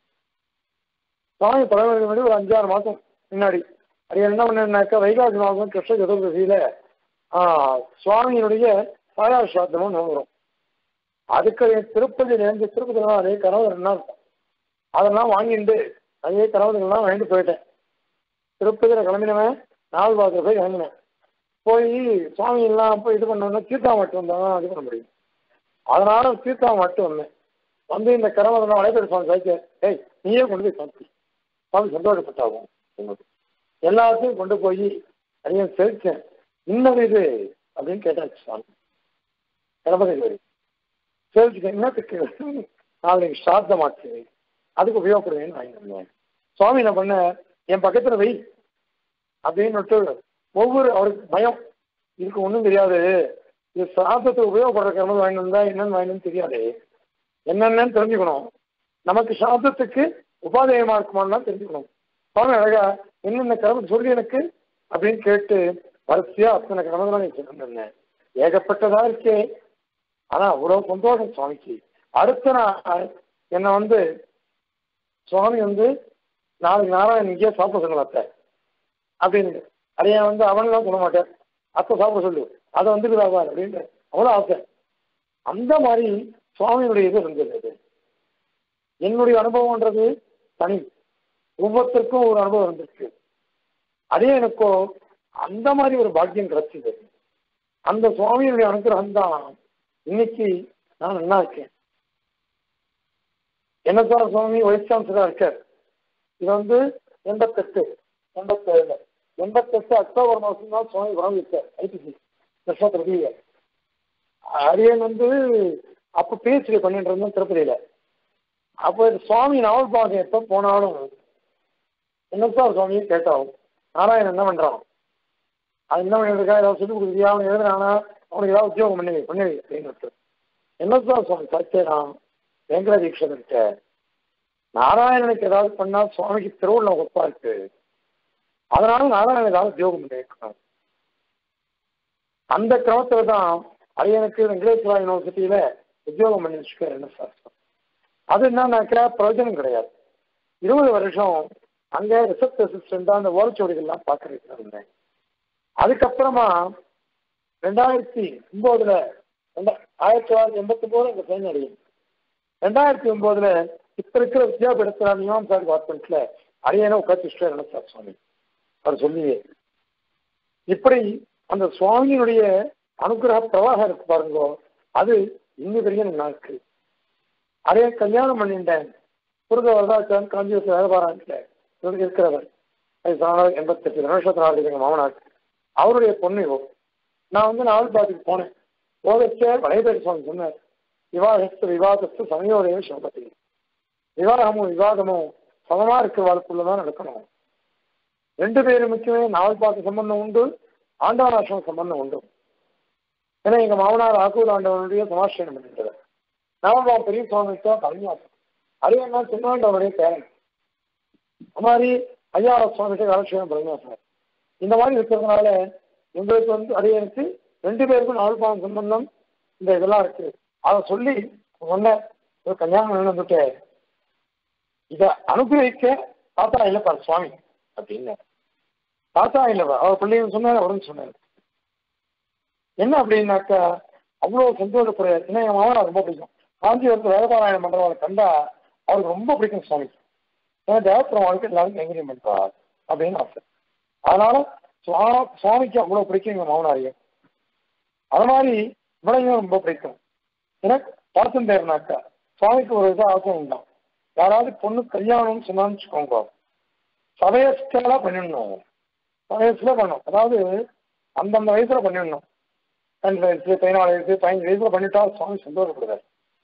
சுவாமி பழவர்கள் முன்னாடி ஒரு அஞ்சாறு மாசம் முன்னாடி அது என்ன பண்ணாக்கா வைகாசி மாதம் கிருஷ்ண சதுர்தசியில சுவாமியினுடைய சாயாசாத்தமும் வரும் அதுக்கு திருப்பதியிலேருந்து திருப்பதி அதே கனவு ரெண்டு நாள் இருக்கும் அதெல்லாம் வாங்கிட்டு அதே கனவுகள்லாம் வாங்கிட்டு போயிட்டேன் திருப்பதியில் கிளம்பினவன் நாலு பாத்திர போய் கிளம்பினேன் போய் சுவாமி எல்லாம் போய் இது பண்ணோம்னா தீர்த்தா மட்டும் வந்தால் இது பண்ண முடியும் அதனால தீர்த்தா மட்டும் வந்தேன் வந்து இந்த கரவதெல்லாம் வளைப்பேர் சுவாமி சாய்க்க ஏய் நீயே கொண்டு போய் சாமி சுவாமி சந்தோஷப்பட்டாகும் உங்களுக்கு எல்லாத்தையும் கொண்டு போய் அதையும் செலுத்தேன் இன்னது இது அப்படின்னு கேட்டாச்சு சுவாமி கணபதி கோரி செலுத்துக்க என்னத்துக்கு நாளைக்கு சாத்த மாட்டேன் அதுக்கு உபயோகப்படுவேன்னு வாங்கி வந்தேன் சுவாமி என்ன பண்ண என் பக்கத்துல வை அப்படின்னு ஒவ்வொரு அவருக்கு பயம் இதுக்கு ஒன்றும் தெரியாது இது சாதத்தை உபயோகப்படுற கர்மம் வாங்கி வந்தா என்னன்னு வாங்கணும்னு தெரியாது என்னென்னு தெரிஞ்சுக்கணும் நமக்கு சாதத்துக்கு உபாதேயமா இருக்குமான்னு தெரிஞ்சுக்கணும் சுவாமி அழகா என்னென்ன கர்மம் சொல்லி எனக்கு அப்படின்னு கேட்டு வரிசையா அத்தனை கர்மங்களாம் நீ சொல்லிருந்தேன் ஏகப்பட்டதா இருக்கே ஆனா அவ்வளவு சந்தோஷம் சுவாமிக்கு அடுத்த நாள் என்னை வந்து சுவாமி வந்து நாளைக்கு நாராயணன் இங்கேயே சாப்பிட சொன்னல அத்தை அப்படின்னு அதைய வந்து அவன்லாம் சொல்ல மாட்டேன் அத்தை சாப்பிட சொல்லு அதை வந்துருக்காங்க அப்படின்னு அவ்வளோ ஆசை அந்த மாதிரி சுவாமியுடைய இது இருந்தது அது என்னுடைய அனுபவம்ன்றது தனி ஒவ்வொருத்தருக்கும் ஒரு அனுபவம் இருந்திருக்கு அதே எனக்கோ அந்த மாதிரி ஒரு பாக்கியம் கிடைச்சது அந்த சுவாமியுடைய அனுகிரகம் தான் இன்னைக்கு நான் நல்லா இருக்கேன் என்ன சார் சுவாமி வைஸ் சான்சலரா இருக்கார் இது வந்து எண்பத்தெட்டு எண்பத்தேழு எண்பத்தெட்டு அக்டோபர் மாதம் தான் சுவாமி வழங்கியிருக்கார் ஐபிசி லட்சத்திரதிய அரியன் வந்து அப்போ பிஹெச்டி பண்ணிட்டு இருந்தோம் திருப்பதியில அப்போ சுவாமி நாவல் பாகம் எப்போ போனாலும் என்ன சார் சுவாமி கேட்டோம் நாராயணன் என்ன பண்றான் அது என்ன பண்ணிருக்கா ஏதாவது சொல்லி கொடுக்குறியா அவன் எழுதுறானா அவனுக்கு ஏதாவது உத்தியோகம் பண்ணி பண்ணி அப்படின்னு என்ன சார் சுவாமி சத்தியராம் வெங்கட தீட்சதர்கிட்ட நாராயணனுக்கு ஏதாவது பண்ணா சுவாமிக்கு திருவுள்ள ஒப்பா இருக்கு அதனால நாராயணன் ஏதாவது உத்தியோகம் பண்ணிருக்கணும் அந்த கிரமத்துல தான் அரியனுக்கு வெங்கடேஸ்வரா யூனிவர்சிட்டியில உத்தியோகம் பண்ணி வச்சுக்க என்ன சார் அது என்னன்னாக்கா பிரயோஜனம் கிடையாது இருபது வருஷம் அங்க ரிசப்ட் அசிஸ்டண்டா அந்த ஓரச்சுவடிகள்லாம் பார்க்கறதுக்கு இருந்தேன் அதுக்கப்புறமா ரெண்டாயிரத்தி ஒன்பதுல ஆயிரத்தி தொள்ளாயிரத்தி எண்பத்தி ஒன்பது அங்க பயன் அடையும் ரெண்டாயிரத்தி ஒன்பதுல இப்ப இருக்கிற வித்யாபீடத்துல மீமாம்சா டிபார்ட்மெண்ட்ல அரியனை உட்காந்து நினைச்சார் சுவாமி அவர் சொல்லியே இப்படி அந்த சுவாமியினுடைய அனுகிரக பிரவாகம் இருக்கு பாருங்க அது இன்னும் பெரிய நல்லா இருக்கு அதே கல்யாணம் பண்ணிட்டேன் புரித வரதாச்சான் காஞ்சிபுரத்தில் வேலை பாராட்டில இவருக்கு இருக்கிறவர் எண்பத்தெட்டு நிமிஷத்து நாள் எங்க மாமனார் அவருடைய பொண்ணு இவோ நான் வந்து நாவல் பாத்துக்கு போனேன் போதச்ச வளைபேர் சுவாமி சொன்னார் விவாகத்து விவாதத்து சமயோதய சிவபதி விவாகமும் விவாதமும் சமமா இருக்கிற வாழ்க்குள்ளதான் நடக்கணும் ரெண்டு பேருமுக்குமே நாவல் பாட்டு சம்பந்தம் உண்டு ஆண்டவனாசிரம சம்பந்தம் உண்டு ஏன்னா எங்க மாமனார் ஆக்கூர் ஆண்டவனுடைய சமாஷ்டம் பண்ணிட்டவர் நாம பெரிய சுவாமி தான் கலைஞாசம் அரியண்ணா சின்னாண்டவனுடைய பேரன் அது மாதிரி ஐயாவ சுவாமிகிட்ட கலட்சேபம் பிரகஞாசம் இந்த மாதிரி இருக்கிறதுனால எங்களுக்கு வந்து அரியனுக்கு ரெண்டு பேருக்கும் நாவல்பாவம் சம்பந்தம் இந்த இதெல்லாம் இருக்கு அதை சொல்லி ஒன்ன ஒரு கல்யாணம் வந்துட்டு இதை அனுகிரகிக்க தாத்தா இல்லப்பா சுவாமி அப்படின்னு தாத்தா இல்லப்பா அவர் பிள்ளைங்க சொன்னாரு அவரும் சொன்னாரு என்ன அப்படின்னாக்கா அவ்வளோ சந்தோஷப்படுறாரு ஏன்னா என் மாமனா ரொம்ப பிடிக்கும் காஞ்சிபுரத்து வேதபாராயணம் பண்றவங்களை கண்டா அவருக்கு ரொம்ப பிடிக்கும் சுவாமி ஏன்னா தேவப்புறம் வாழ்க்கை எல்லாரும் கைங்கரியம் பண்றார் அப்படின்னு ஆசை அதனால சுவா சுவாமிக்கு அவ்வளோ பிடிக்கும் எங்க மாமனாரியம் அது மாதிரி இவளையும் ரொம்ப பிடிக்கும் எனக்கு பாசம் தேர்னாக்கா சுவாமிக்கு ஒரு இதாக ஆசை உண்டாம் யாராவது பொண்ணு கல்யாணம்னு சொன்னான்னு வச்சுக்கோங்க சதயஸ்டலா பண்ணிடணும் சதயஸ்ல பண்ணும் அதாவது அந்தந்த வயசுல பண்ணிடணும் ரெண்டு வயசு பதினாலு வயசு பதினஞ்சு வயசுல பண்ணிட்டா சுவாமி சந்தோஷப்படுறாரு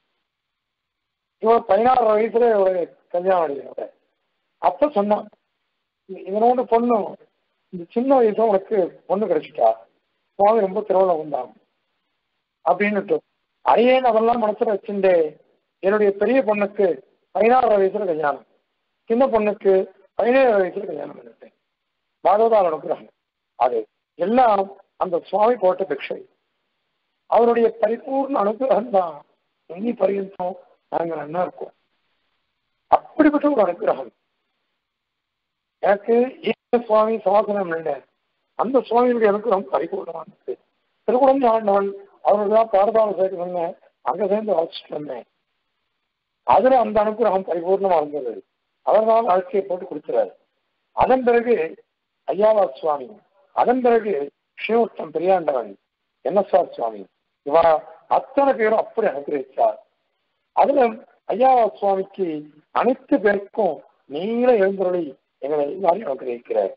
இவர் பதினாறு வயசுல ஒரு கல்யாணம் அடிக்கிறார் அப்ப சொன்னான் இவனோட பொண்ணு இந்த சின்ன வயசுல உனக்கு பொண்ணு கிடைச்சிட்டா சுவாமி ரொம்ப திருவிழா உண்டாம் அப்படின்னுட்டு அரியேன் அதெல்லாம் மனசுல வச்சுட்டு என்னுடைய பெரிய பொண்ணுக்கு பதினாறு வயசுல கல்யாணம் சின்ன பொண்ணுக்கு பதினேழு வயசுல கல்யாணம் பண்ணிட்டேன் பாகவதால் அனுப்புறாங்க அது எல்லாம் அந்த சுவாமி போட்ட பிக்ஷை அவருடைய பரிபூர்ண அனுகிரகம் தான் இன்னி பரியந்தம் நாங்கள் நல்லா இருக்கோம் அப்படிப்பட்ட ஒரு அனுகிரகம் எனக்கு ஈஸ்வர சுவாமி சமாசனம் இல்லை அந்த சுவாமியுடைய அனுகிரகம் பரிபூர்ணமானது திருக்குடம் ஆண்டவன் அவருக்கு தான் பாரதாள சேர்த்து சொன்னேன் அங்க சேர்ந்து வாசிச்சுட்டு வந்தேன் அதுல அந்த அனுகிரகம் பரிபூர்ணமா இருந்தது அவர் தான் வாழ்க்கையை போட்டு கொடுக்கிறார் அதன் பிறகு ஐயாவா சுவாமி அதன் பிறகு ஸ்ரீமுத்தம் பெரியாண்டவன் என்எஸ்ஆர் சுவாமி இவா அத்தனை பேரும் அப்படி அனுகிரகிச்சார் அதுல ஐயாவா சுவாமிக்கு அனைத்து பேருக்கும் நீள எழுந்தருளி எங்களை எல்லாரையும் அனுகிரகிக்கிறார்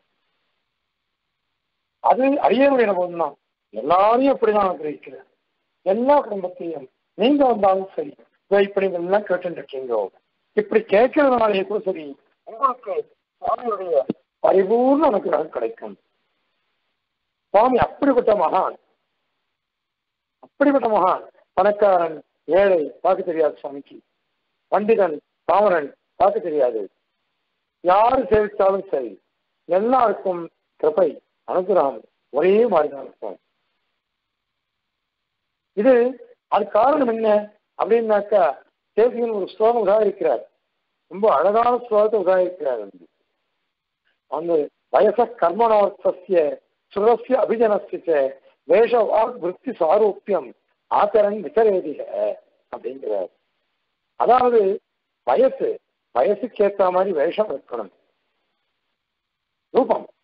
அது அரியனுடைய அனுபவம் தான் எல்லாரையும் அப்படிதான் அனுகிரகிக்கிறார் எல்லா குடும்பத்தையும் நீங்க வந்தாலும் சரி இப்படி எல்லாம் கேட்டு இருக்கீங்க இப்படி கேட்கறதுனாலே கூட சரி உங்களுக்கு சுவாமியுடைய பரிபூர்ண அனுகிரகம் கிடைக்கும் சுவாமி அப்படிப்பட்ட மகான் அப்படிப்பட்ட மகான் பணக்காரன் ஏழை பார்க்க தெரியாது சுவாமிக்கு பண்டிதன் பாமரன் பார்க்க தெரியாது யாரு சேவித்தாலும் சரி எல்லாருக்கும் கிருபை அனுகிரகம் ஒரே மாதிரி தான் இருக்கும் இது அது காரணம் என்ன அப்படின்னாக்கா தேசியன் ஒரு ஸ்லோகம் உதாரிக்கிறார் ரொம்ப அழகான ஸ்லோகத்தை உதாரிக்கிறார் அந்த வயச கர்மணோர்த்தசிய சுரஸ்ய அபிஜனஸ்ய வேஷ வாக் விற்பி சாரூப்பியம் ஆச்சரன் விசரேதிக அப்படிங்கிறார் அதாவது வயசு வயசுக்கு ஏற்ற மாதிரி வேஷம் இருக்கணும் ரூபம்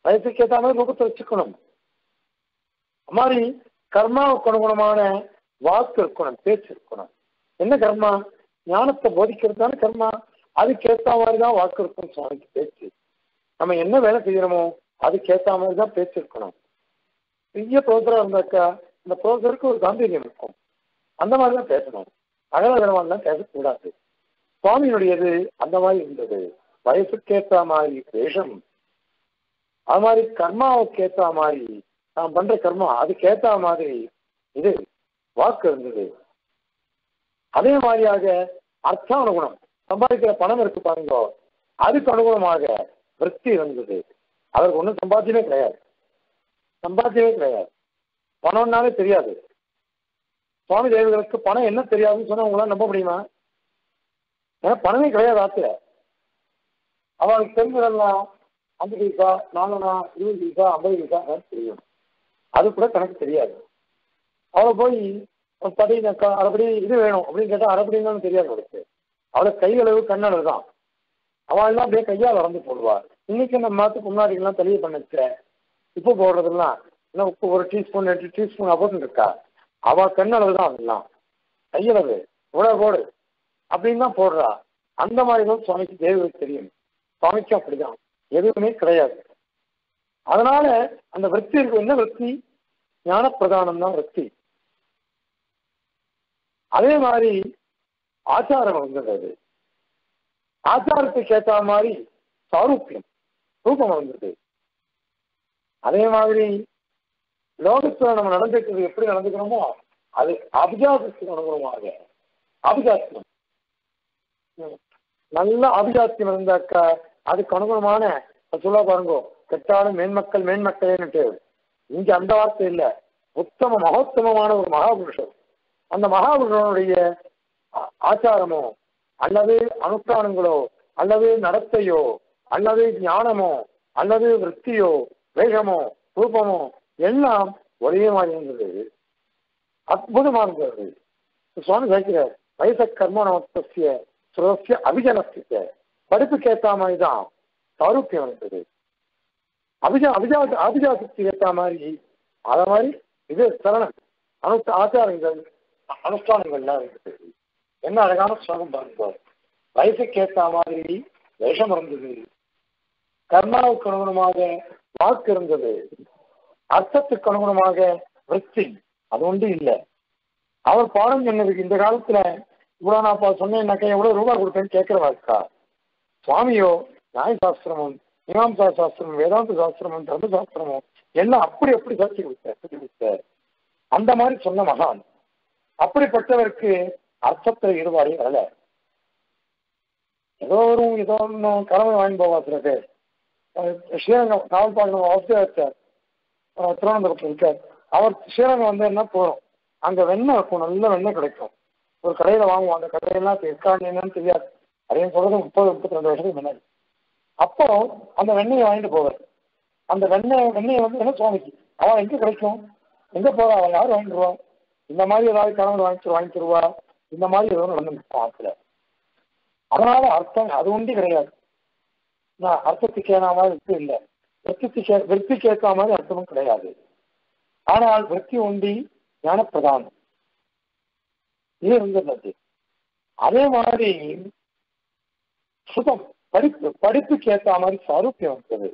வயசுக்கு ஏற்ற மாதிரி ரூபத்தை வச்சுக்கணும் அது மாதிரி கர்மாவுக்கு அனுகுணமான வாக்கு இருக்கணும் பேச்சு இருக்கணும் என்ன கர்மா ஞானத்தை போதிக்கிறது தானே கர்மா அதுக்கேற்ற மாதிரி தான் வாக்கு இருக்கும் சுவாமிக்கு பேச்சு நம்ம என்ன வேலை செய்யறோமோ அதுக்கேற்ற மாதிரி தான் பேச்சு இருக்கணும் பெரிய ப்ரோசரா இருந்தாக்கா இந்த ப்ரோசருக்கு ஒரு காம்பீரியம் இருக்கும் அந்த மாதிரி தான் பேசணும் அகலகரமாலாம் பேசக்கூடாது சுவாமியினுடையது அந்த மாதிரி இருந்தது வயசுக்கேற்ற மாதிரி வேஷம் அது மாதிரி கர்மாவுக்கு ஏற்ற மாதிரி நான் பண்ற கர்மா அதுக்கேற்ற மாதிரி இது வாக்கு இருந்தது அதே மாதிரியாக அர்த்த அனுகுணம் சம்பாதிக்கிற பணம் இருக்கு பாருங்க அதுக்கு அனுகுணமாக விற்பி இருந்தது அவருக்கு ஒன்றும் சம்பாத்தியமே கிடையாது சம்பாத்தியமே கிடையாது பணம்னாலே தெரியாது சுவாமி தேவர்களுக்கு பணம் என்ன தெரியாதுன்னு சொன்னா உங்களால நம்ப முடியுமா ஏன்னா பணமே கிடையாது ஆத்துல அவளுக்கு தெரிஞ்சதெல்லாம் அஞ்சு பைசா நாலனா இருபது பைசா ஐம்பது பைசா அதான் தெரியும் அது கூட கணக்கு தெரியாது அவளை போய் படி அரைப்படி இது வேணும் அப்படின்னு கேட்டா அரைப்படின்னு தெரியாது அவளுக்கு அவளுக்கு கையளவு கண்ணளவு தான் அவள்லாம் அப்படியே கையால் வளர்ந்து போடுவா இன்னைக்கு நம்ம மாத்துக்கு முன்னாடிலாம் தெளிவு பண்ணுச்ச உப்பு போடுறதெல்லாம் என்ன உப்பு ஒரு டீஸ்பூன் ரெண்டு டீஸ்பூன் அப்படின்னு இருக்கா அவ கண்ணளவு தான் அதெல்லாம் கையளவு இவ்வளவு போடு அப்படின்னு தான் போடுறா அந்த மாதிரி தான் சுவாமிக்கு தேவருக்கு தெரியும் சுவாமிக்கு அப்படிதான் எதுவுமே கிடையாது அதனால அந்த விற்பி இருக்கு என்ன விற்பி ஞான பிரதானம் தான் விற்பி அதே மாதிரி ஆச்சாரம் வந்தது ஆச்சாரத்துக்கு ஏற்ற மாதிரி சாரூப்பியம் ரூபம் வந்தது அதே மாதிரி லோகத்துல நம்ம நடந்துக்கிறது எப்படி நடந்துக்கிறோமோ அது அபிஜாதத்துக்கு அனுகுணமாக அபிஜாத்தியம் நல்ல அபிஜாத்தியம் இருந்தாக்கா அதுக்கு அனுகுணமான சொல்ல பாருங்க கெட்டாலும் மேன்மக்கள் மேன்மக்களேன்னுட்டு இங்க அந்த வார்த்தை இல்ல உத்தம மகோத்தமமான ஒரு மகாபுருஷர் அந்த மகாபுருஷனுடைய ஆச்சாரமோ அல்லது அனுஷ்டானங்களோ அல்லது நடத்தையோ அல்லது ஞானமோ அல்லது விற்த்தியோ வேகமோ ரூபமோ எல்லாம் ஒரே மாதிரி இருந்தது அற்புதமா இருந்தது சுவாமி கேட்கிறார் வயச கர்மணத்திய சுரஸ்ய அபிஜனத்திய படிப்புக்கு ஏற்ற மாதிரி தான் சாரூப்பியம் இருந்தது அபிஜா அபிஜா அபிஜாசத்துக்கு ஏற்ற மாதிரி அத மாதிரி இது சரணம் அனு ஆச்சாரங்கள் அனுஷ்டானங்கள்லாம் இருக்குது என்ன அழகான ஸ்லோகம் பாருங்க வயசுக்கு ஏற்ற மாதிரி வேஷம் இருந்தது கர்மாவுக்கு அனுகுணமாக வாக்கு இருந்தது அர்த்தத்துக்கு அனுகுணமாக விற்பி அது ஒன்று இல்லை அவர் பாடம் சொன்னதுக்கு இந்த காலத்துல இவ்வளவு நான் இப்ப சொன்னேன்னாக்கா எவ்வளவு ரூபாய் கொடுப்பேன்னு கேட்கிறவா இருக்கா சுவாமியோ நியாய சாஸ்திரமும் மீமாம்சா சாஸ்திரமும் வேதாந்த சாஸ்திரமும் தர்ம சாஸ்திரமும் எல்லாம் அப்படி எப்படி சாட்சி கொடுத்தார் சொல்லி கொடுத்தார் அந்த மாதிரி சொன்ன மகான் அப்படிப்பட்டவருக்கு அர்த்தத்துல ஈடுபாடே வரல ஏதோ ஒரு ஏதோ ஒன்றும் கடமை வாங்கி போவா சில பேர் ஸ்ரீரங்கம் காவல் பார்க்கணும் அவசியம் திருவனந்தபுரத்தில் இருக்கார் அவர் ஸ்ரீரங்கம் வந்து என்ன போகிறோம் அங்கே வெண்ணெய் இருக்கும் நல்ல வெண்ணெய் கிடைக்கும் ஒரு கடையில் வாங்குவோம் அந்த கடையெல்லாம் இருக்கான்னு என்னன்னு தெரியாது அதையும் சொல்றது முப்பது முப்பத்தி ரெண்டு வருஷத்துக்கு முன்னாடி அப்போ அந்த வெண்ணெயை வாங்கிட்டு போவார் அந்த வெண்ணெய் வெண்ணெயை வந்து என்ன சுவாமிக்கு அவன் எங்கே கிடைக்கும் எங்கே போறா அவன் யார் வாங்கிடுவா இந்த மாதிரி ஏதாவது கணவன் வாங்கி வாங்கி தருவா இந்த மாதிரி ஏதோ நடந்து ஆத்துல அதனால அர்த்தம் அது ஒன்றி கிடையாது நான் அர்த்தத்துக்கு ஏற்ற மாதிரி விற்பி இல்லை விற்பிக்கு விற்பிக்கு ஏற்ற மாதிரி அர்த்தமும் கிடையாது ஆனால் விற்பி உண்டி ஞானப்பிரதானம் இது இருந்தது அதே மாதிரி சுதம் படிப்பு படிப்புக்கு ஏற்ற மாதிரி சாரூப்பியம் வந்தது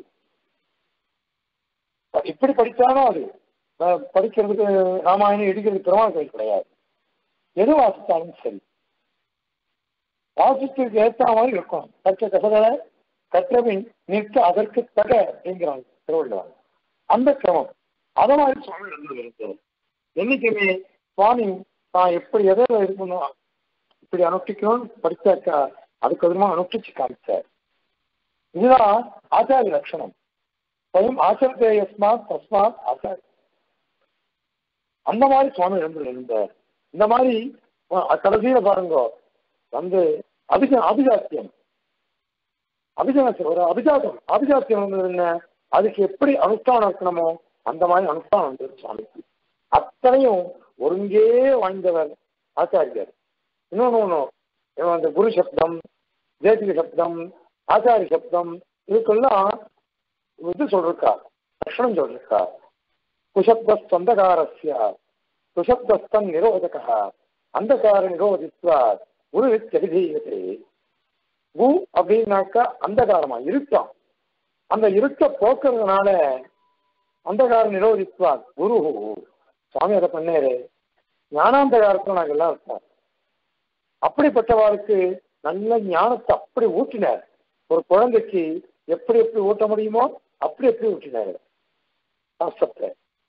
இப்படி படித்தாலும் அது படிக்கிறதுக்கு ராமாயணம் எடுக்கிறது பெருமாள் கோயில் கிடையாது எது வாசித்தாலும் சரி வாசித்துக்கு ஏற்ற மாதிரி இருக்கும் கற்ற கசகளை கற்றபின் நிற்க அதற்கு தக அப்படிங்கிறாங்க திருவள்ளுவர் அந்த கிரமம் அத மாதிரி சுவாமி இருந்து வருகிறது என்னைக்குமே சுவாமி தான் எப்படி எதை இருக்கணும் இப்படி அனுஷ்டிக்கணும்னு படிச்சாக்கா அதுக்கு விதமா அனுஷ்டிச்சு காமிச்சார் இதுதான் ஆச்சாரிய லட்சணம் ஸ்வயம் ஆச்சரத்தை யஸ்மாத் தஸ்மாத் ஆச்சாரி அந்த மாதிரி சுவாமி எழுந்து இருந்தார் இந்த மாதிரி கடைசியில பாருங்க வந்து அபிஜ அபிஜாத்தியம் அபிஜாத்தியம் ஒரு அபிஜாத்தம் அபிஜாத்தியம் வந்தது என்ன அதுக்கு எப்படி அனுஷ்டானம் இருக்கணுமோ அந்த மாதிரி அனுஷ்டானம் வந்தது சுவாமிக்கு அத்தனையும் ஒருங்கே வாழ்ந்தவர் ஆச்சாரியர் இன்னொன்று ஒன்று அந்த குரு சப்தம் ஜேதிக சப்தம் ஆச்சாரிய சப்தம் இதுக்கெல்லாம் இது சொல்லிருக்கா லட்சணம் சொல்லிருக்கா குஷப்தந்தகாரஸ்ய குஷப்தஸ்தன் நிரோதகா அந்தகார நிரோதித்வா குரு வித்தியபிதீயதே கு அப்படின்னாக்கா அந்தகாரமா இருட்டம் அந்த இருட்ட போக்குறதுனால அந்தகார நிரோதித்வா குரு சுவாமி அதை பண்ணாரு ஞானாந்தகாரத்தில் நாங்கள் எல்லாம் இருப்போம் அப்படிப்பட்டவாருக்கு நல்ல ஞானத்தை அப்படி ஊட்டினார் ஒரு குழந்தைக்கு எப்படி எப்படி ஊட்ட முடியுமோ அப்படி எப்படி ஊட்டினார் சாஸ்திரத்தை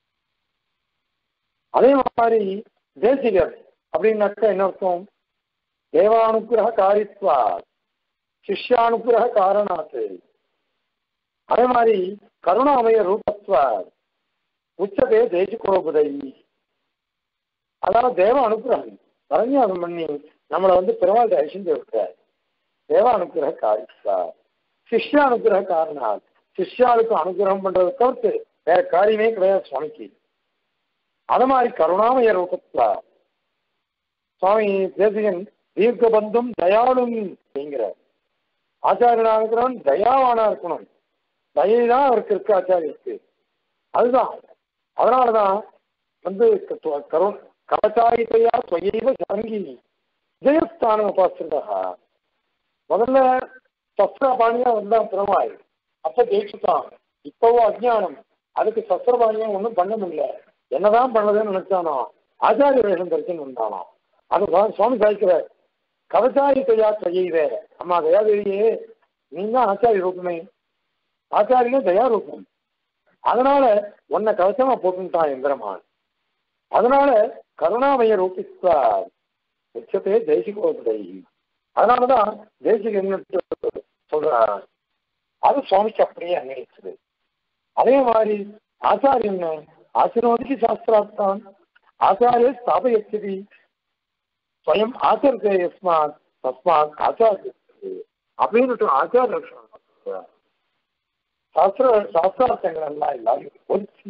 அதே மாதிரி தேசிகர் அப்படின்னாக்கா என்ன அர்த்தம் தேவானுகிரக காரித்வா சிஷ்யானுகிரக காரணாத்து அதே மாதிரி கருணாமய ரூபத்வா உச்சதே தேசிகோபுதை அதாவது தேவ அனுகிரகம் பரஞ்சாதம் பண்ணி நம்மளை வந்து பெருமாள் அழிச்சுட்டு இருக்கிறார் தேவ அனுகிரக காரித்வா சிஷ்ய அனுகிரக காரணா சிஷ்யாளுக்கு அனுகிரகம் பண்றதை தவிர்த்து வேற காரியமே கிடையாது சுவாமிக்கு அது மாதிரி கருணாமய ரூபத்வா சுவாமி தேசிகன் தீர்க்கபந்தும் தயாளும் அப்படிங்கிற ஆச்சாரியனா இருக்கிறவன் தயாவானா இருக்கணும் தயை தான் அவருக்கு இருக்கு ஆச்சாரியருக்கு அதுதான் அதனாலதான் வந்து கருண் கவச்சாயித்தையா தொயைவ சங்கி விஜயஸ்தானம் உபாசிருந்தா முதல்ல சஸ்திரபாணியா வந்தான் பெருமாள் அப்ப ஜெயிச்சுட்டான் இப்பவும் அஜ்ஞானம் அதுக்கு சஸ்திரபாணியம் ஒன்றும் பண்ண முடியல என்னதான் பண்ணதுன்னு நினைச்சானோ ஆச்சாரிய வேஷம் தரிசனம் வந்தானோ அது சுவாமி சாய்க்கிற கவச்சாயித்தையா தொயைவே அம்மா தயாதேவியே நீ தான் ஆச்சாரிய ரூபமே ஆச்சாரியனே தயா ரூபம் அதனால உன்னை கவசமா போட்டுட்டான் எந்திரமான் அதனால கருணாமய ரூபித்தார் உச்சத்தையே தேசிகோபதை அதனாலதான் தேசிக என்ன சொல்றார் அது சுவாமிக்கு அப்படியே அன்வயிச்சது அதே மாதிரி ஆச்சாரியன் ஆசிர்வாதிக்கு சாஸ்திரார்த்தான் ஆச்சாரிய ஸ்தாபயச்சதி ஸ்வயம் ஆச்சரித்த யஸ்மாத் தஸ்மாத் ஆச்சாரிய அப்படின்னு ஆச்சார லட்சணம் சாஸ்திர சாஸ்திரார்த்தங்கள் எல்லாம் எல்லாரும் ஒதுக்கி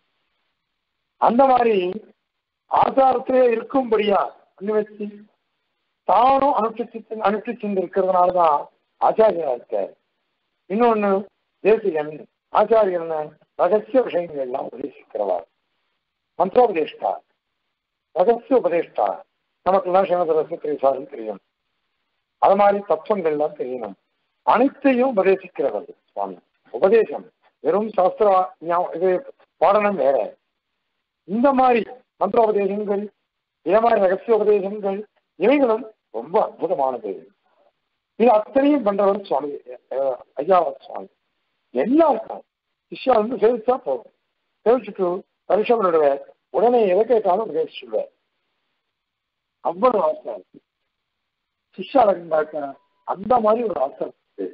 அந்த மாதிரி ஆச்சாரத்திலே இருக்கும்படியா அனுவச்சு தானும் அனுஷ்டிச்சு அனுஷ்டிச்சு இருக்கிறதுனாலதான் ஆச்சாரியனா இருக்கார் இன்னொன்னு தேசிகன் ஆச்சாரியன் ரகசிய விஷயங்கள் எல்லாம் உபதேசிக்கிறவா மந்திரோபதேஷ்டா ரகசிய உபதேஷ்டா நமக்கு எல்லாம் சிவதரசு தெரியும் அது மாதிரி தத்துவங்கள் எல்லாம் தெரியணும் அனைத்தையும் உபதேசிக்கிறவர் சுவாமி உபதேசம் வெறும் சாஸ்திர இது பாடனம் வேற இந்த மாதிரி மந்திரோபதேசங்கள் இதே மாதிரி ரகசிய உபதேசங்கள் இவைகளும் ரொம்ப அற்புதமானது இது அத்தனையும் பண்றவர் சுவாமி ஐயாவத் சுவாமி எல்லாருக்கும் சிஷ்யா வந்து சேவிச்சா போதும் சேவிச்சுட்டு பரிசம் விடுவார் உடனே எதை கேட்டாலும் உபதேசிச்சுடுவார் அவ்வளவு ஆசை சிஷ்யாளுக்கு அந்த மாதிரி ஒரு ஆசை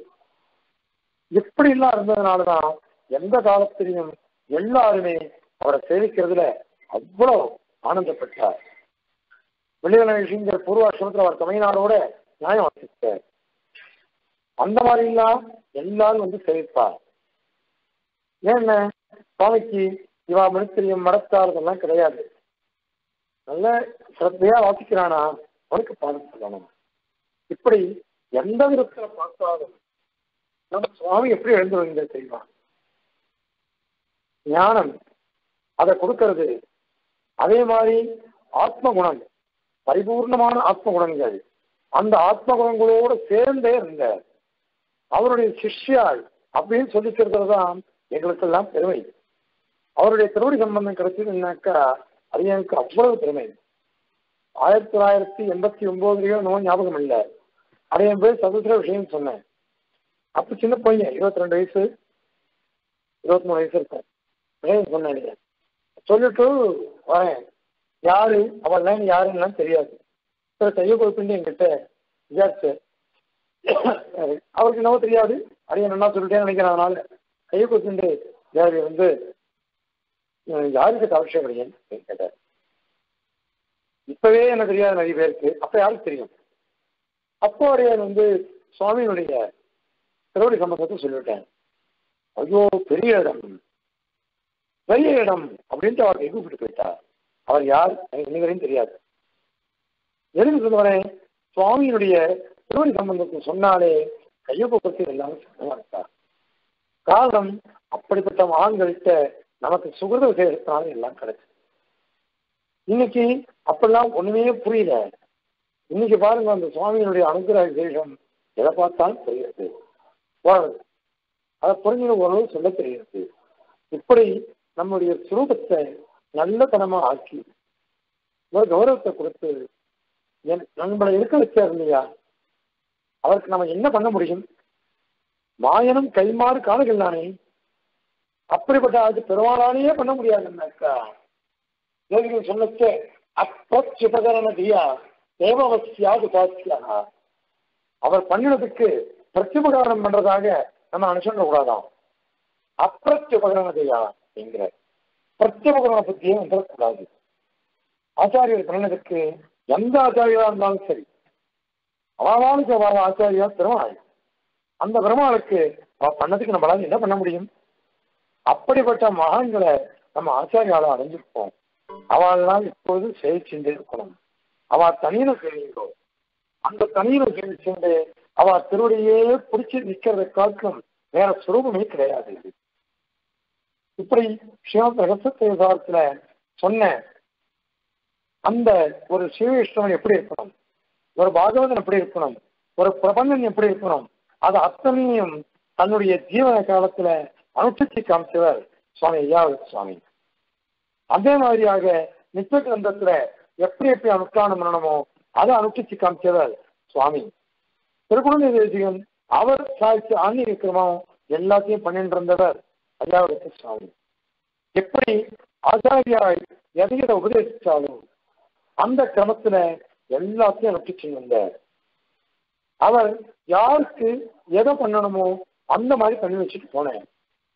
எப்படி எல்லாம் இருந்ததுனாலதான் எந்த காலத்திலையும் எல்லாருமே அவரை சேவிக்கிறதுல அவ்வளவு ஆனந்தப்பட்டார் வெளியில விஷயங்கள் பூர்வாசிரமத்தில் அவர் தமிழ்நாடோட நியாயம் வாசித்தார் அந்த மாதிரி எல்லாம் எல்லாரும் வந்து சேவிப்பார் ஏன்னா சுவாமிக்கு இவா மனுத்திரியம் மடத்தார் இதெல்லாம் கிடையாது நல்ல சிரத்தையா வாசிக்கிறானா அவனுக்கு பாடம் சொல்லணும் இப்படி எந்த விதத்துல பார்த்தாலும் நம்ம சுவாமி எப்படி எழுந்துருவீங்க தெரியுமா ஞானம் அதை கொடுக்கறது அதே மாதிரி ஆத்ம குணம் பரிபூர்ணமான ஆத்ம குணங்கள் அந்த ஆத்ம குணங்களோடு சேர்ந்தே இருந்த அவருடைய சிஷ்யாள் அப்படின்னு சொல்லிக்கிறது தான் எங்களுக்கெல்லாம் பெருமை அவருடைய திருவடி சம்பந்தம் கிடைச்சதுன்னாக்கா அது எனக்கு அவ்வளவு பெருமை ஆயிரத்தி தொள்ளாயிரத்தி எண்பத்தி ஒன்பதுலயோ நோ ஞாபகம் இல்லை அது என் பேர் சதுசர விஷயம் சொன்னேன் அப்ப சின்ன பையன் இருபத்தி ரெண்டு வயசு இருபத்தி மூணு வயசு இருக்கும் விஷயம் சொன்னேன் சொல்லிட்டு வரேன் யாரு அவள்லாம் யாருன்னா தெரியாது சார் கையை கொடுப்பின்னு என்கிட்ட விசாரிச்சு அவருக்கு என்னவோ தெரியாது அது என்ன சொல்லிட்டேன்னு நினைக்கிறேன் அதனால கையை கொடுத்துட்டு யாரு வந்து யாருக்கு அவசியம் கிடையாது கேட்டார் இப்பவே எனக்கு தெரியாது நிறைய பேருக்கு அப்ப யாருக்கு தெரியும் அப்போ அடையார் வந்து சுவாமியினுடைய திருவடி சம்பந்தத்தை சொல்லிவிட்டேன் ஐயோ பெரிய இடம் பெரிய இடம் அப்படின்ட்டு அவர் கூப்பிட்டு போயிட்டார் அவர் யார் எனக்கு இன்னி வரையும் தெரியாது எதுக்கு சொல்லுவாரேன் சுவாமியினுடைய திருவடி சம்பந்தத்தை சொன்னாலே கையொப்ப பற்றி எல்லாமே சொன்னதா இருக்கார் காரணம் அப்படிப்பட்ட மகான்கள்கிட்ட நமக்கு சுகிருத விசேஷத்தினால எல்லாம் கிடைச்சு இன்னைக்கு அப்படிலாம் ஒண்ணுமே புரியல இன்னைக்கு பாருங்க அந்த சுவாமியினுடைய அனுகிரக விசேஷம் எதை பார்த்தாலும் தெரியுது வாழ்றது அதை புரிஞ்சு ஓரளவு சொல்ல தெரியுது இப்படி நம்முடைய சுரூபத்தை நல்லத்தனமா ஆக்கி ஒரு கௌரவத்தை கொடுத்து என் நம்மளை இருக்க வச்சார் இல்லையா அவருக்கு நம்ம என்ன பண்ண முடியும் மாயனும் கைமாறு காணுகள் தானே அப்படிப்பட்ட அது பெருமாளாலேயே பண்ண முடியாதுன்னாக்கா யோகிகள் சொன்னச்சே அப்பிரச்சுபகரண தியா தேவவசியாது பாத்தியா அவர் பண்ணினதுக்கு பிரத்யுபகாரம் பண்றதாக நம்ம அனுசரிக்க கூடாதாம் அப்பிரத்யுபகரண தியா என்கிற பிரத்யுபகரண புத்தியை வந்துடக்கூடாது ஆச்சாரியர் பண்ணினதுக்கு எந்த ஆச்சாரியரா இருந்தாலும் சரி அவளுக்கு அவ ஆச்சாரியா பெருமாள் அந்த பெருமாளுக்கு அவ பண்ணதுக்கு நம்மளால என்ன பண்ண முடியும் அப்படிப்பட்ட மகான்களை நம்ம ஆச்சாரியால அடைஞ்சிருப்போம் அவள்லாம் இப்போது சேவிச்சுட்டே இருக்கணும் அவ தனியில சேவிக்கிறோம் அந்த தனியில சேவிச்சுண்டு அவ திருவடியே பிடிச்சு நிக்கிறத காட்டிலும் வேற சுரூபமே கிடையாது இப்படி சிவம் ரகசிய விசாரத்துல சொன்ன அந்த ஒரு சிவவிஷ்ணவன் எப்படி இருக்கணும் ஒரு பாகவதன் எப்படி இருக்கணும் ஒரு பிரபந்தன் எப்படி இருக்கணும் அது அத்தனையும் தன்னுடைய ஜீவன காலத்துல அனுஷ்டிச்சு காமிச்சவர் சுவாமி ஐயாவது சுவாமி அதே மாதிரியாக நித்திய கிரந்தத்துல எப்படி எப்படி அனுஷ்டானம் பண்ணணுமோ அதை அனுஷ்டிச்சு காமிச்சவர் சுவாமி திருக்குழந்தை தேசிகன் அவர் சாய்ச்சி ஆன்மீக கிரமம் எல்லாத்தையும் பண்ணிட்டு இருந்தவர் ஐயாவது சுவாமி எப்படி ஆச்சாரியாய் எதையிட உபதேசிச்சாலும் அந்த கிரமத்துல எல்லாத்தையும் அனுப்பிச்சு வந்தார் அவர் யாருக்கு எதை பண்ணணுமோ அந்த மாதிரி பண்ணி வச்சுட்டு போனேன்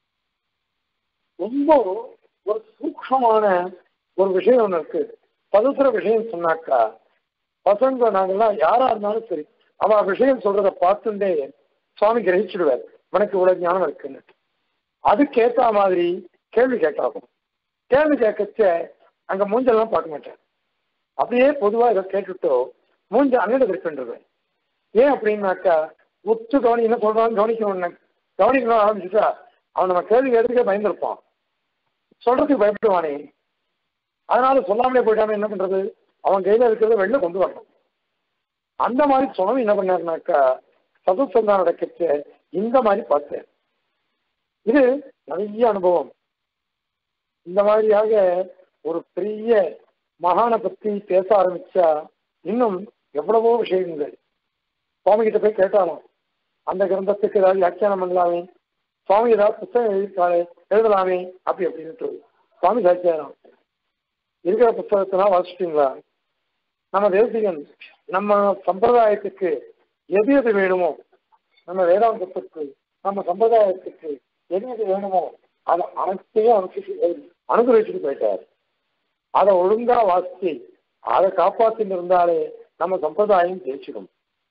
ரொம்ப ஒரு சூக்ஷமான ஒரு விஷயம் ஒன்று இருக்கு பவித்திர விஷயம் சொன்னாக்கா பசங்க நாங்கெல்லாம் யாரா இருந்தாலும் சரி அவ விஷயம் சொல்றத பார்த்துட்டே சுவாமி கிரகிச்சிடுவார் உனக்கு இவ்வளவு ஞானம் இருக்குன்னு அதுக்கேத்த மாதிரி கேள்வி கேட்டாகும் கேள்வி கேட்கச்ச அங்க மூஞ்செல்லாம் பார்க்க மாட்டேன் அப்படியே பொதுவா இதை கேட்டுட்டோ மூஞ்ச அண்ணன் இருக்கின்றது ஏன் அப்படின்னாக்கா உத்து கவனி என்ன சொல்றான்னு கவனிக்கணும் கவனிக்கணும் ஆரம்பிச்சுட்டா அவன் நம்ம கேள்வி கேட்டுக்கே பயந்துருப்பான் சொல்றதுக்கு பயப்படுவானே அதனால சொல்லாமலே போயிட்டாம என்ன பண்றது அவன் கையில இருக்கிறத வெளில கொண்டு வரணும் அந்த மாதிரி சுவாமி என்ன பண்ணாருனாக்கா சதுசந்தா நடக்கச்ச இந்த மாதிரி பார்த்தேன் இது நிறைய அனுபவம் இந்த மாதிரியாக ஒரு பெரிய மகானை பத்தி பேச ஆரம்பிச்சா இன்னும் எவ்வளவோ விஷயங்கள் சுவாமி கிட்ட போய் கேட்டாலும் அந்த கிரந்தத்துக்கு ஏதாவது வியாக்கியானம் பண்ணலாமே சுவாமி ஏதாவது புத்தகம் எழுதிட்டாலே எழுதலாமே அப்படி அப்படின்ட்டு சுவாமி சாட்சியாரம் இருக்கிற புத்தகத்தெல்லாம் வாசிச்சிட்டீங்களா நம்ம தேசிகன் நம்ம சம்பிரதாயத்துக்கு எது எது வேணுமோ நம்ம வேதாந்தத்துக்கு நம்ம சம்பிரதாயத்துக்கு எது எது வேணுமோ அதை அனைத்தையும் அனுப்பிச்சு அனுகிரகிச்சுட்டு போயிட்டார் அதை ஒழுங்கா வாசிச்சு அதை காப்பாத்தின்னு இருந்தாலே நம்ம சம்பிரதாயம் ஜெயிச்சிடும்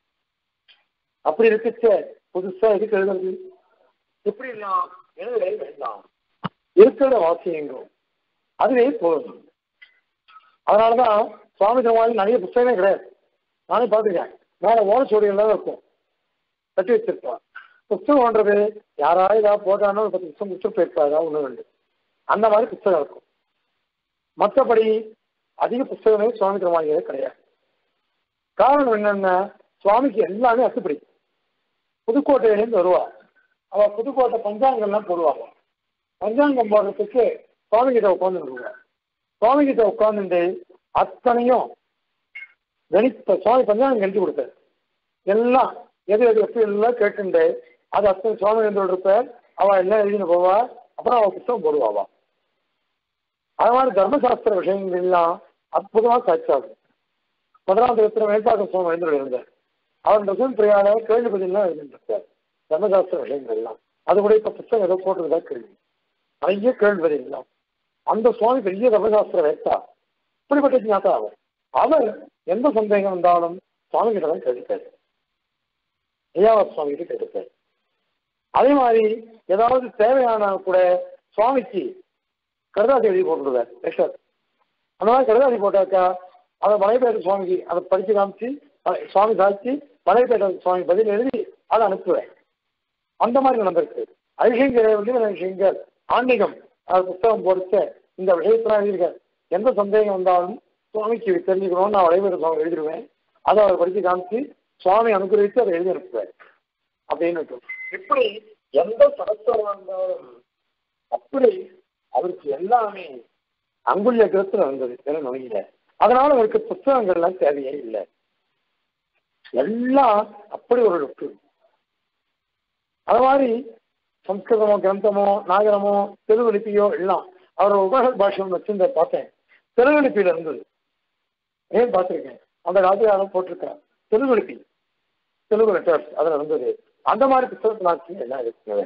அப்படி இருக்கச்ச புதுசா எதுக்கு எழுதுறது எப்படி எல்லாம் எழுதவே வேண்டாம் இருக்கிற வாசியங்கள் அதுவே போதும் அதனாலதான் சுவாமி திருமாவளி நிறைய புத்தகமே கிடையாது நானே பார்த்துருக்கேன் மேல ஓலச்சுவடிகள் இருக்கும் கட்டி வச்சிருப்பான் புத்தகம்ன்றது யாராவது ஏதாவது போட்டானோ ஒரு பத்து புத்தகம் கொடுத்துட்டு போயிருப்பா ஏதாவது ஒன்று ரெண்டு அந்த மாதிரி புத்தகம் இருக்கும் மற்றபடி அதிக புத்தகமே சுவாமி திருமாளிகளே கிடையாது காரணம் என்னன்னா சுவாமிக்கு எல்லாமே அத்துப்படி புதுக்கோட்டையிலேருந்து வருவா அவ புதுக்கோட்டை பஞ்சாங்கம்லாம் போடுவாங்க பஞ்சாங்கம் போடுறதுக்கு சுவாமி கிட்ட உட்காந்துருக்குங்க சுவாமி கிட்ட உட்காந்துட்டு அத்தனையும் கணித்த சுவாமி பஞ்சாங்கம் கணிச்சு கொடுத்தார் எல்லாம் எது எது எப்படி எல்லாம் கேட்டுண்டு அது அத்தனை சுவாமி எழுந்து இருப்பார் அவ எல்லாம் எழுதின்னு போவா அப்புறம் அவ புத்தகம் போடுவாவா அது மாதிரி தர்மசாஸ்திர விஷயங்கள் எல்லாம் அற்புதமா சாட்சியாகும் முதலாம் தேவத்தில் மேற்பாக்க சுவாமி எழுந்து இருந்தார் அவர் ரசன் பிரியால கேள்வி பதிலாம் எழுதிருக்கார் தர்மசாஸ்திர விஷயங்கள் எல்லாம் அது கூட இப்ப புத்தகம் ஏதோ போட்டுருந்தா கேள்வி நிறைய கேள்வி பதில் எல்லாம் அந்த சுவாமி பெரிய தர்மசாஸ்திர வேத்தா இப்படிப்பட்ட ஞாத்தா அவர் அவர் எந்த சந்தேகம் வந்தாலும் சுவாமி கிட்ட தான் கேட்டுக்காரு ஐயாவத் சுவாமி கிட்ட கேட்டுக்காரு அதே மாதிரி ஏதாவது தேவையான கூட சுவாமிக்கு கருதாசி எழுதி போட்டுருவார் லெக்சர் அந்த மாதிரி கருதாசி போட்டாக்கா அதை மலைப்பேட்டை சுவாமிக்கு அதை படிச்சு காமிச்சு சுவாமி சாட்சி மலைப்பேட்டை சுவாமி பதில் எழுதி அதை அனுப்புவேன் அந்த மாதிரி நடந்திருக்கு ஐஷங்கரை வந்து ஐஷங்கர் ஆன்மீகம் அது புத்தகம் பொறுத்த இந்த விஷயத்துல எழுதியிருக்கார் எந்த சந்தேகம் வந்தாலும் சுவாமிக்கு தெரிஞ்சுக்கணும்னு நான் வளைவர் சுவாமி எழுதிடுவேன் அதை அவர் படித்து காமிச்சு சுவாமி அனுகிரகித்து அதை எழுதி அனுப்புவார் அப்படின்னு இப்படி எந்த சரஸ்வரம் இருந்தாலும் அப்படி அவருக்கு எல்லாமே அங்குல்ய கிரத்துல இருந்தது வேற நோயில அதனால அவருக்கு புத்தகங்கள்லாம் தேவையே இல்லை எல்லாம் அப்படி ஒரு லுக்கு அது மாதிரி சம்ஸ்கிருதமோ கிரந்தமோ நாகரமோ தெலுங்குலிப்பியோ எல்லாம் அவர் உபக பாஷ்யம் வச்சிருந்த பார்த்தேன் தெலுங்குலிப்பியில இருந்தது ஏன் பார்த்துருக்கேன் அந்த காலத்துல யாரும் போட்டிருக்கேன் தெலுங்குலிப்பி தெலுங்கு லெட்டர்ஸ் அதுல இருந்தது அந்த மாதிரி புத்தகத்தினாச்சு எல்லாம் இருக்குங்க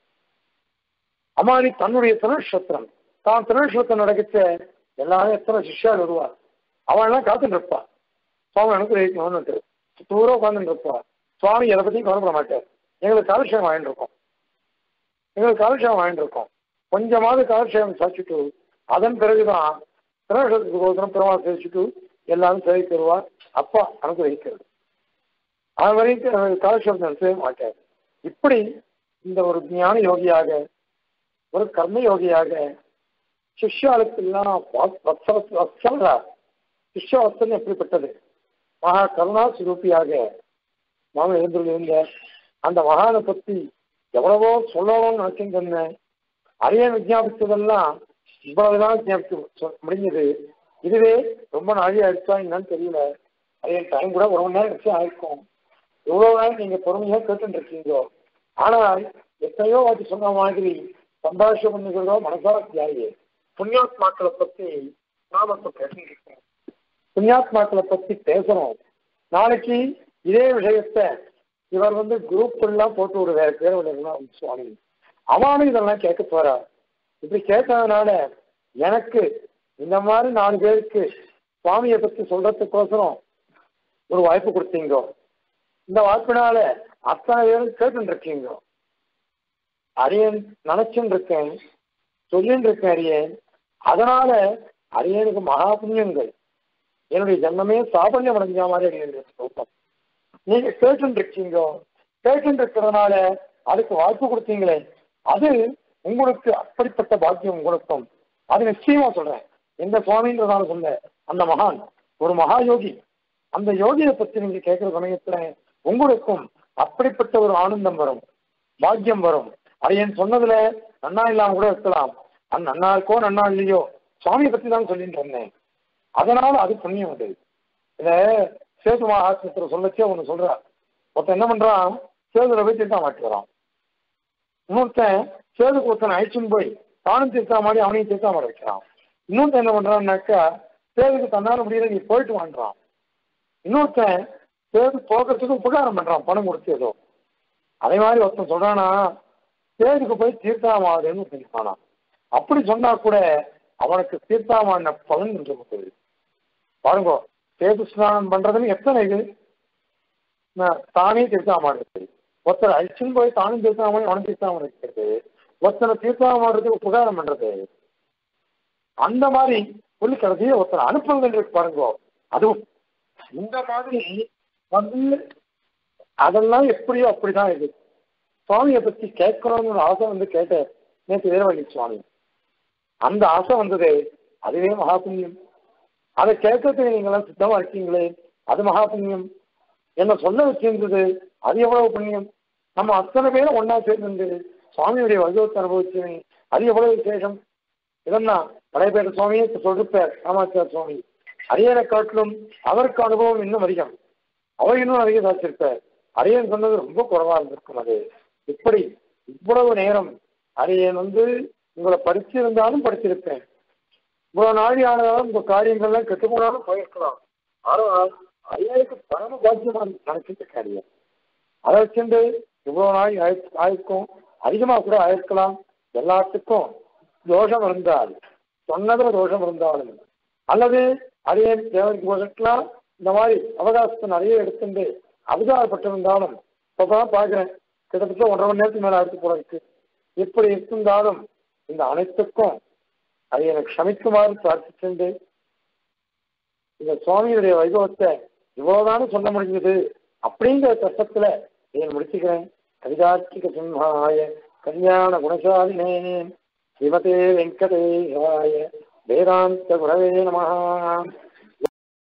அம்மாரி தன்னுடைய திருநட்சத்திரம் தான் திருநட்சத்திரம் நடக்கிச்ச எல்லாரும் எத்தனை சிஷ்யா வருவார் அவன் எல்லாம் காத்துட்டு இருப்பா சுவாமி அனுகிரகிக்கணும்னு தூரம் உட்காந்துட்டு இருப்பா சுவாமி எதை பத்தியும் கவலைப்பட மாட்டார் எங்களுக்கு காலட்சேபம் வாங்கிட்டு இருக்கோம் எங்களுக்கு காலட்சேபம் வாங்கிட்டு இருக்கோம் கொஞ்சமாவது காலட்சேபம் சாச்சிட்டு அதன் பிறகுதான் திருநட்சத்திரத்துக்கு ஒருத்தரம் பெருமாள் சேவிச்சுட்டு எல்லாரும் சேவை தருவார் அப்பா அனுகிரகிக்கிறது அது வரைக்கும் காலட்சேபம் நடத்தவே மாட்டார் இப்படி இந்த ஒரு ஞான யோகியாக ஒரு கர்ம யோகியாக சிஷ்யாளுக்கெல்லாம் வத்சலா சிஷ்ய வத்சலம் எப்படிப்பட்டது மகா கருணா சுரூப்பியாக நாம் எழுந்திருந்த அந்த மகானை பத்தி எவ்வளவோ சொல்லணும்னு நினைச்சுட்டு இருந்தேன் அரிய விஜாபித்ததெல்லாம் இவ்வளவுதான் விஜாபித்து முடிஞ்சது இதுவே ரொம்ப நாளி ஆயிடுச்சா என்னன்னு தெரியல அதே டைம் கூட ஒரு மணி நேரம் வச்சு ஆயிருக்கும் எவ்வளவு நேரம் நீங்க பொறுமையா கேட்டுட்டு இருக்கீங்க ஆனால் எத்தனையோ வாட்டி சொன்ன மாதிரி சம்பாஷம் பண்ணுகிறதோ மனசா தியாகியே புண்ணியாத்மாக்களை பத்தி நாம இப்ப பேசிட்டு இருக்கோம் புண்ணியாத்மாக்களை பத்தி பேசணும் நாளைக்கு இதே விஷயத்த இவர் வந்து குரூப் எல்லாம் போட்டு ஒரு வேற பேர் விடலாம் சுவாமி அவனும் இதெல்லாம் கேட்க போறா இப்படி கேட்டதுனால எனக்கு இந்த மாதிரி நாலு பேருக்கு சுவாமியை பத்தி சொல்றதுக்கோசரம் ஒரு வாய்ப்பு கொடுத்தீங்க இந்த வாய்ப்பினால அத்தனை பேரும் கேட்டு இருக்கீங்க அரியன் நினைச்சுன்னு இருக்கேன் சொல்லின்னு இருக்கேன் அரியன் அதனால அரியனுக்கு மகா புண்ணியங்கள் என்னுடைய ஜென்மமே சாபல்யம் அடைஞ்ச மாதிரி அரியனுடைய சொல்லம் நீங்க கேட்டு இருக்கீங்க கேட்டு இருக்கிறதுனால அதுக்கு வாய்ப்பு கொடுத்தீங்களே அது உங்களுக்கு அப்படிப்பட்ட பாக்கியம் உங்களுக்கும் அது நிச்சயமா சொல்றேன் எந்த சுவாமின்றதால சொல்ல அந்த மகான் ஒரு மகா யோகி அந்த யோகியை பத்தி நீங்க கேட்கிற சமயத்துல உங்களுக்கும் அப்படிப்பட்ட ஒரு ஆனந்தம் வரும் பாக்கியம் வரும் அது என் சொன்னதுல நன்னா இல்லாம கூட இருக்கலாம் அந்த நன்னா இருக்கோ நன்னா இல்லையோ சுவாமியை பத்தி தான் சொல்லிட்டு இருந்தேன் அதனால அது புண்ணியம் அது இத சேது மகாத்மத்தில் சொல்லச்சே ஒண்ணு சொல்றா ஒருத்தன் என்ன பண்றான் சேதுல போய் தீர்த்தா மாட்டி வரான் இன்னொருத்தன் சேதுக்கு ஒருத்தன் அழிச்சுன்னு போய் தானும் தீர்த்தா மாடி அவனையும் தீர்த்தா மாட வைக்கிறான் இன்னொருத்தன் என்ன பண்றான்னாக்கா சேதுக்கு தன்னால முடியல நீ போயிட்டு வாங்குறான் இன்னொருத்தன் சேது போகிறதுக்கு உபகாரம் பண்றான் பணம் கொடுத்து ஏதோ அதே மாதிரி ஒருத்தன் சொல்றானா சேதுக்கு போய் தீர்த்தாமாடுன்னு சொல்லிப்பானா அப்படி சொன்னா கூட அவனுக்கு தீர்த்தாமான பலன் என்று கொடுக்குது பாருங்க சேது ஸ்நானம் பண்றதுன்னு எத்தனை இது தானே தீர்த்தாமாடுறது ஒருத்தர் அழிச்சுன்னு போய் தானும் தீர்த்தாமல் அவனும் தீர்த்தாமல் இருக்கிறது ஒருத்தனை தீர்த்தாமாடுறதுக்கு உபகாரம் பண்றது அந்த மாதிரி சொல்லி கடைசியை ஒருத்தர் அனுப்புங்கள் இருக்கு பாருங்க அதுவும் இந்த மாதிரி வந்து அதெல்லாம் எப்படியோ அப்படிதான் இது சுவாமியை பத்தி கேட்கணும்னு ஒரு ஆசை வந்து கேட்டேன் நேற்று வீரவள்ளி சுவாமி அந்த ஆசை வந்தது அதுவே மகா புண்ணியம் அதை கேட்கறதுக்கு நீங்களாம் சித்தமா இருக்கீங்களே அது மகா புண்ணியம் என்ன சொல்ல வச்சிருந்தது அது எவ்வளவு புண்ணியம் நம்ம அத்தனை பேரும் ஒன்னா சேர்ந்து சுவாமியுடைய வைபவத்தை அனுபவிச்சேன் அது எவ்வளவு விசேஷம் இதெல்லாம் பழையபேட்ட சுவாமியே சொல்லிருப்பார் ராமாச்சார சுவாமி அரியனை காட்டிலும் அவருக்கு அனுபவம் இன்னும் அதிகம் அவர் இன்னும் அதிகம் சாதிச்சிருப்பார் அரியன் சொன்னது ரொம்ப குறைவா இருந்திருக்கும் அது இப்படி இவ்வளவு நேரம் அரியன் வந்து உங்களை படிச்சிருந்தாலும் படிச்சிருப்பேன் இவ்வளவு நாளி ஆனதாலும் உங்க காரியங்கள்லாம் கெட்டு போனாலும் போயிருக்கலாம் ஆனால் அரியனுக்கு பரம பாக்கியமா நினைச்சிட்டு காரியம் அதை வச்சுட்டு இவ்வளவு நாள் ஆயிருக்கும் அதிகமா கூட ஆயிருக்கலாம் எல்லாத்துக்கும் தோஷம் இருந்தால் சொன்னதுல தோஷம் இருந்தாலும் அல்லது அரியன் தேவனுக்கு போகலாம் இந்த மாதிரி அவகாசத்தை நிறைய எடுத்துட்டு அவதாரப்பட்டிருந்தாலும் இப்பதான் பாக்குறேன் கிட்டத்தட்ட ஒன்றரை மணி நேரத்துக்கு மேல அடுத்து போல இருக்கு இப்படி இருந்தாலும் இந்த அனைத்துக்கும் அதை எனக்கு க்ஷமிக்குமாறு பிரார்த்திச்சுண்டு இந்த சுவாமியுடைய வைபவத்தை இவ்வளவுதானே சொல்ல முடிஞ்சது அப்படிங்கிற கஷ்டத்துல இதை முடிச்சுக்கிறேன் கவிதார்த்திக சிம்ஹாய கல்யாண குணசாலினே ஸ்ரீமதே வெங்கடேஷாய வேதாந்த குரவே நமः